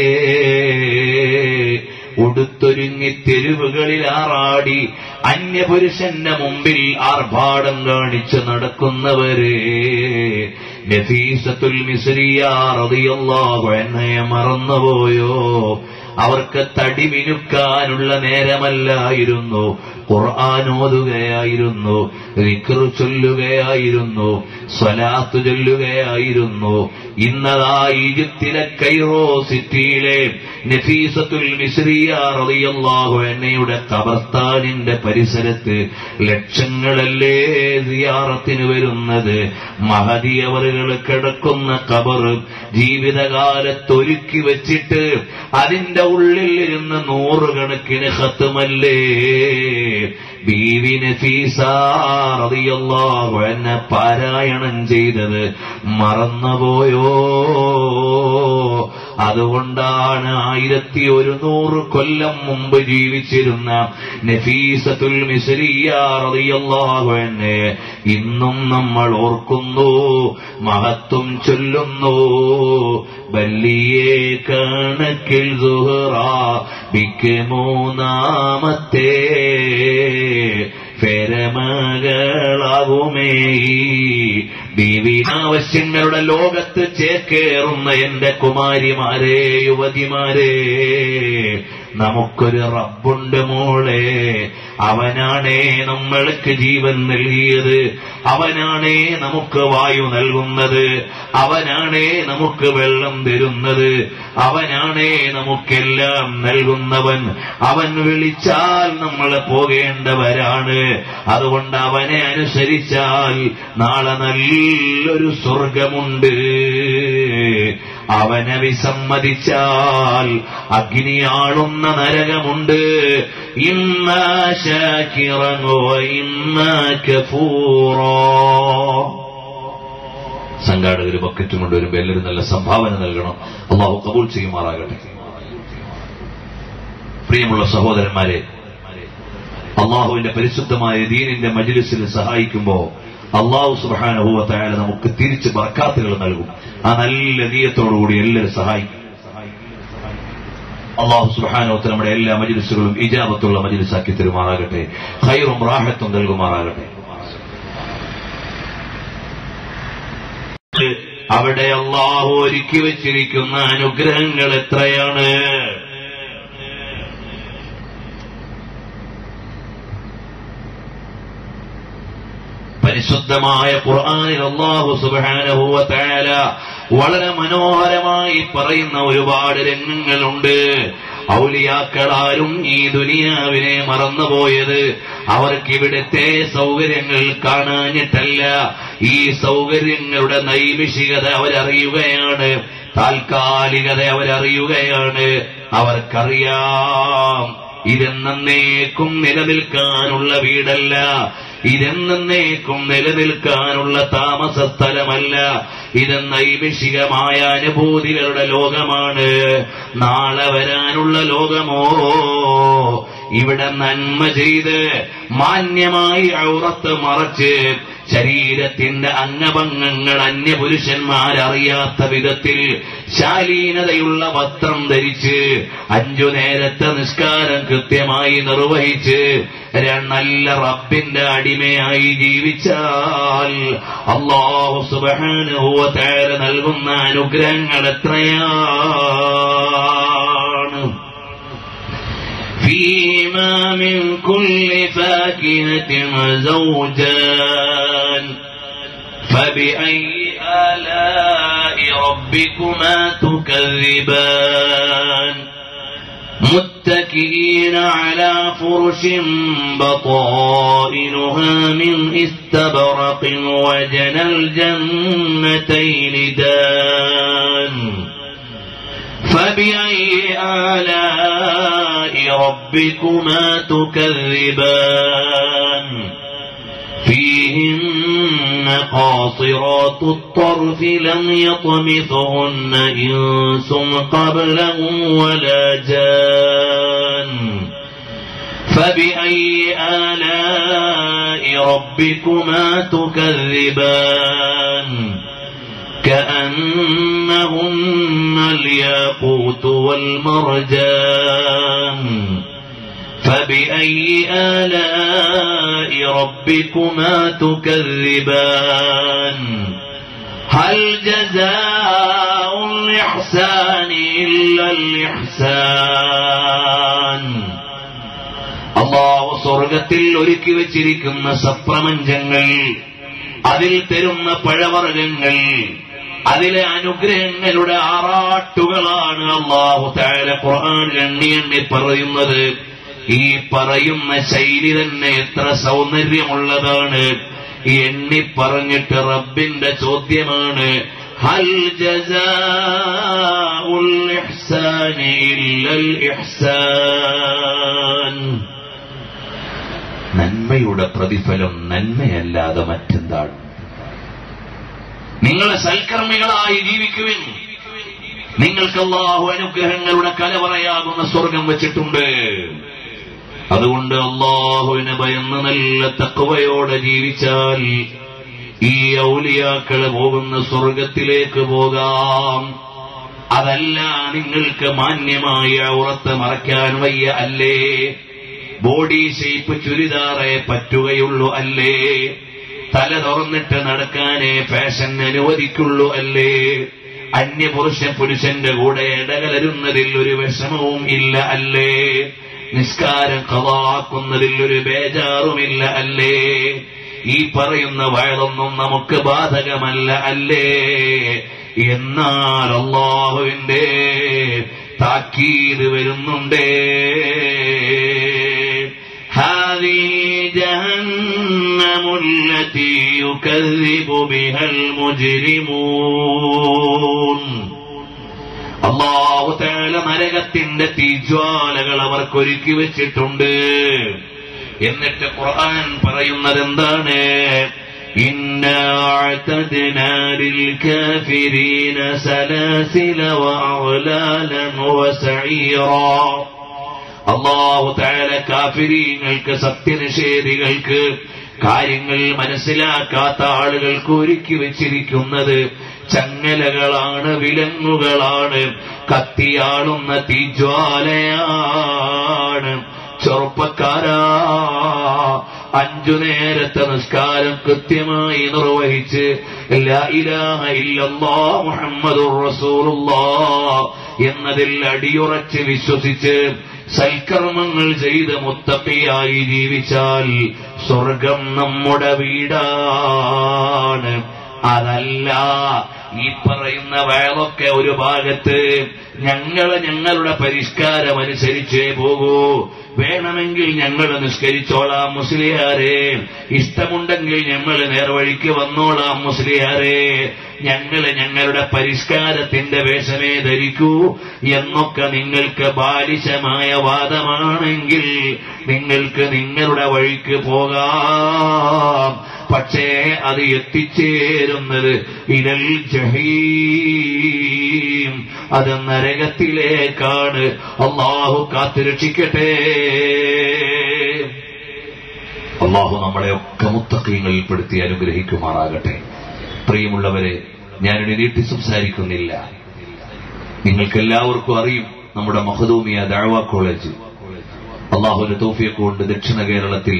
[SPEAKER 1] ഉടുത്തൊരുങ്ങി തെരുവുകളിൽ ആറാടി അന്യപുരുഷന്റെ മുമ്പിൽ ആർഭാടം കാണിച്ച് നടക്കുന്നവരെ നഫീസത്തുൽ മിസ്രിയാറിയല്ലാഹു എന്നെ മറന്നുപോയോ അവർക്ക് തടി മിനുക്കാനുള്ള നേരമല്ലായിരുന്നു ഖുർആൻ ഓതുകയായിരുന്നു റിക്ർ ചൊല്ലുകയായിരുന്നു സ്വലാത്ത് ചൊല്ലുകയായിരുന്നു ഇന്നതാ ഈജിപ്തിലെ കൈറോ സിറ്റിയിലെ നഫീസത്തുൽ മിസ്രിയ റളിയല്ലാഹു അൻഹയുടെ ഖബർസ്ഥാനിന്റെ പരിസരത്ത് ലക്ഷങ്ങളല്ലേ സിയാറത്തിന് വരുന്നത് മഹദി അവറുകൾ കിടക്കുന്ന ഖബർ ജീവിതകാലത്ത് ഒരുക്കി വെച്ചിട്ട് അതിന്റെ ഉള്ളിൽ ഇരുന്ന് നൂറുകണക്കിന് ഹത്തുമല്ലേ ബീവി നഫീസ റളിയല്ലാഹു അൻഹ പാരായണം ചെയ്തത് മറന്നുപോയോ അതുകൊണ്ടാണ് ആയിരത്തി ഒരുന്നൂറ് കൊല്ലം മുമ്പ് ജീവിച്ചിരുന്ന നഫീസത്തുൽ മിസ്രിയ റളിയല്ലാഹു അൻഹ ഇന്നും നമ്മൾ ഓർക്കുന്നു മഹത്വം ചൊല്ലുന്നു ബല്ലിയെ കണക്കിൽ സുഹറ ബിക്ക് മൂന്നാമത്തെ ഫെരമകളാകുമേ ബീവി ആവശ്യങ്ങളുടെ ലോകത്ത് ചേക്കേറുന്ന എന്റെ കുമാരിമാരെ യുവതിമാരെ നമുക്കൊരു റബ്ബുണ്ട് മോളെ അവനാണേ നമ്മൾക്ക് ജീവൻ നൽകിയത് അവനാണേ നമുക്ക് വായു നൽകുന്നത് അവനാണേ നമുക്ക് വെള്ളം തരുന്നത് അവനാണേ നമുക്കെല്ലാം നൽകുന്നവൻ അവൻ വിളിച്ചാൽ നമ്മൾ പോകേണ്ടവരാണ് അതുകൊണ്ട് അവനെ അനുസരിച്ചാൽ നാളെ നല്ലൊരു സ്വർഗമുണ്ട് അവനെ വിസമ്മതിച്ചാൽ അഗ്നിയാളുന്ന നരകമുണ്ട് ഇമ്മ ശാകിറങ്ങോ ഇമ്മ കഫൂറോ സംഘാടകർ ബക്കറ്റും കൊണ്ടുവരുമ്പോൾ എല്ലാവരും നല്ല സംഭാവന നൽകണം അള്ളാഹു കബൂൾ ചെയ്യുമാറാകട്ടെ പ്രിയമുള്ള സഹോദരന്മാരെ അള്ളാഹുവിന്റെ പരിശുദ്ധമായ ദീനിന്റെ മജിലിസിന് സഹായിക്കുമ്പോ അള്ളാഹു സുബാനുഭവത്തായ നമുക്ക് തിരിച്ച് ബർക്കാത്തുകൾ നൽകും ആ നല്ല നീയത്തോടുകൂടി എല്ലാവരും സഹായിക്കും അള്ളാഹു സുബാനോത്ത് നമ്മുടെ എല്ലാ മജിലിസുകളും ഇജാബത്തുള്ള മജിലിസാക്കി തരുമാറാകട്ടെ ഖൈറും റാഹത്തും നൽകുമാറാകട്ടെ അവിടെ അള്ളാഹു ഒരുക്കി വച്ചിരിക്കുന്ന അനുഗ്രഹങ്ങൾ എത്രയാണ് പരിശുദ്ധമായ ഖുർആനിൽ അള്ളാഹു സുബാനഹുവ തആല വളരെ മനോഹരമായി പറയുന്ന ഒരുപാട് രംഗങ്ങളുണ്ട് ഔലിയാക്കളാരും ഈ ദുനിയാവിനെ മറന്നുപോയത് അവർക്ക് ഇവിടുത്തെ സൗകര്യങ്ങൾ കാണാഞ്ഞിട്ടല്ല ഈ സൗകര്യങ്ങളുടെ നൈമിഷികത അവരറിയുകയാണ് താൽക്കാലികത അവരറിയുകയാണ് അവർക്കറിയാം ഇതെന്നേക്കും നിലനിൽക്കാനുള്ള വീടല്ല ഇതെന്നേക്കും നിലനിൽക്കാനുള്ള താമസ സ്ഥലമല്ല ഇത് നൈമിഷികമായ അനുഭൂതികളുടെ ലോകമാണ് നാളെ വരാനുള്ള ലോകമോ ഇവിടെ നന്മ ചെയ്ത് മാന്യമായി ഔറത്ത് മറച്ച് ശരീരത്തിന്റെ അംഗഭംഗങ്ങൾ അന്യപുരുഷന്മാരറിയാത്ത വിധത്തിൽ ശാലീനതയുള്ള വസ്ത്രം ധരിച്ച് അഞ്ചു നേരത്തെ നിസ്കാരം കൃത്യമായി നിർവഹിച്ച് നല്ല റബ്ബിന്റെ അടിമയായി ജീവിച്ചാൽ അള്ളാഹു സുബാനുഭവത്തേര നൽകുന്ന അനുഗ്രഹങ്ങൾ എത്രയാണ് فيما من كل فاكهة زوجان فبأي آلاء ربكما تكذبان متكئين على فرش بطائنها من استبرق وجنى الجنتين دان فبأي آلاء ربكما تكذبان فيهن قاصرات الطرف لم يطمثهن إنس قبلهم ولا جان فبأي آلاء ربكما تكذبان كأنهن الياقوت والمرجان فبأي آلاء ربكما تكذبان هل جزاء الإحسان إلا الإحسان അള്ളാഹു സ്വർഗത്തിൽ ഒരുക്കി വച്ചിരിക്കുന്ന സപ്രപഞ്ചങ്ങൾ അതിൽ തരുന്ന പഴവർഗങ്ങൾ അതിലെ അനുഗ്രഹങ്ങളുടെ ആറാട്ടുകളാണ് അള്ളാഹു താര ഖുർആൻ എണ്ണി എണ്ണി പറയുന്നത് ഈ പറയുന്ന ശൈലി തന്നെ എത്ര സൗന്ദര്യമുള്ളതാണ് എണ്ണി പറഞ്ഞിട്ട് റബ്ബിന്റെ ചോദ്യമാണ് ഹൽ ജസാഉൽ ഇഹ്സാനി ഇല്ലൽ ഇഹ്സാൻ നന്മയുടെ പ്രതിഫലം നന്മയല്ലാതെ മറ്റെന്താണ് നിങ്ങളെ സൽക്കർമ്മികളായി ജീവിക്കുവിൻ നിങ്ങൾക്ക് അള്ളാഹു അനുഗ്രഹങ്ങളുടെ കലവറയാകുന്ന സ്വർഗം വെച്ചിട്ടുണ്ട് അതുകൊണ്ട് അള്ളാഹുവിനെ ഭയന്ന് നല്ല തക്കവയോടെ ജീവിച്ചാൽ ഈ ഔലിയാക്കള് പോകുന്ന സ്വർഗത്തിലേക്ക് പോകാം അതല്ല നിങ്ങൾക്ക് മാന്യമായ ഉറത്ത് മറയ്ക്കാൻ വയ്യ അല്ലേ ബോഡി ഷേപ്പ് ചുരിദാറെ പറ്റുകയുള്ളൂ അല്ലേ തല തുറന്നിട്ട് നടക്കാനേ ഫാഷൻ അനുവദിക്കുള്ളൂ അല്ലേ അന്യപുരുഷൻ പുരുഷന്റെ കൂടെ ഇടകലരുന്നതിൽ ഒരു വിഷമവും ഇല്ല അല്ലേ നിസ്കാരം കവാക്കുന്നതിൽ ഒരു ബേജാറുമില്ല അല്ലേ ഈ പറയുന്ന വയറൊന്നും നമുക്ക് ബാധകമല്ല അല്ലേ എന്നാൽ അള്ളാഹുവിന്റെ താക്കീത് വരുന്നുണ്ടേ هذه جهنم التي يكذب بها المجرمون അള്ളാഹു തേല നരകത്തിന്റെ തീജ്വാലകൾ അവർക്കൊരുക്കി വെച്ചിട്ടുണ്ട് എന്നിട്ട് ഖുർആൻ പറയുന്നത് എന്താണ് إنا أعتدنا للكافرين سلاسل وأغلالا وسعيرا അള്ളാഹു താല കാഫിരീങ്ങൾക്ക് സത്യനിഷേധികൾക്ക് കാര്യങ്ങൾ മനസ്സിലാക്കാത്ത ആളുകൾക്ക് ഒരുക്കി വെച്ചിരിക്കുന്നത് ചങ്ങലകളാണ് വിലങ്ങുകളാണ് കത്തിയാളുന്ന തീജ്വാലയാണ് ചെറുപ്പക്കാരാ അഞ്ചു നേരത്തെ നിസ്കാരം കൃത്യമായി നിർവഹിച്ച് ലാ ഇലാഹ ഇല്ലല്ലാ മുഹമ്മദുർ റസൂലുള്ളാഹ് എന്നതിൽ അടിയുറച്ച് വിശ്വസിച്ച് സൽക്കർമ്മങ്ങൾ ചെയ്ത് മുത്തപ്പിയായി ജീവിച്ചാൽ സ്വർഗം നമ്മുടെ വീടാണ് അതല്ല ഈ പറയുന്ന വേളൊക്കെ ഒരു ഭാഗത്ത് ഞങ്ങൾ ഞങ്ങളുടെ പരിഷ്കാരം അനുസരിച്ചേ പോകൂ വേണമെങ്കിൽ ഞങ്ങൾ നിസ്കരിച്ചോളാം മുസ്ലിയാരെ ഇഷ്ടമുണ്ടെങ്കിൽ ഞങ്ങൾ നേർവഴിക്ക് വന്നോളാം മുസ്ലിയാരെ ഞങ്ങൾ ഞങ്ങളുടെ പരിഷ്കാരത്തിന്റെ വേഷമേ ധരിക്കൂ എന്നൊക്കെ നിങ്ങൾക്ക് ബാലിശമായ വാദമാണെങ്കിൽ നിങ്ങൾക്ക് നിങ്ങളുടെ വഴിക്ക് പോകാം പക്ഷേ അത് എത്തിച്ചേരുന്നത് ഇരൽ ജഹീം അത് നരകത്തിലേക്കാണ് അള്ളാഹു കാത്തുരക്ഷിക്കട്ടെ അള്ളാഹു നമ്മളെ ഒക്കെ മുത്തക്കീങ്ങളിൽ പെടുത്തി അനുഗ്രഹിക്കുമാറാകട്ടെ പ്രിയമുള്ളവരെ ഞാനിനി നീട്ടി സംസാരിക്കുന്നില്ല നിങ്ങൾക്കെല്ലാവർക്കും അറിയും നമ്മുടെ മഹദൂമിയ ദാഴ്വ കോളേജ് അള്ളാഹുവിന്റെ തോഫിയൊക്കെ കൊണ്ട് ദക്ഷിണ കേരളത്തിൽ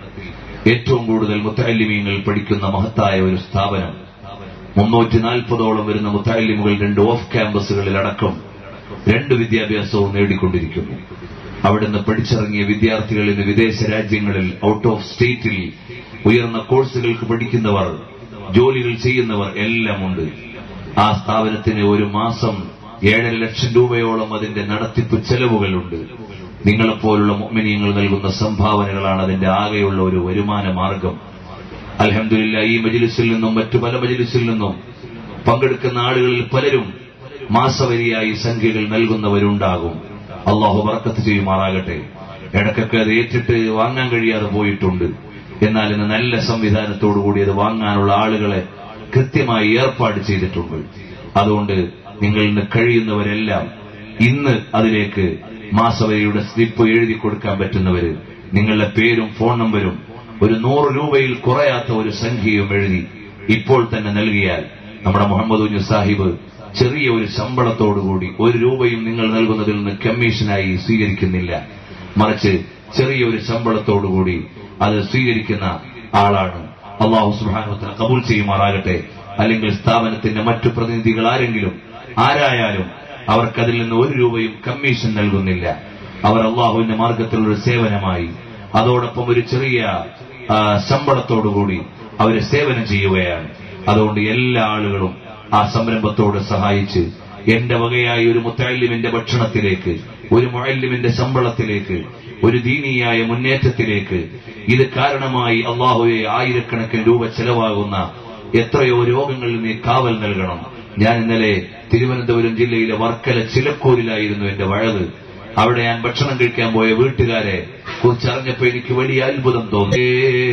[SPEAKER 1] ഏറ്റവും കൂടുതൽ മുത്തല്ലിമീങ്ങൾ പഠിക്കുന്ന മഹത്തായ ഒരു സ്ഥാപനം മുന്നൂറ്റി നാൽപ്പതോളം വരുന്ന മുത്തല്ലിമുകൾ രണ്ട് ഓഫ് ക്യാമ്പസുകളിൽ അടക്കം രണ്ട് വിദ്യാഭ്യാസവും നേടിക്കൊണ്ടിരിക്കുന്നു അവിടുന്ന് പഠിച്ചിറങ്ങിയ വിദ്യാർത്ഥികൾ ഇന്ന് വിദേശ രാജ്യങ്ങളിൽ ഔട്ട് ഓഫ് സ്റ്റേറ്റിൽ ഉയർന്ന കോഴ്സുകൾക്ക് പഠിക്കുന്നവർ ജോലികൾ ചെയ്യുന്നവർ എല്ലാം ഉണ്ട് ആ സ്ഥാപനത്തിന് ഒരു മാസം ഏഴര ലക്ഷം രൂപയോളം അതിന്റെ നടത്തിപ്പ് ചെലവുകളുണ്ട് നിങ്ങളെപ്പോലുള്ള മൊമിനിയങ്ങൾ നൽകുന്ന സംഭാവനകളാണ് അതിന്റെ ആകെയുള്ള ഒരു വരുമാന മാർഗം അലഹമില്ല ഈ മജിലിസിൽ നിന്നും മറ്റു പല മജിലിസിൽ നിന്നും പങ്കെടുക്കുന്ന ആളുകളിൽ പലരും മാസവരിയായി സംഖ്യകൾ നൽകുന്നവരുണ്ടാകും അള്ളാഹു വർക്കത്ത് ചെയ്യുമാറാകട്ടെ ഇടക്കൊക്കെ അത് ഏറ്റിട്ട് വാങ്ങാൻ കഴിയാതെ പോയിട്ടുണ്ട് എന്നാൽ ഇന്ന് നല്ല സംവിധാനത്തോടുകൂടി അത് വാങ്ങാനുള്ള ആളുകളെ കൃത്യമായി ഏർപ്പാട് ചെയ്തിട്ടുണ്ട് അതുകൊണ്ട് നിങ്ങൾ ഇന്ന് കഴിയുന്നവരെല്ലാം ഇന്ന് അതിലേക്ക് മാസവരിയുടെ സ്ലിപ്പ് എഴുതി കൊടുക്കാൻ പറ്റുന്നവര് നിങ്ങളുടെ പേരും ഫോൺ നമ്പരും ഒരു നൂറ് രൂപയിൽ കുറയാത്ത ഒരു സംഖ്യയും എഴുതി ഇപ്പോൾ തന്നെ നൽകിയാൽ നമ്മുടെ മുഹമ്മദ് കുഞ്ഞു സാഹിബ് ചെറിയ ഒരു ശമ്പളത്തോടുകൂടി ഒരു രൂപയും നിങ്ങൾ നൽകുന്നതിൽ നിന്ന് കമ്മീഷനായി സ്വീകരിക്കുന്നില്ല മറിച്ച് ചെറിയ ഒരു ശമ്പളത്തോടുകൂടി അത് സ്വീകരിക്കുന്ന ആളാണ് അള്ളാഹു സുബാനുത്തിന് കബൂൽ ചെയ്യുമാറാകട്ടെ അല്ലെങ്കിൽ സ്ഥാപനത്തിന്റെ മറ്റു പ്രതിനിധികൾ ആരെങ്കിലും ആരായാലും അവർക്കതിൽ നിന്ന് ഒരു രൂപയും കമ്മീഷൻ നൽകുന്നില്ല അവർ അള്ളാഹുവിന്റെ മാർഗത്തിലുള്ള സേവനമായി അതോടൊപ്പം ഒരു ചെറിയ ആ, ശമ്പളത്തോടുകൂടി അവര് സേവനം ചെയ്യുകയാണ് അതുകൊണ്ട് എല്ലാ ആളുകളും ആ സംരംഭത്തോട് സഹായിച്ച് എന്റെ വകയായി ഒരു മുത്തല്ലിമിന്റെ ഭക്ഷണത്തിലേക്ക് ഒരു മുഴല്ലിമിന്റെ ശമ്പളത്തിലേക്ക് ഒരു ദീനീയായ മുന്നേറ്റത്തിലേക്ക് ഇത് കാരണമായി അള്ളാഹുവെ ആയിരക്കണക്കിന് രൂപ ചെലവാകുന്ന എത്രയോ രോഗങ്ങളിൽ നീ കാവൽ നൽകണം ഞാൻ ഇന്നലെ തിരുവനന്തപുരം ജില്ലയിലെ വർക്കല ചിലക്കൂരിലായിരുന്നു എന്റെ വഴത് അവിടെ ഞാൻ ഭക്ഷണം കഴിക്കാൻ പോയ വീട്ടുകാരെ കുറിച്ചറിഞ്ഞപ്പോ എനിക്ക് വലിയ അത്ഭുതം തോന്നി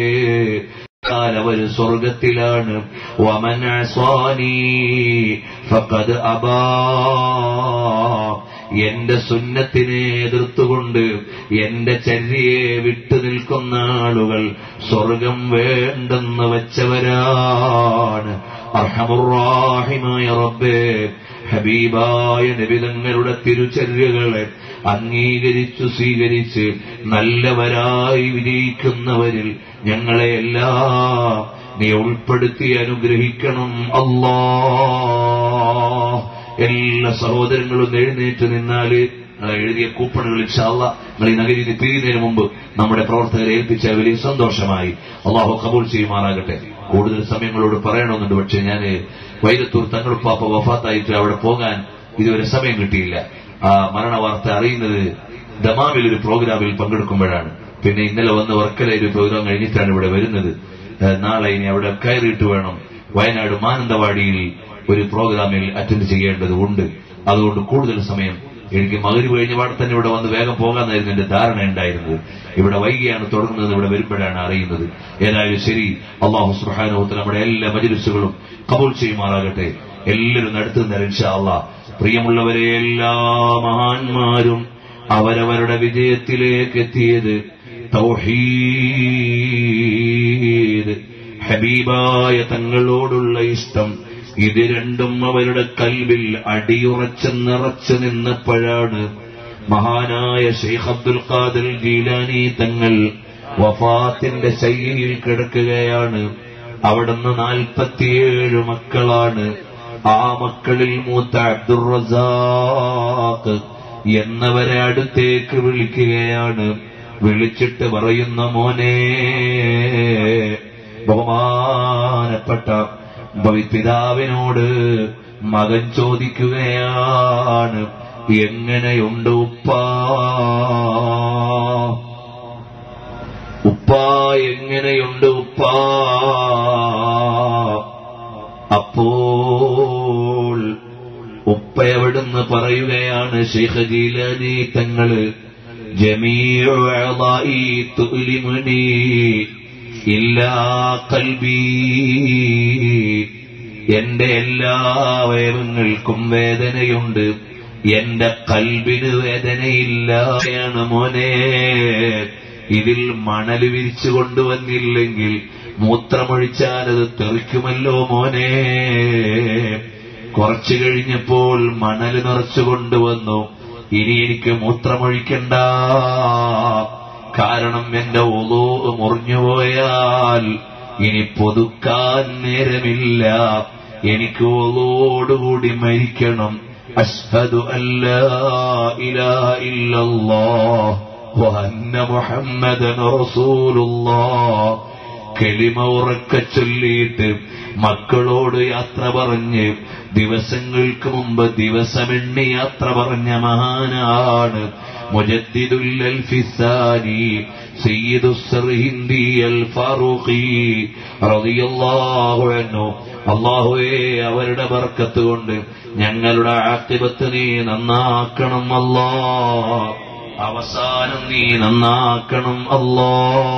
[SPEAKER 1] قال അവര് സ്വർഗത്തിലാണ് വമൻ അസ്വാനി ഫഖദ് അബാ എന്റെ സുന്നത്തിനെ എതിർത്തുകൊണ്ട് എന്റെ ചര്യയെ വിട്ടു നിൽക്കുന്ന ആളുകൾ സ്വർഗം വേണ്ടെന്ന് വെച്ചവരാണ് അർഹമുറാഹിമായ റബ്ബേ ഹബീബായ നബിതങ്ങളുടെ തിരുചര്യകളെ അംഗീകരിച്ചു സ്വീകരിച്ച് നല്ലവരായി വിജയിക്കുന്നവരിൽ ഞങ്ങളെ എല്ലാം നീ ഉൾപ്പെടുത്തി അനുഗ്രഹിക്കണം അല്ലാ എല്ലാ സഹോദരങ്ങളും എഴുന്നേറ്റ് നിന്നാല് നിങ്ങൾ എഴുതിയ കൂപ്പണുകൾ ഇൻഷാല്ല നിങ്ങൾ ഈ നഗരിയിൽ നിന്ന് പിരിയുന്നതിന് മുമ്പ് നമ്മുടെ പ്രവർത്തകരെ ഏൽപ്പിച്ച വലിയ സന്തോഷമായി അള്ളാഹു കബൂൾ ചെയ്യുമാറാകട്ടെ കൂടുതൽ സമയങ്ങളോട് പറയണമെന്നുണ്ട് പക്ഷെ ഞാൻ വൈരത്തൂർ തങ്ങളുപ്പാപ്പ വഫാത്തായിട്ട് അവിടെ പോകാൻ ഇതുവരെ സമയം കിട്ടിയില്ല ആ മരണ വാർത്ത അറിയുന്നത് ദമാമിൽ ഒരു പ്രോഗ്രാമിൽ പങ്കെടുക്കുമ്പോഴാണ് പിന്നെ ഇന്നലെ വന്ന് വർക്കല ഒരു പ്രോഗ്രാം കഴിഞ്ഞിട്ടാണ് ഇവിടെ വരുന്നത് ഏഹ് നാളെ ഇനി അവിടെ കയറിയിട്ട് വേണം വയനാട് മാനന്തവാടിയിൽ ഒരു പ്രോഗ്രാമിൽ അറ്റൻഡ് ചെയ്യേണ്ടത് ഉണ്ട് അതുകൊണ്ട് കൂടുതൽ സമയം എനിക്ക് മകര് കഴിഞ്ഞ പാടെ തന്നെ ഇവിടെ വന്ന് വേഗം പോകാന്നായിരുന്നു എന്റെ ധാരണ ഉണ്ടായിരുന്നത് ഇവിടെ വൈകിയാണ് തുടങ്ങുന്നത് ഇവിടെ വരുമ്പോഴാണ് അറിയുന്നത് ഏതായാലും ശരി അള്ളാഹു സുഹാനുഭവത്തിൽ നമ്മുടെ എല്ലാ മജിലിസുകളും കബൂൽ ചെയ്യുമാറാകട്ടെ എല്ലാവരും നടത്തു ഇൻഷാ അള്ളാഹ് പ്രിയമുള്ളവരെ എല്ലാ മഹാന്മാരും അവരവരുടെ വിജയത്തിലേക്ക് എത്തിയത് തൗഹീദ് ഹബീബായ തങ്ങളോടുള്ള ഇഷ്ടം ഇത് രണ്ടും അവരുടെ കൽവിൽ അടിയുറച്ച് നിറച്ചു നിന്നപ്പോഴാണ് മഹാനായ ഷെയ്ഖ് അബ്ദുൽ ഖാദിർ ജീലാനി തങ്ങൾ വഫാത്തിന്റെ ശൈലിയിൽ കിടക്കുകയാണ് അവിടുന്ന് നാൽപ്പത്തിയേഴ് മക്കളാണ് ആ മക്കളിൽ മൂത്ത അബ്ദുൾ റസാഖ് എന്നവരെ അടുത്തേക്ക് വിളിക്കുകയാണ് വിളിച്ചിട്ട് പറയുന്ന മോനെ ബഹുമാനപ്പെട്ട പിതാവിനോട് മകൻ ചോദിക്കുകയാണ് എങ്ങനെയുണ്ട് ഉപ്പാ ഉപ്പാ എങ്ങനെയുണ്ട് ഉപ്പാ അപ്പോൾ ഉപ്പ എവിടുന്ന് പറയുകയാണ് ശൈഖ് ജീലാനി തങ്ങള് ജമീഉ അഅളാഇ തുലിമുനി ഇല്ലാ കൽബി എന്റെ എല്ലാ അവയവങ്ങൾക്കും വേദനയുണ്ട് എന്റെ കൽബിന് വേദനയില്ലാണ് മോനെ ഇതിൽ മണൽ വിരിച്ചു കൊണ്ടുവന്നില്ലെങ്കിൽ മൂത്രമൊഴിച്ചാൽ അത് തെറിക്കുമല്ലോ മോനെ കുറച്ചു കഴിഞ്ഞപ്പോൾ മണൽ നിറച്ചു കൊണ്ടുവന്നു ഇനി എനിക്ക് മൂത്രമൊഴിക്കണ്ട കാരണം എന്റെ ഒലോ മുറിഞ്ഞുപോയാൽ ഇനി പൊതുക്കാൻ നേരമില്ല എനിക്ക് ഒലോടുകൂടി മരിക്കണം അഷ്ഹദു അല്ലാ ഇലാഹ ഇല്ലല്ലാഹ് വഅന്ന മുഹമ്മദൻ റസൂലുള്ളാഹ് കെളിമ ഉറക്ക ചൊല്ലിയിട്ട് മക്കളോട് യാത്ര പറഞ്ഞ് ദിവസങ്ങൾക്ക് മുമ്പ് ദിവസമെണ്ണി യാത്ര പറഞ്ഞ മഹാനാണ് മുജദ്ദിദുൽ അൽഫിസാനി സയ്യിദു സർഹിന്ദി അൽ ഫാറൂഖി റളിയല്ലാഹു അൻഹു അള്ളാഹുവേ അവരുടെ ബർക്കത്ത് കൊണ്ട് ഞങ്ങളുടെ ആക്തിപത്ത് നീ നന്നാക്കണം അല്ലാ അവസാനം നീ നന്നാക്കണം അല്ലാ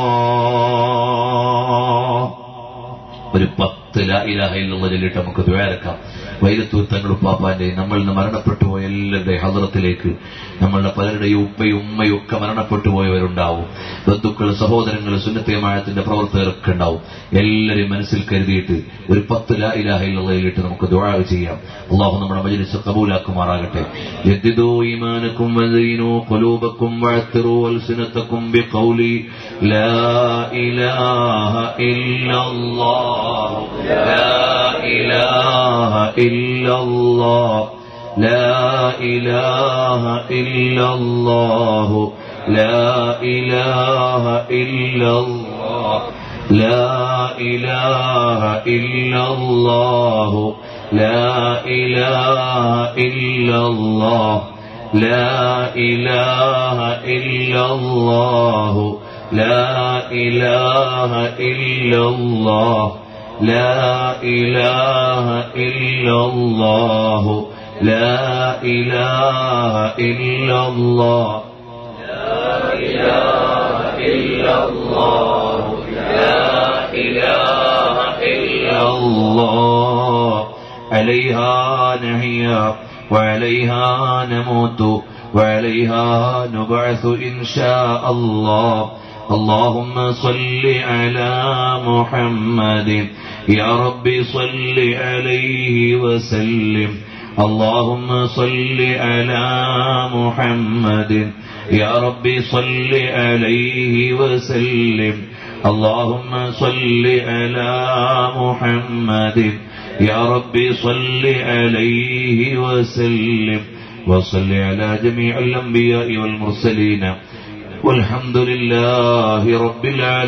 [SPEAKER 1] ഒരു പത്ത് ലാ ഇലാഹ ഇല്ലല്ലാഹ് ചൊല്ലിട്ട് നമുക്ക് ദ്വാരക്കാം വൈരത്തൂർ തങ്ങളുടെ പാപ്പാന്റെ നമ്മളിൽ നിന്ന് മരണപ്പെട്ടു പോയ എല്ലാവരുടെ ഹദ്രത്തിലേക്ക് നമ്മളുടെ പലരുടെയും ഉപ്പയും ഉമ്മയും ഒക്കെ മരണപ്പെട്ടു പോയവരുണ്ടാവും ബന്ധുക്കൾ സഹോദരങ്ങൾ സുന്നത്തേമാഴത്തിന്റെ പ്രവർത്തകരൊക്കെ ഉണ്ടാവും എല്ലാവരെയും മനസ്സിൽ കരുതിയിട്ട് ഒരു പത്ത് ലാ ഇലാഹ ഇല്ലല്ലാഹിലിട്ട് നമുക്ക് ദുആ ചെയ്യാം അള്ളാഹു നമ്മുടെ മജ്ലിസ് കബൂലാക്കുമാറാകട്ടെ യദ്ദിദു ഈമാനക്കും വസീനു ഖുലൂബക്കും വഅത്തിറു അൽസിനതക്കും ബിഖൗലി ലാ ഇലാഹ ഇല്ലല്ലാഹ് ലാ ഇലാഹ ഇല്ലല്ലാഹ് لا إله إلا الله لا إله إلا الله لا إله إلا الله لا إله إلا الله لا إله إلا الله لا إله إلا الله لا إله إلا الله لا إله إلا الله لا إله إلا الله لا إله إلا الله عليها نحيا وعليها نموت وعليها نبعث إن شاء الله اللهم صل على محمد يا رب صل عليه وسلم اللهم صل على محمد يا رب صل عليه وسلم اللهم صل على محمد يا ربي صل عليه وسلم وصل على جميع الأنبياء والمرسلين والحمد لله رب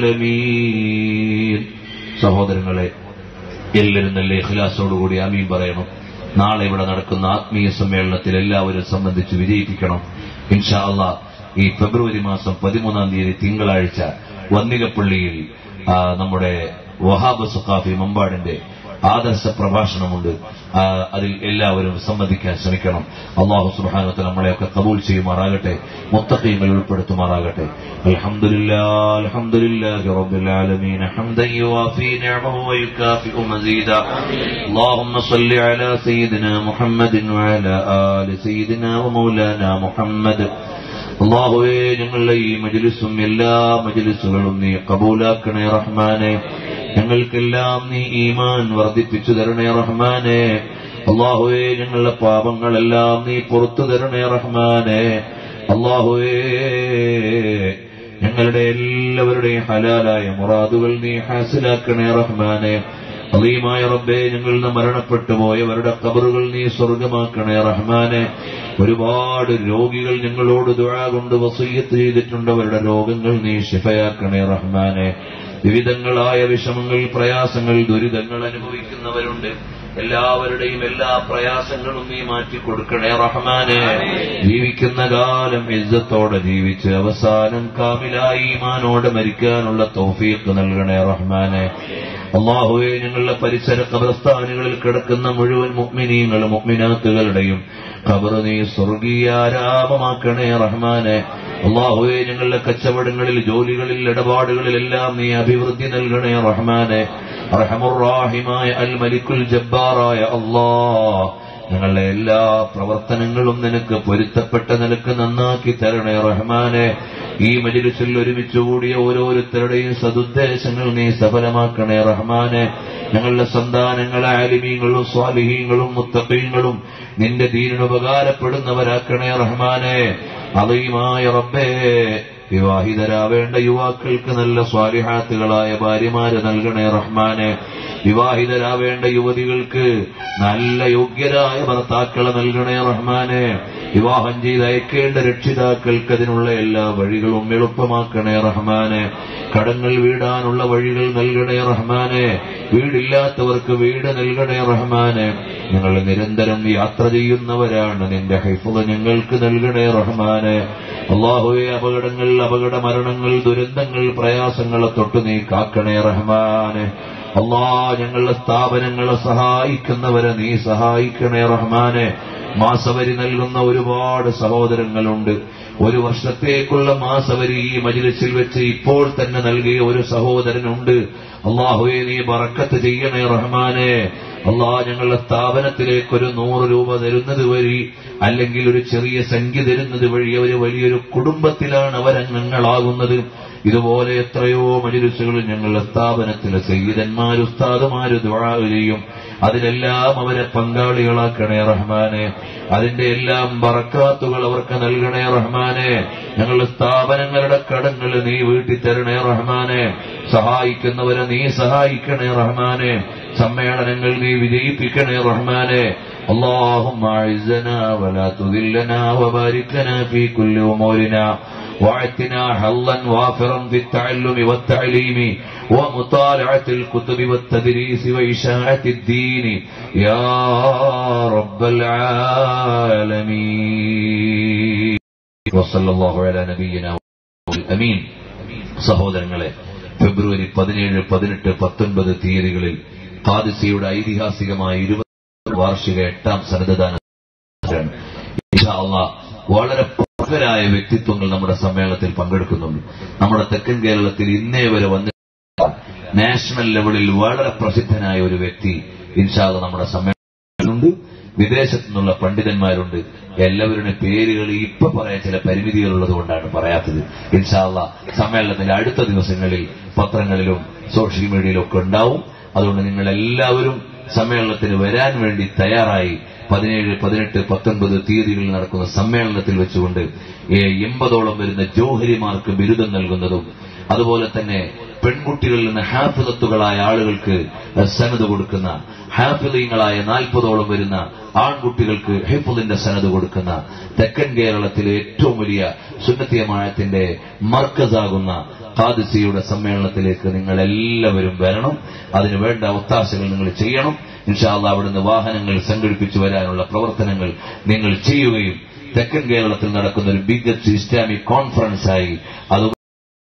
[SPEAKER 1] العالمين സഹോദരങ്ങളെ എല്ലാവരും നല്ല ഇഖ്ലാസോടുകൂടി ആമീൻ പറയണം നാളെ ഇവിടെ നടക്കുന്ന ആത്മീയ സമ്മേളനത്തിൽ എല്ലാവരും സംബന്ധിച്ച് വിജയിപ്പിക്കണം ഇൻഷാ അള്ളാ ഈ ഫെബ്രുവരി മാസം പതിമൂന്നാം തീയതി തിങ്കളാഴ്ച വന്നികപ്പള്ളിയിൽ ആ, നമ്മുടെ വഹാബ് സുഖാഫി മമ്പാടിന്റെ ആദർശ പ്രഭാഷണമുണ്ട് ആ, അതിൽ എല്ലാവരും സംബന്ധിക്കാൻ ശ്രമിക്കണം അള്ളാഹു സുബാനത്തെ നമ്മളെയൊക്കെ കബൂൽ ചെയ്യുമാറാകട്ടെ മുത്തഖീങ്ങൾ ഉൾപ്പെടുത്തുമാറാകട്ടെ അൽഹംദുലില്ലാ അൽഹംദുലില്ലാഹി റബ്ബിൽ ആലമീൻ ഹംദൻ യുവാഫി നിഅമഹു വയുകാഫിഉ മസീദാ اللهم صل على سيدنا محمد وعلى آل سيدنا ومولانا محمد അള്ളാഹുവേ ഞങ്ങളുടെ ഈ മജ്ലിസും എല്ലാ മജ്ലിസുകളും നീ കബൂലാക്കണേ റഹ്മാനെ ഞങ്ങൾക്കെല്ലാം നീ ഈമാൻ വർദ്ധിപ്പിച്ചു തരണേ റഹ്മാനെ അള്ളാഹുവേ ഞങ്ങളുടെ പാപങ്ങളെല്ലാം നീ പുറത്തു തരണേ റഹ്മാനെ അള്ളാഹുവേ ഞങ്ങളുടെ എല്ലാവരുടെയും ഹലാലായ മുറാദുകൾ നീ ഹാസിലാക്കണേ റഹ്മാനെ അലീമായ റബ്ബേ ഞങ്ങളിൽ നിന്ന് മരണപ്പെട്ടു പോയവരുടെ കബറുകൾ നീ സ്വർഗമാക്കണേ റഹ്മാനെ ഒരുപാട് രോഗികൾ ഞങ്ങളോട് ദുഴ കൊണ്ട് വസൂയത്ത് ചെയ്തിട്ടുണ്ട് അവരുടെ രോഗങ്ങൾ നീ ശിഫയാക്കണേ റഹ്മാനെ വിവിധങ്ങളായ വിഷമങ്ങൾ പ്രയാസങ്ങൾ ദുരിതങ്ങൾ അനുഭവിക്കുന്നവരുണ്ട് എല്ലാവരുടെയും എല്ലാ പ്രയാസങ്ങളും നീ മാറ്റിക്കൊടുക്കണേ റഹ്മാനെ ജീവിക്കുന്ന കാലം ഇജ്ജത്തോടെ ജീവിച്ച് അവസാനം കാമിലായി ഈമാനോടെ മരിക്കാനുള്ള തൗഫീഖ് നൽകണേ റഹ്മാനെ അള്ളാഹുവെ ഞങ്ങളുടെ പരിസര കബർസ്ഥാനുകളിൽ കിടക്കുന്ന മുഴുവൻ മുഗ്മിനീങ്ങളും മുഗ്മിനാത്തുകളുടെയും ഖബർ നീ സ്വർഗീയാരാമമാക്കണേ റഹ്മാനെ അള്ളാഹുവെ ഞങ്ങളുടെ കച്ചവടങ്ങളിൽ ജോലികളിൽ ഇടപാടുകളിലെല്ലാം നീ അഭിവൃദ്ധി നൽകണേ റഹ്മാനെ റഹമുറാഹിമായ അൽ മലിക്കുൽ ജബ്ബാറായ അള്ളാ ഞങ്ങളുടെ എല്ലാ പ്രവർത്തനങ്ങളും നിനക്ക് പൊരുത്തപ്പെട്ട നിനക്ക് നന്നാക്കി തരണേ റഹ്മാനെ ഈ മജിലിസിൽ ഒരുമിച്ച് കൂടിയ ഓരോരുത്തരുടെയും സതുദ്ദേശങ്ങൾ നീ സഫലമാക്കണേ റഹ്മാനെ ഞങ്ങളുടെ സന്താനങ്ങളെ ആലിമീങ്ങളും സ്വാലിഹീങ്ങളും മുത്തഖീങ്ങളും നിന്റെ ദീനിന് ഉപകാരപ്പെടുന്നവരാക്കണേ റഹ്മാനെ അതീമായ റബ്ബേ വിവാഹിതരാവേണ്ട യുവാക്കൾക്ക് നല്ല സ്വാലിഹാത്തുകളായ ഭാര്യമാര് നൽകണേ റഹ്മാനെ വിവാഹിതരാവേണ്ട യുവതികൾക്ക് നല്ല യോഗ്യരായ ഭർത്താക്കളെ നൽകണേ റഹ്മാനെ വിവാഹം ചെയ്ത് അയക്കേണ്ട രക്ഷിതാക്കൾക്ക് അതിനുള്ള എല്ലാ വഴികളും എളുപ്പമാക്കണേ റഹ്മാനെ കടങ്ങൾ വീടാനുള്ള വഴികൾ നൽകണേ റഹ്മാനെ വീടില്ലാത്തവർക്ക് വീട് നൽകണേ റഹ്മാനെ ഞങ്ങൾ നിരന്തരം യാത്ര ചെയ്യുന്നവരാണ് നിന്റെ ഹൈഫുക ഞങ്ങൾക്ക് നൽകണേ റഹ്മാനെ അള്ളാഹുവെ അപകടങ്ങൾ അപകട മരണങ്ങൾ ദുരന്തങ്ങൾ പ്രയാസങ്ങളെ തൊട്ട് നീ കാക്കണേ റഹ്മാനെ അള്ളാ ഞങ്ങളുടെ സ്ഥാപനങ്ങളെ സഹായിക്കുന്നവരെ നീ സഹായിക്കണേ റഹ്മാനെ മാസവരി നൽകുന്ന ഒരുപാട് സഹോദരങ്ങളുണ്ട് ഒരു വർഷത്തേക്കുള്ള മാസവരി ഈ മജിലിസിൽ വെച്ച് ഇപ്പോൾ തന്നെ നൽകിയ ഒരു സഹോദരനുണ്ട് അള്ളാഹുവെ നീ ബറക്കത്ത് ചെയ്യണേ റഹ്മാനെ അള്ളാ ഞങ്ങളുടെ സ്ഥാപനത്തിലേക്ക് ഒരു നൂറ് രൂപ തരുന്നത് വഴി അല്ലെങ്കിൽ ഒരു ചെറിയ സംഖ്യ തരുന്നത് വഴി ഒരു വലിയൊരു കുടുംബത്തിലാണ് അവരംഗങ്ങളാകുന്നത് ഇതുപോലെ എത്രയോ മജിലിസുകൾ ഞങ്ങളുടെ സ്ഥാപനത്തിലെ സയ്യിദന്മാര് ഉസ്താദുമാര് ദുആ ചെയ്യും അതിലെല്ലാം അവരെ പങ്കാളികളാക്കണേ റഹ്മാനെ അതിന്റെ എല്ലാം ബറക്കാത്തുകൾ അവർക്ക് നൽകണേ റഹ്മാനെ ഞങ്ങളുടെ സ്ഥാപനങ്ങളുടെ കടങ്ങൾ നീ വീട്ടി തരണേ റഹ്മാനെ സഹായിക്കുന്നവരെ നീ സഹായിക്കണേ റഹ്മാനെ സമ്മേളനങ്ങൾ നീ വിജയിപ്പിക്കണേ റഹ്മാനെ اللهم اعزنا ولا تذلنا وبارك لنا في كل امورنا واعتنا حظا وافرا في التعلم والتعليم ومطالعة الكتب والتدريس وإشاعة الدين يا رب العالمين وصلى الله على نبينا الأمين സഹോദരങ്ങളെ ഫെബ്രുവരി പതിനേഴ് പതിനെട്ട് പത്തൊൻപത് തീയതികളിൽ ഖാദിസിയുടെ ഐതിഹാസികമായ ഇരുപത് വാർഷിക എട്ടാം സന്നദ്ധദാന ഇൻഷാ അള്ളാ വളരെ പ്രമുഖരായ വ്യക്തിത്വങ്ങൾ നമ്മുടെ സമ്മേളനത്തിൽ പങ്കെടുക്കുന്നുണ്ട് നമ്മുടെ തെക്കൻ കേരളത്തിൽ ഇന്നേ വരെ വന്നിട്ടില്ല നാഷണൽ ലെവലിൽ വളരെ പ്രസിദ്ധനായ ഒരു വ്യക്തി ഇൻഷാല്ല നമ്മുടെ സമ്മേളനത്തിലുണ്ട് വിദേശത്തു നിന്നുള്ള പണ്ഡിതന്മാരുണ്ട് എല്ലാവരുടെയും പേരുകൾ ഇപ്പൊ പറയാൻ ചില പരിമിതികളുള്ളത് കൊണ്ടാണ് പറയാത്തത് ഇൻഷാല്ല സമ്മേളനത്തിന്റെ അടുത്ത ദിവസങ്ങളിൽ പത്രങ്ങളിലും സോഷ്യൽ മീഡിയയിലും ഒക്കെ ഉണ്ടാവും അതുകൊണ്ട് നിങ്ങൾ എല്ലാവരും സമ്മേളനത്തിന് വരാൻ വേണ്ടി തയ്യാറായി പതിനേഴ് പതിനെട്ട് പത്തൊൻപത് തീയതികളിൽ നടക്കുന്ന സമ്മേളനത്തിൽ വെച്ചുകൊണ്ട് ഏ, എൺപതോളം വരുന്ന ജോഹരിമാർക്ക് ബിരുദം നൽകുന്നതും അതുപോലെ തന്നെ പെൺകുട്ടികളിൽ നിന്ന് ഹാഫിലത്തുകളായ ആളുകൾക്ക് സനത് കൊടുക്കുന്ന ഹാഫിലീങ്ങളായ നാൽപ്പതോളം വരുന്ന ആൺകുട്ടികൾക്ക് ഹിഫുലിന്റെ സനത് കൊടുക്കുന്ന തെക്കൻ കേരളത്തിലെ ഏറ്റവും വലിയ സുന്നത്തിയമായത്തിന്റെ മർക്കസാകുന്ന ഖാദിസിയുടെ സമ്മേളനത്തിലേക്ക് നിങ്ങൾ എല്ലാവരും വരണം അതിനു വേണ്ട ഒത്താശകൾ നിങ്ങൾ ചെയ്യണം ഇൻഷാല്ല അവിടുന്ന് വാഹനങ്ങൾ സംഘടിപ്പിച്ചു വരാനുള്ള പ്രവർത്തനങ്ങൾ നിങ്ങൾ ചെയ്യുകയും തെക്കൻ കേരളത്തിൽ നടക്കുന്ന ഒരു ബിഗസ്റ്റ് ഇസ്ലാമിക് കോൺഫറൻസായി അത്